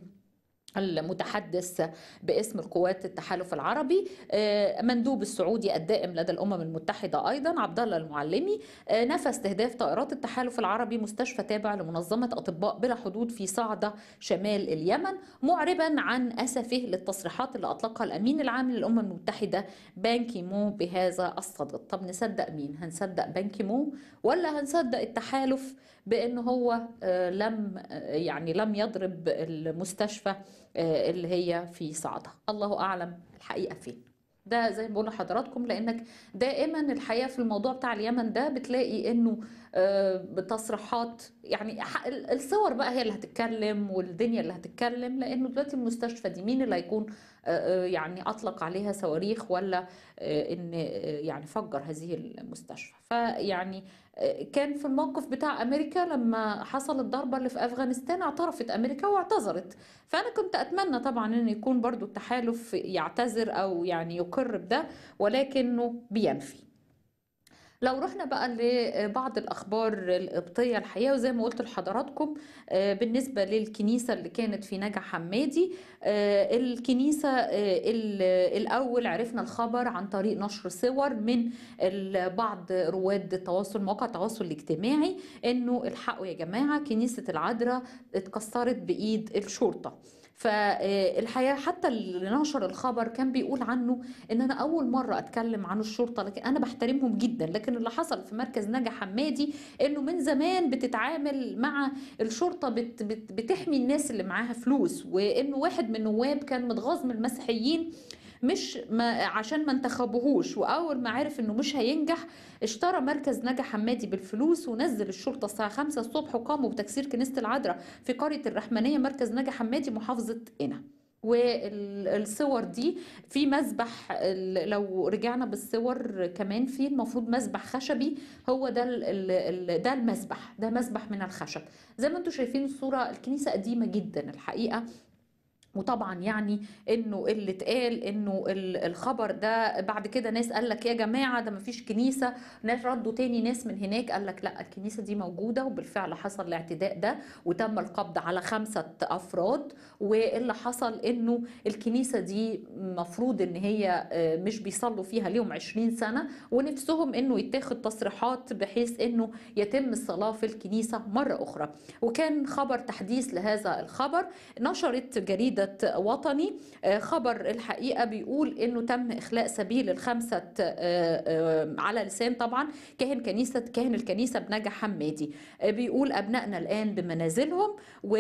المتحدث باسم القوات التحالف العربي آه، مندوب السعودي الدائم لدى الامم المتحده ايضا عبد الله المعلمي آه، نفى استهداف طائرات التحالف العربي مستشفى تابع لمنظمه اطباء بلا حدود في صعده شمال اليمن معربا عن اسفه للتصريحات اللي اطلقها الامين العام للامم المتحده بان كيمو بهذا الصدد طب نصدق مين هنصدق بان كيمو ولا هنصدق التحالف بان هو آه، لم آه، يعني لم يضرب المستشفى آه، اللي هي في صعدة الله أعلم الحقيقة فين ده زي ما بقول لحضراتكم لانك دائما الحقيقه في الموضوع بتاع اليمن ده بتلاقي انه آه، بتصريحات يعني ح- الصور بقى هي اللي هتتكلم والدنيا اللي هتتكلم لانه دلوقتي المستشفى دي مين اللي هيكون آه، آه، يعني اطلق عليها صواريخ ولا آه، ان آه، يعني فجر هذه المستشفى فيعني آه، كان في الموقف بتاع امريكا لما حصل الضربه اللي في افغانستان اعترفت امريكا واعتذرت فانا كنت اتمنى طبعا ان يكون برضو التحالف يعتذر او يعني يقر بده ولكنه بينفي لو رحنا بقى لبعض الأخبار القبطية الحقيقة وزي ما قلت لحضراتكم آه، بالنسبة للكنيسة اللي كانت في نجع حمادي آه، الكنيسة آه، ال- الأول عرفنا الخبر عن طريق نشر صور من ال- بعض رواد التواصل مواقع التواصل الاجتماعي إنه الحقوا يا جماعة كنيسة العذراء اتكسرت بإيد الشرطة فالحقيقه حتى اللي نشر الخبر كان بيقول عنه ان انا اول مره اتكلم عن الشرطه لكن انا بحترمهم جدا لكن اللي حصل في مركز نجا حمادي انه من زمان بتتعامل مع الشرطه بت بت بتحمي الناس اللي معاها فلوس وانه واحد من النواب كان متغاظ من المسيحيين مش ما عشان ما انتخبوهوش واول ما عرف انه مش هينجح اشترى مركز نجا حمادي بالفلوس ونزل الشرطه الساعه 5 الصبح وقاموا بتكسير كنيسه العذراء في قريه الرحمنيه مركز نجا حمادي محافظه قنا والصور دي في مسبح ال- لو رجعنا بالصور كمان في المفروض مسبح خشبي هو ده ال- ال- ال- ده المسبح ده مسبح من الخشب زي ما انتم شايفين الصوره الكنيسه قديمه جدا الحقيقه وطبعا يعني انه اللي اتقال انه ال- الخبر ده بعد كده ناس قال لك يا جماعه ده مفيش كنيسه ناس ردوا تاني ناس من هناك قال لك لا الكنيسه دي موجوده وبالفعل حصل الاعتداء ده وتم القبض على خمسه افراد واللي حصل انه الكنيسه دي مفروض ان هي آه، مش بيصلوا فيها ليهم 20 سنه ونفسهم انه يتاخد تصريحات بحيث انه يتم الصلاه في الكنيسه مره اخرى وكان خبر تحديث لهذا الخبر نشرت جريده وطني آه، خبر الحقيقه بيقول انه تم اخلاء سبيل الخمسه آه، آه، على لسان طبعا كاهن كنيسه كاهن الكنيسه بنجا حمادي آه، بيقول ابنائنا الان بمنازلهم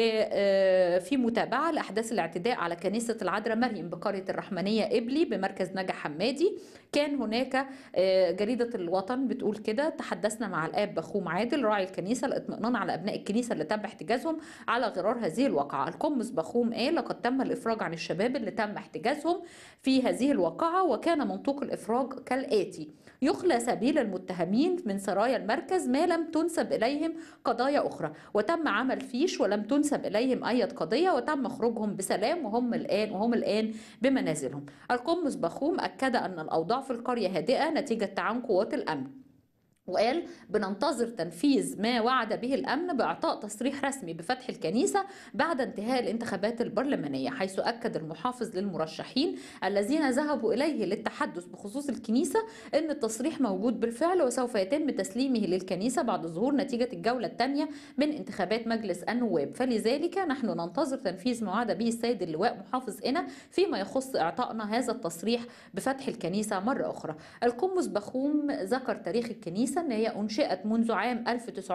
وفي متابعه لاحداث الاعتداء على كنيسه العذراء مريم بقريه الرحمنيه ابلي بمركز نجا حمادي كان هناك آه، جريده الوطن بتقول كده تحدثنا مع الاب بخوم عادل راعي الكنيسه الاطمئنان على ابناء الكنيسه اللي تم احتجازهم على غرار هذه الواقعه القمص بخوم قال لقد تم تم الإفراج عن الشباب اللي تم احتجازهم في هذه الواقعة وكان منطوق الإفراج كالآتي يخلى سبيل المتهمين من سرايا المركز ما لم تنسب إليهم قضايا أخرى وتم عمل فيش ولم تنسب إليهم أي قضية وتم خروجهم بسلام وهم الآن وهم الآن بمنازلهم القمص بخوم أكد أن الأوضاع في القرية هادئة نتيجة تعاون قوات الأمن وقال بننتظر تنفيذ ما وعد به الامن باعطاء تصريح رسمي بفتح الكنيسه بعد انتهاء الانتخابات البرلمانيه حيث اكد المحافظ للمرشحين الذين ذهبوا اليه للتحدث بخصوص الكنيسه ان التصريح موجود بالفعل وسوف يتم تسليمه للكنيسه بعد ظهور نتيجه الجوله الثانيه من انتخابات مجلس النواب فلذلك نحن ننتظر تنفيذ ما وعد به السيد اللواء محافظ إنا فيما يخص اعطائنا هذا التصريح بفتح الكنيسه مره اخرى القمص بخوم ذكر تاريخ الكنيسه ان هي انشئت منذ عام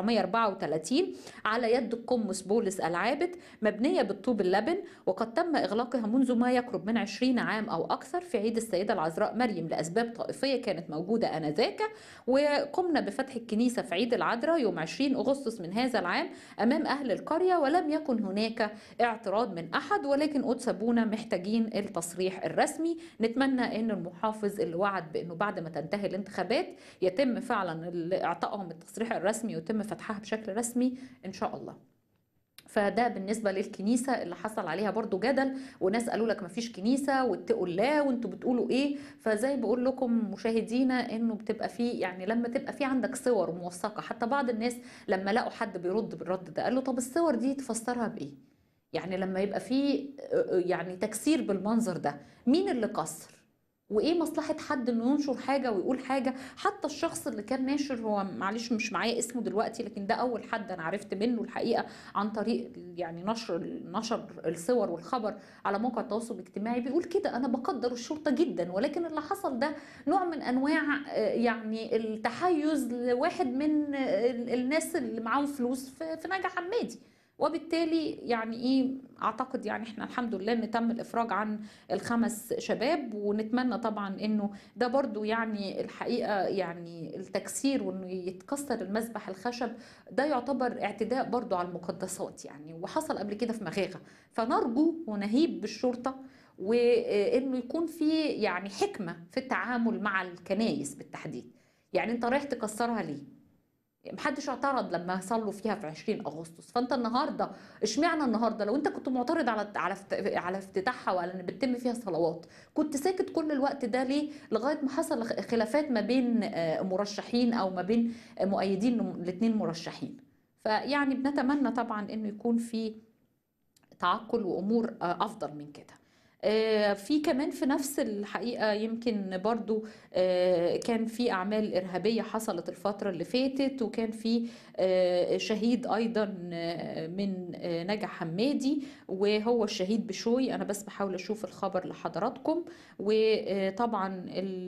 1934 على يد القمص بولس العابد مبنيه بالطوب اللبن وقد تم اغلاقها منذ ما يقرب من 20 عام او اكثر في عيد السيده العذراء مريم لاسباب طائفيه كانت موجوده انذاك وقمنا بفتح الكنيسه في عيد العذراء يوم 20 اغسطس من هذا العام امام اهل القريه ولم يكن هناك اعتراض من احد ولكن قدس ابونا محتاجين التصريح الرسمي نتمنى ان المحافظ اللي وعد بانه بعد ما تنتهي الانتخابات يتم فعلا اعطائهم التصريح الرسمي ويتم فتحها بشكل رسمي ان شاء الله فده بالنسبه للكنيسه اللي حصل عليها برضو جدل وناس قالوا لك مفيش كنيسه واتقوا الله وانتوا بتقولوا ايه فزي بقول لكم مشاهدينا انه بتبقى في يعني لما تبقى في عندك صور موثقه حتى بعض الناس لما لقوا حد بيرد بالرد ده قال له طب الصور دي تفسرها بايه يعني لما يبقى في يعني تكسير بالمنظر ده مين اللي كسر وايه مصلحه حد انه ينشر حاجه ويقول حاجه حتى الشخص اللي كان ناشر هو معلش مش معايا اسمه دلوقتي لكن ده اول حد انا عرفت منه الحقيقه عن طريق يعني نشر نشر الصور والخبر على موقع التواصل الاجتماعي بيقول كده انا بقدر الشرطه جدا ولكن اللي حصل ده نوع من انواع يعني التحيز لواحد من الناس اللي معاهم فلوس في نجا حمادي وبالتالي يعني ايه اعتقد يعني احنا الحمد لله ان تم الافراج عن الخمس شباب ونتمنى طبعا انه ده برضو يعني الحقيقه يعني التكسير وانه يتكسر المذبح الخشب ده يعتبر اعتداء برضو على المقدسات يعني وحصل قبل كده في مغاغه فنرجو ونهيب بالشرطه وانه يكون في يعني حكمه في التعامل مع الكنايس بالتحديد يعني انت رايح تكسرها ليه محدش اعترض لما صلوا فيها في 20 اغسطس فانت النهارده اشمعنى النهارده لو انت كنت معترض على على على افتتاحها وعلى ان بتتم فيها صلوات كنت ساكت كل الوقت ده ليه لغايه ما حصل خلافات ما بين مرشحين او ما بين مؤيدين الاثنين مرشحين فيعني بنتمنى طبعا انه يكون في تعقل وامور افضل من كده في كمان في نفس الحقيقة يمكن برضو كان في أعمال إرهابية حصلت الفترة اللي فاتت وكان في شهيد أيضا من نجا حمادي وهو الشهيد بشوي أنا بس بحاول أشوف الخبر لحضراتكم وطبعا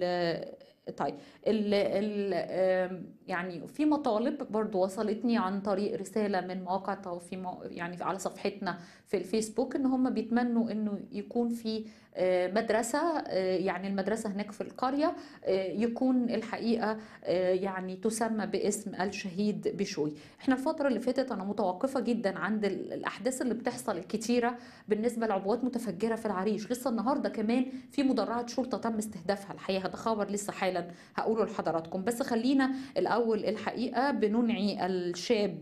طيب ال ال يعني في مطالب برضو وصلتني عن طريق رسالة من مواقع في يعني على صفحتنا في الفيسبوك ان هم بيتمنوا انه يكون في مدرسة يعني المدرسة هناك في القرية يكون الحقيقة يعني تسمى باسم الشهيد بشوي احنا الفترة اللي فاتت انا متوقفة جدا عند الاحداث اللي بتحصل الكتيرة بالنسبة لعبوات متفجرة في العريش لسه النهاردة كمان في مدرعات شرطة تم استهدافها الحقيقة ده خبر لسه حالا هقوله لحضراتكم بس خلينا الاول الحقيقة بننعي الشاب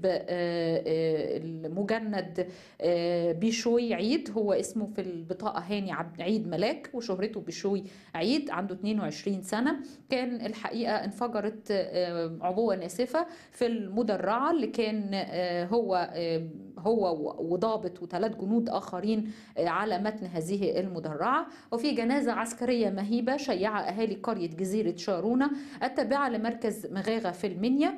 المجند بشوي عيد هو اسمه في البطاقة هاني عبد عيد ملاك وشهرته بشوي عيد عنده 22 سنة كان الحقيقة انفجرت عبوة ناسفة في المدرعة اللي كان هو هو وضابط وثلاث جنود آخرين على متن هذه المدرعة وفي جنازة عسكرية مهيبة شيع أهالي قرية جزيرة شارونة التابعة لمركز مغاغة في المنيا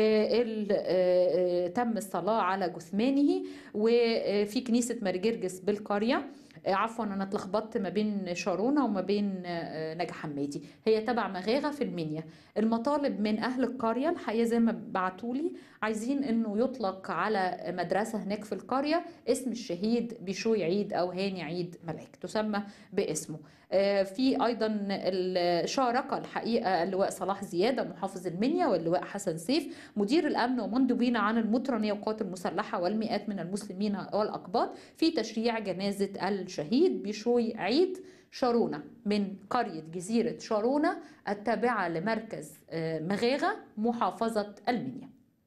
تم الصلاة على جثمانه وفي كنيسة مرجرجس بالقرية عفوا انا اتلخبطت ما بين شارونه وما بين نجا حمادي هي تبع مغاغه في المنيا المطالب من اهل القريه الحقيقه زي ما بعتولي عايزين انه يطلق على مدرسه هناك في القريه اسم الشهيد بشوي عيد او هاني عيد ملاك تسمى باسمه آه، في ايضا ال- شارك الحقيقه اللواء صلاح زياده محافظ المنيا واللواء حسن سيف مدير الامن ومندوبين عن المطرنيه والقوات المسلحه والمئات من المسلمين والاقباط في تشريع جنازه الشهيد بشوي عيد شارونة من قرية جزيرة شارونة التابعة لمركز آه، مغاغة محافظة المنيا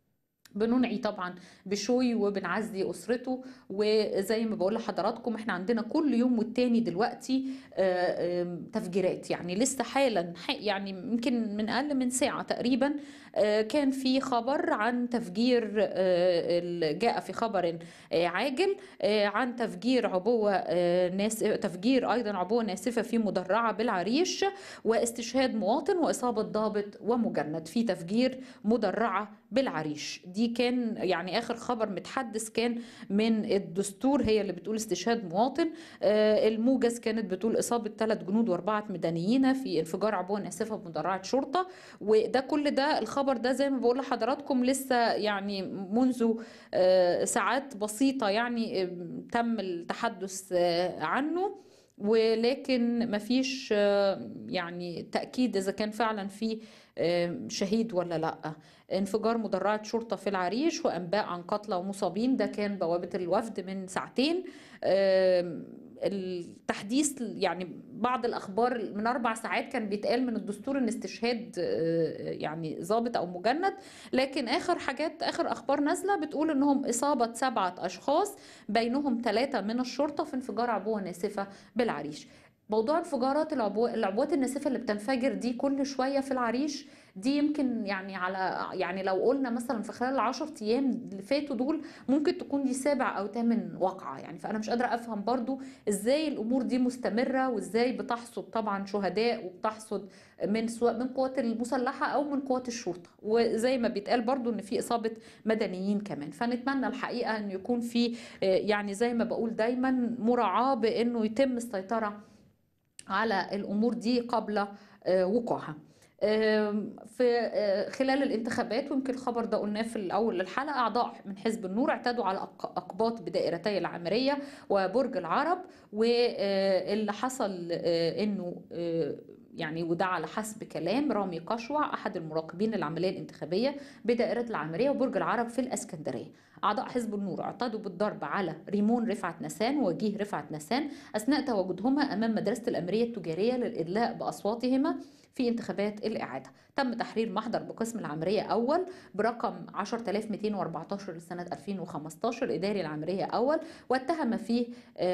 بننعي طبعا بشوي وبنعزي اسرته وزي ما بقول لحضراتكم احنا عندنا كل يوم والتاني دلوقتي آه، آم، تفجيرات يعني لسه حالا ح- يعني يمكن من اقل من ساعه تقريبا آه، كان في خبر عن تفجير آه، ال- جاء في خبر آه، عاجل آه، عن تفجير عبوه آه، ناس تفجير ايضا عبوه ناسفه في مدرعه بالعريش واستشهاد مواطن واصابه ضابط ومجند في تفجير مدرعه بالعريش دي كان يعني اخر خبر متحدث كان من الدستور هي اللي بتقول استشهاد مواطن آه، الموجز كانت بتقول اصابه ثلاث جنود واربعه مدنيين في انفجار عبوه ناسفه بمدرعه شرطه وده كل ده الخبر ده زي ما بقول لحضراتكم لسه يعني منذ آه، ساعات بسيطه يعني آه، تم التحدث آه، عنه ولكن مفيش آه، يعني تأكيد إذا كان فعلا في آه، شهيد ولا لأ انفجار مدرعة شرطة في العريش وأنباء عن قتلى ومصابين ده كان بوابة الوفد من ساعتين آم، التحديث يعني بعض الأخبار من أربع ساعات كان بيتقال من الدستور إن استشهاد آه، يعني ضابط أو مجند لكن آخر حاجات آخر أخبار نازلة بتقول إنهم إصابة سبعة أشخاص بينهم ثلاثة من الشرطة في انفجار عبوة ناسفة بالعريش موضوع انفجارات العبو... العبوات الناسفة اللي بتنفجر دي كل شوية في العريش دي يمكن يعني على يعني لو قلنا مثلا في خلال العشر ايام اللي فاتوا دول ممكن تكون دي سابع او ثامن واقعة يعني فانا مش قادرة افهم برضو ازاي الامور دي مستمرة وازاي بتحصد طبعا شهداء وبتحصد من سواء من قوات المسلحة او من قوات الشرطة وزي ما بيتقال برضو ان في اصابة مدنيين كمان فنتمنى الحقيقة ان يكون في آه، يعني زي ما بقول دايما مراعاة بانه يتم السيطرة على الامور دي قبل آه، وقوعها آم، في آه، خلال الانتخابات ويمكن الخبر ده قلناه في الاول الحلقه اعضاء من حزب النور اعتادوا على أق- اقباط بدائرتي العامريه وبرج العرب واللي حصل آه، انه آه، يعني وده على حسب كلام رامي قشوع احد المراقبين للعمليه الانتخابيه بدائره العامريه وبرج العرب في الاسكندريه اعضاء حزب النور اعتادوا بالضرب على ريمون رفعت نسان ووجيه رفعت نسان اثناء تواجدهما امام مدرسه الاميريه التجاريه للادلاء باصواتهما في انتخابات الإعادة تم تحرير محضر بقسم العمرية أول برقم 10214 لسنة 2015 إداري العمرية أول واتهم فيه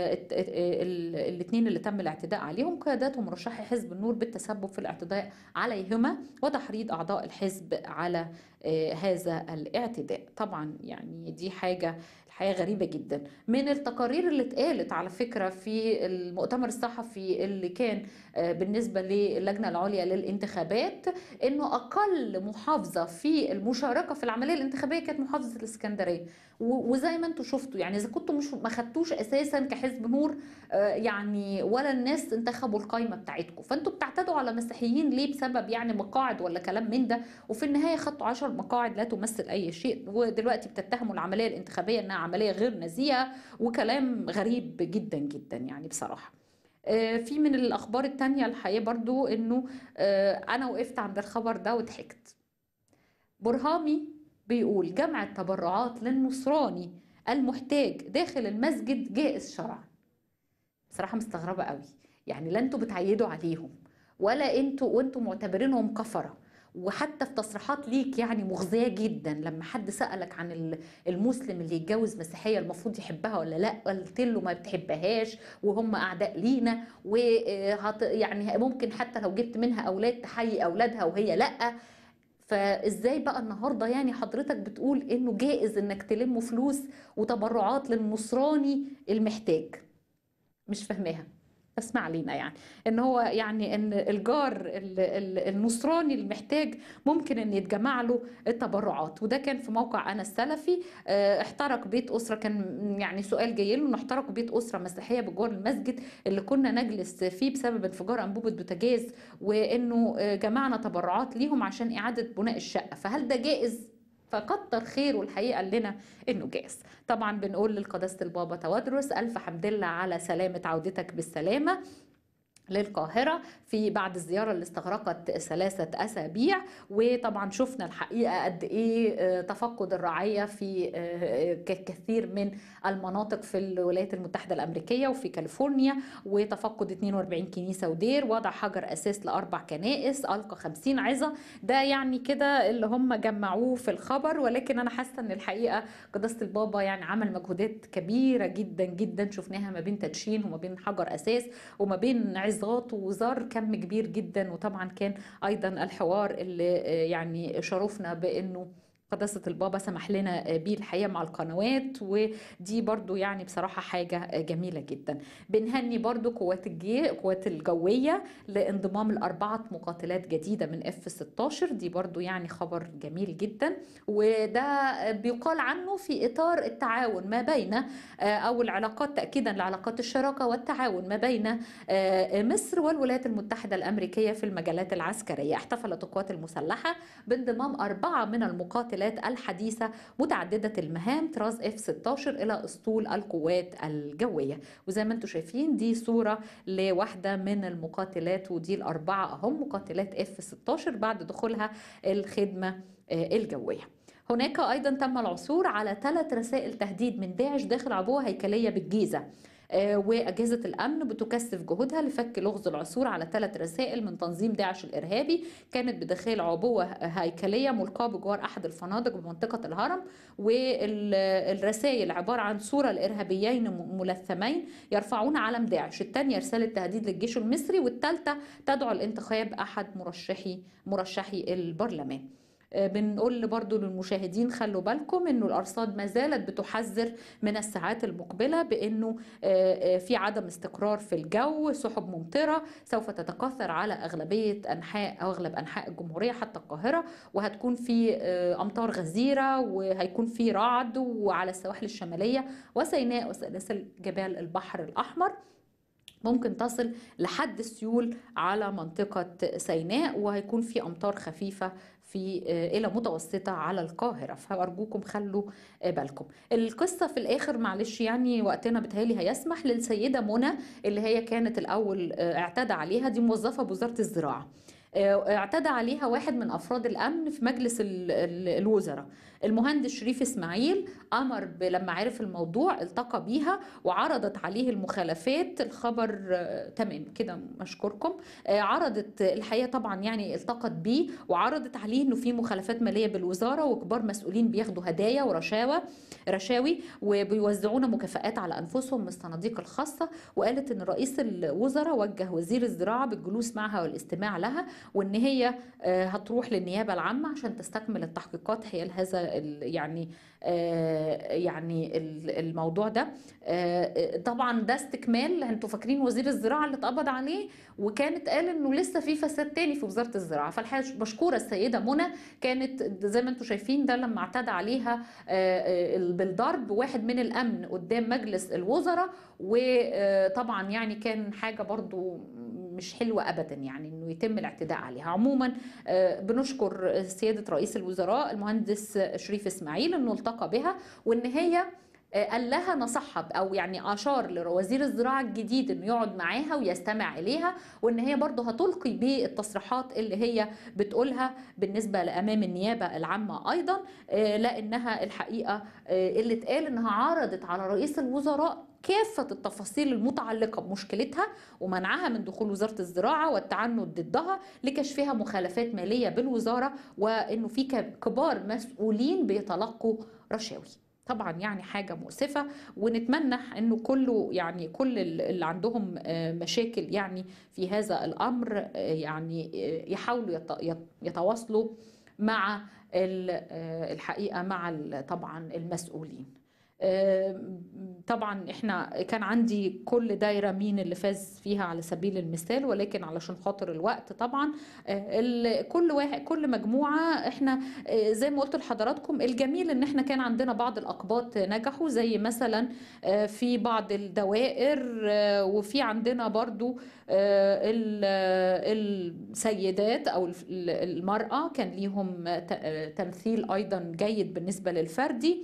الاثنين اللي تم الاعتداء عليهم قيادات ومرشحي حزب النور بالتسبب في الاعتداء عليهما وتحريض أعضاء الحزب على آه، هذا الاعتداء طبعا يعني دي حاجة الحقيقة غريبة جدا من التقارير اللي اتقالت على فكرة في المؤتمر الصحفي اللي كان آه، بالنسبة للجنة العليا للانتخابات انه اقل محافظة في المشاركة في العملية الانتخابية كانت محافظة الاسكندرية و- وزي ما انتم شفتوا يعني اذا كنتوا مش ما خدتوش اساسا كحزب نور آه، يعني ولا الناس انتخبوا القايمة بتاعتكم فانتوا بتعتدوا على مسيحيين ليه بسبب يعني مقاعد ولا كلام من ده وفي النهاية خدتوا 10 مقاعد لا تمثل اي شيء ودلوقتي بتتهموا العملية الانتخابية انها عملية غير نزيهة وكلام غريب جدا جدا يعني بصراحة آه، في من الأخبار التانية الحقيقة برضو إنه آه، أنا وقفت عند الخبر ده وضحكت برهامي بيقول جمع التبرعات للنصراني المحتاج داخل المسجد جائز شرعا بصراحة مستغربة قوي يعني لا انتوا بتعيدوا عليهم ولا انتوا وانتوا معتبرينهم كفرة وحتى في تصريحات ليك يعني مغزية جدا لما حد سألك عن ال- المسلم اللي يتجوز مسيحية المفروض يحبها ولا لا قلت له ما بتحبهاش وهم أعداء لينا وهت يعني ممكن حتى لو جبت منها أولاد تحيي أولادها وهي لأ فازاي بقى النهارده يعني حضرتك بتقول انه جائز انك تلم فلوس وتبرعات للنصراني المحتاج مش فاهماها بس ما علينا يعني ان هو يعني ان الجار ال- ال- النصراني المحتاج ممكن ان يتجمع له التبرعات وده كان في موقع انا السلفي آه، احترق بيت اسره كان يعني سؤال جاي له انه احترق بيت اسره مسيحيه بجوار المسجد اللي كنا نجلس فيه بسبب انفجار انبوبه بوتاجاز وانه آه، جمعنا تبرعات ليهم عشان اعاده بناء الشقه فهل ده جائز فكتر خيره الحقيقه قال لنا انه جائز طبعا بنقول للقداسه البابا توادرس الف حمد لله على سلامه عودتك بالسلامه للقاهرة في بعد الزيارة اللي استغرقت ثلاثة أسابيع وطبعا شفنا الحقيقة قد إيه آه، تفقد الرعاية في آه، ك- كثير من المناطق في الولايات المتحدة الأمريكية وفي كاليفورنيا وتفقد 42 كنيسة ودير وضع حجر أساس لأربع كنائس ألقى 50 عظة ده يعني كده اللي هم جمعوه في الخبر ولكن أنا حاسة إن الحقيقة قداسة البابا يعني عمل مجهودات كبيرة جدا جدا شفناها ما بين تدشين وما بين حجر أساس وما بين عظات وزار كم كبير جدا وطبعا كان ايضا الحوار اللي آه، يعني شرفنا بانه قداسة البابا سمح لنا بيه الحقيقة مع القنوات ودي برضو يعني بصراحة حاجة جميلة جدا بنهني برضو قوات الجي قوات الجوية لانضمام الأربعة مقاتلات جديدة من اف 16 دي برضو يعني خبر جميل جدا وده بيقال عنه في إطار التعاون ما بين آه، أو العلاقات تأكيدا لعلاقات الشراكة والتعاون ما بين آه، مصر والولايات المتحدة الأمريكية في المجالات العسكرية احتفلت القوات المسلحة بانضمام أربعة من المقاتلات الحديثة متعددة المهام طراز اف 16 إلى أسطول القوات الجوية وزي ما انتم شايفين دي صورة لواحدة من المقاتلات ودي الأربعة أهم مقاتلات اف 16 بعد دخولها الخدمة آه، الجوية هناك أيضا تم العثور على ثلاث رسائل تهديد من داعش داخل عبوة هيكلية بالجيزة آه، وأجهزة الأمن بتكثف جهودها لفك لغز العثور على ثلاث رسائل من تنظيم داعش الإرهابي كانت بداخل عبوة هيكلية ملقاة بجوار أحد الفنادق بمنطقة الهرم والرسائل عبارة عن صورة لإرهابيين م- ملثمين يرفعون علم داعش الثانية رسالة تهديد للجيش المصري والثالثة تدعو لانتخاب أحد مرشحي مرشحي البرلمان آه، بنقول برضو للمشاهدين خلوا بالكم انه الارصاد ما زالت بتحذر من الساعات المقبله بانه آه، آه، في عدم استقرار في الجو سحب ممطره سوف تتكاثر على اغلبيه انحاء او اغلب انحاء الجمهوريه حتى القاهره وهتكون في آه، امطار غزيره وهيكون في رعد وعلى السواحل الشماليه وسيناء وسلاسل جبال البحر الاحمر ممكن تصل لحد السيول على منطقة سيناء وهيكون في أمطار خفيفة في آه، إلى متوسطة على القاهرة فأرجوكم خلوا آه، بالكم القصة في الآخر معلش يعني وقتنا بتهيألي هيسمح للسيدة منى اللي هي كانت الأول آه، اعتدى عليها دي موظفة بوزارة الزراعة آه، اعتدى عليها واحد من افراد الامن في مجلس ال- ال- الوزراء المهندس شريف اسماعيل امر ب- لما عرف الموضوع التقى بيها وعرضت عليه المخالفات الخبر آه، تمام كده مشكوركم آه، عرضت الحقيقه طبعا يعني التقت بيه وعرضت عليه انه في مخالفات ماليه بالوزاره وكبار مسؤولين بياخدوا هدايا ورشاوى رشاوي وبيوزعون مكافآت على انفسهم من الصناديق الخاصه وقالت ان رئيس الوزراء وجه وزير الزراعه بالجلوس معها والاستماع لها وان هي آه، هتروح للنيابه العامه عشان تستكمل التحقيقات حيال هذا ال- يعني آه، يعني ال- الموضوع ده آه، طبعا ده استكمال انتوا فاكرين وزير الزراعه اللي اتقبض عليه وكانت قال انه لسه في فساد تاني في وزاره الزراعه فالحقيقه مشكوره السيده منى كانت زي ما انتوا شايفين ده لما اعتدى عليها آه، آه، بالضرب واحد من الامن قدام مجلس الوزراء وطبعا يعني كان حاجه برضو مش حلوة أبدا يعني أنه يتم الاعتداء عليها عموما آه، بنشكر سيادة رئيس الوزراء المهندس شريف إسماعيل أنه التقى بها وأن هي آه، قال لها نصحها او يعني اشار لوزير الزراعه الجديد انه يقعد معاها ويستمع اليها وان هي برضه هتلقي بالتصريحات اللي هي بتقولها بالنسبه لامام النيابه العامه ايضا آه، لانها الحقيقه آه، اللي اتقال انها عرضت على رئيس الوزراء كافة التفاصيل المتعلقة بمشكلتها ومنعها من دخول وزارة الزراعة والتعنت ضدها لكشفها مخالفات مالية بالوزارة وإنه في ك- كبار مسؤولين بيتلقوا رشاوي طبعا يعني حاجة مؤسفة ونتمنى انه كله يعني كل اللي عندهم آه، مشاكل يعني في هذا الامر آه، يعني آه، يحاولوا يت- يت- يتواصلوا مع ال- آه، الحقيقة مع ال- طبعا المسؤولين آه، طبعا احنا كان عندي كل دايرة مين اللي فاز فيها على سبيل المثال ولكن علشان خاطر الوقت طبعا آه، ال- كل واحد كل مجموعة احنا آه، زي ما قلت لحضراتكم الجميل ان احنا كان عندنا بعض الاقباط نجحوا زي مثلا آه، في بعض الدوائر آه، وفي عندنا برضو آه، ال- آه، السيدات او الف- المرأة كان ليهم ت- آه، تمثيل ايضا جيد بالنسبة للفردي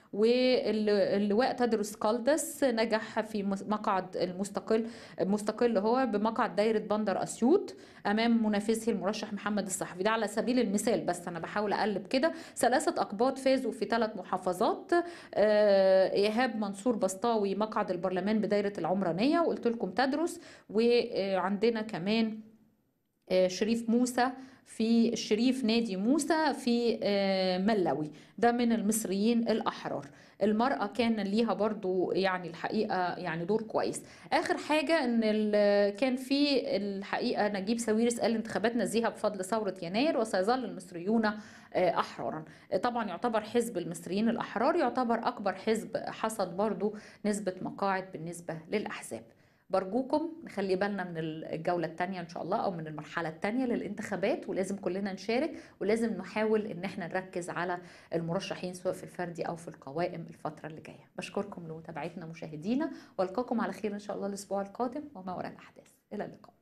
واللواء تدرس كالدس نجح في مس- مقعد المستقل مستقل هو بمقعد دايرة بندر أسيوط أمام منافسه المرشح محمد الصحفي ده على سبيل المثال بس أنا بحاول أقلب كده ثلاثة أقباط فازوا في ثلاث محافظات آه، إيهاب منصور بسطاوي مقعد البرلمان بدايرة العمرانية وقلت لكم تدرس وعندنا كمان آه، شريف موسى في الشريف نادي موسى في آه، ملوي ده من المصريين الأحرار المرأة كان ليها برضو يعني الحقيقة يعني دور كويس آخر حاجة إن ال- كان في الحقيقة نجيب ساويرس قال انتخابات نزيهة بفضل ثورة يناير وسيظل المصريون آه، أحرارا طبعا يعتبر حزب المصريين الأحرار يعتبر أكبر حزب حصد برضو نسبة مقاعد بالنسبة للأحزاب برجوكم نخلي بالنا من الجولة التانية إن شاء الله أو من المرحلة التانية للانتخابات ولازم كلنا نشارك ولازم نحاول إن احنا نركز على المرشحين سواء في الفردي أو في القوائم الفترة اللي جاية بشكركم لمتابعتنا مشاهدينا والقاكم على خير إن شاء الله الأسبوع القادم وما وراء الأحداث إلى اللقاء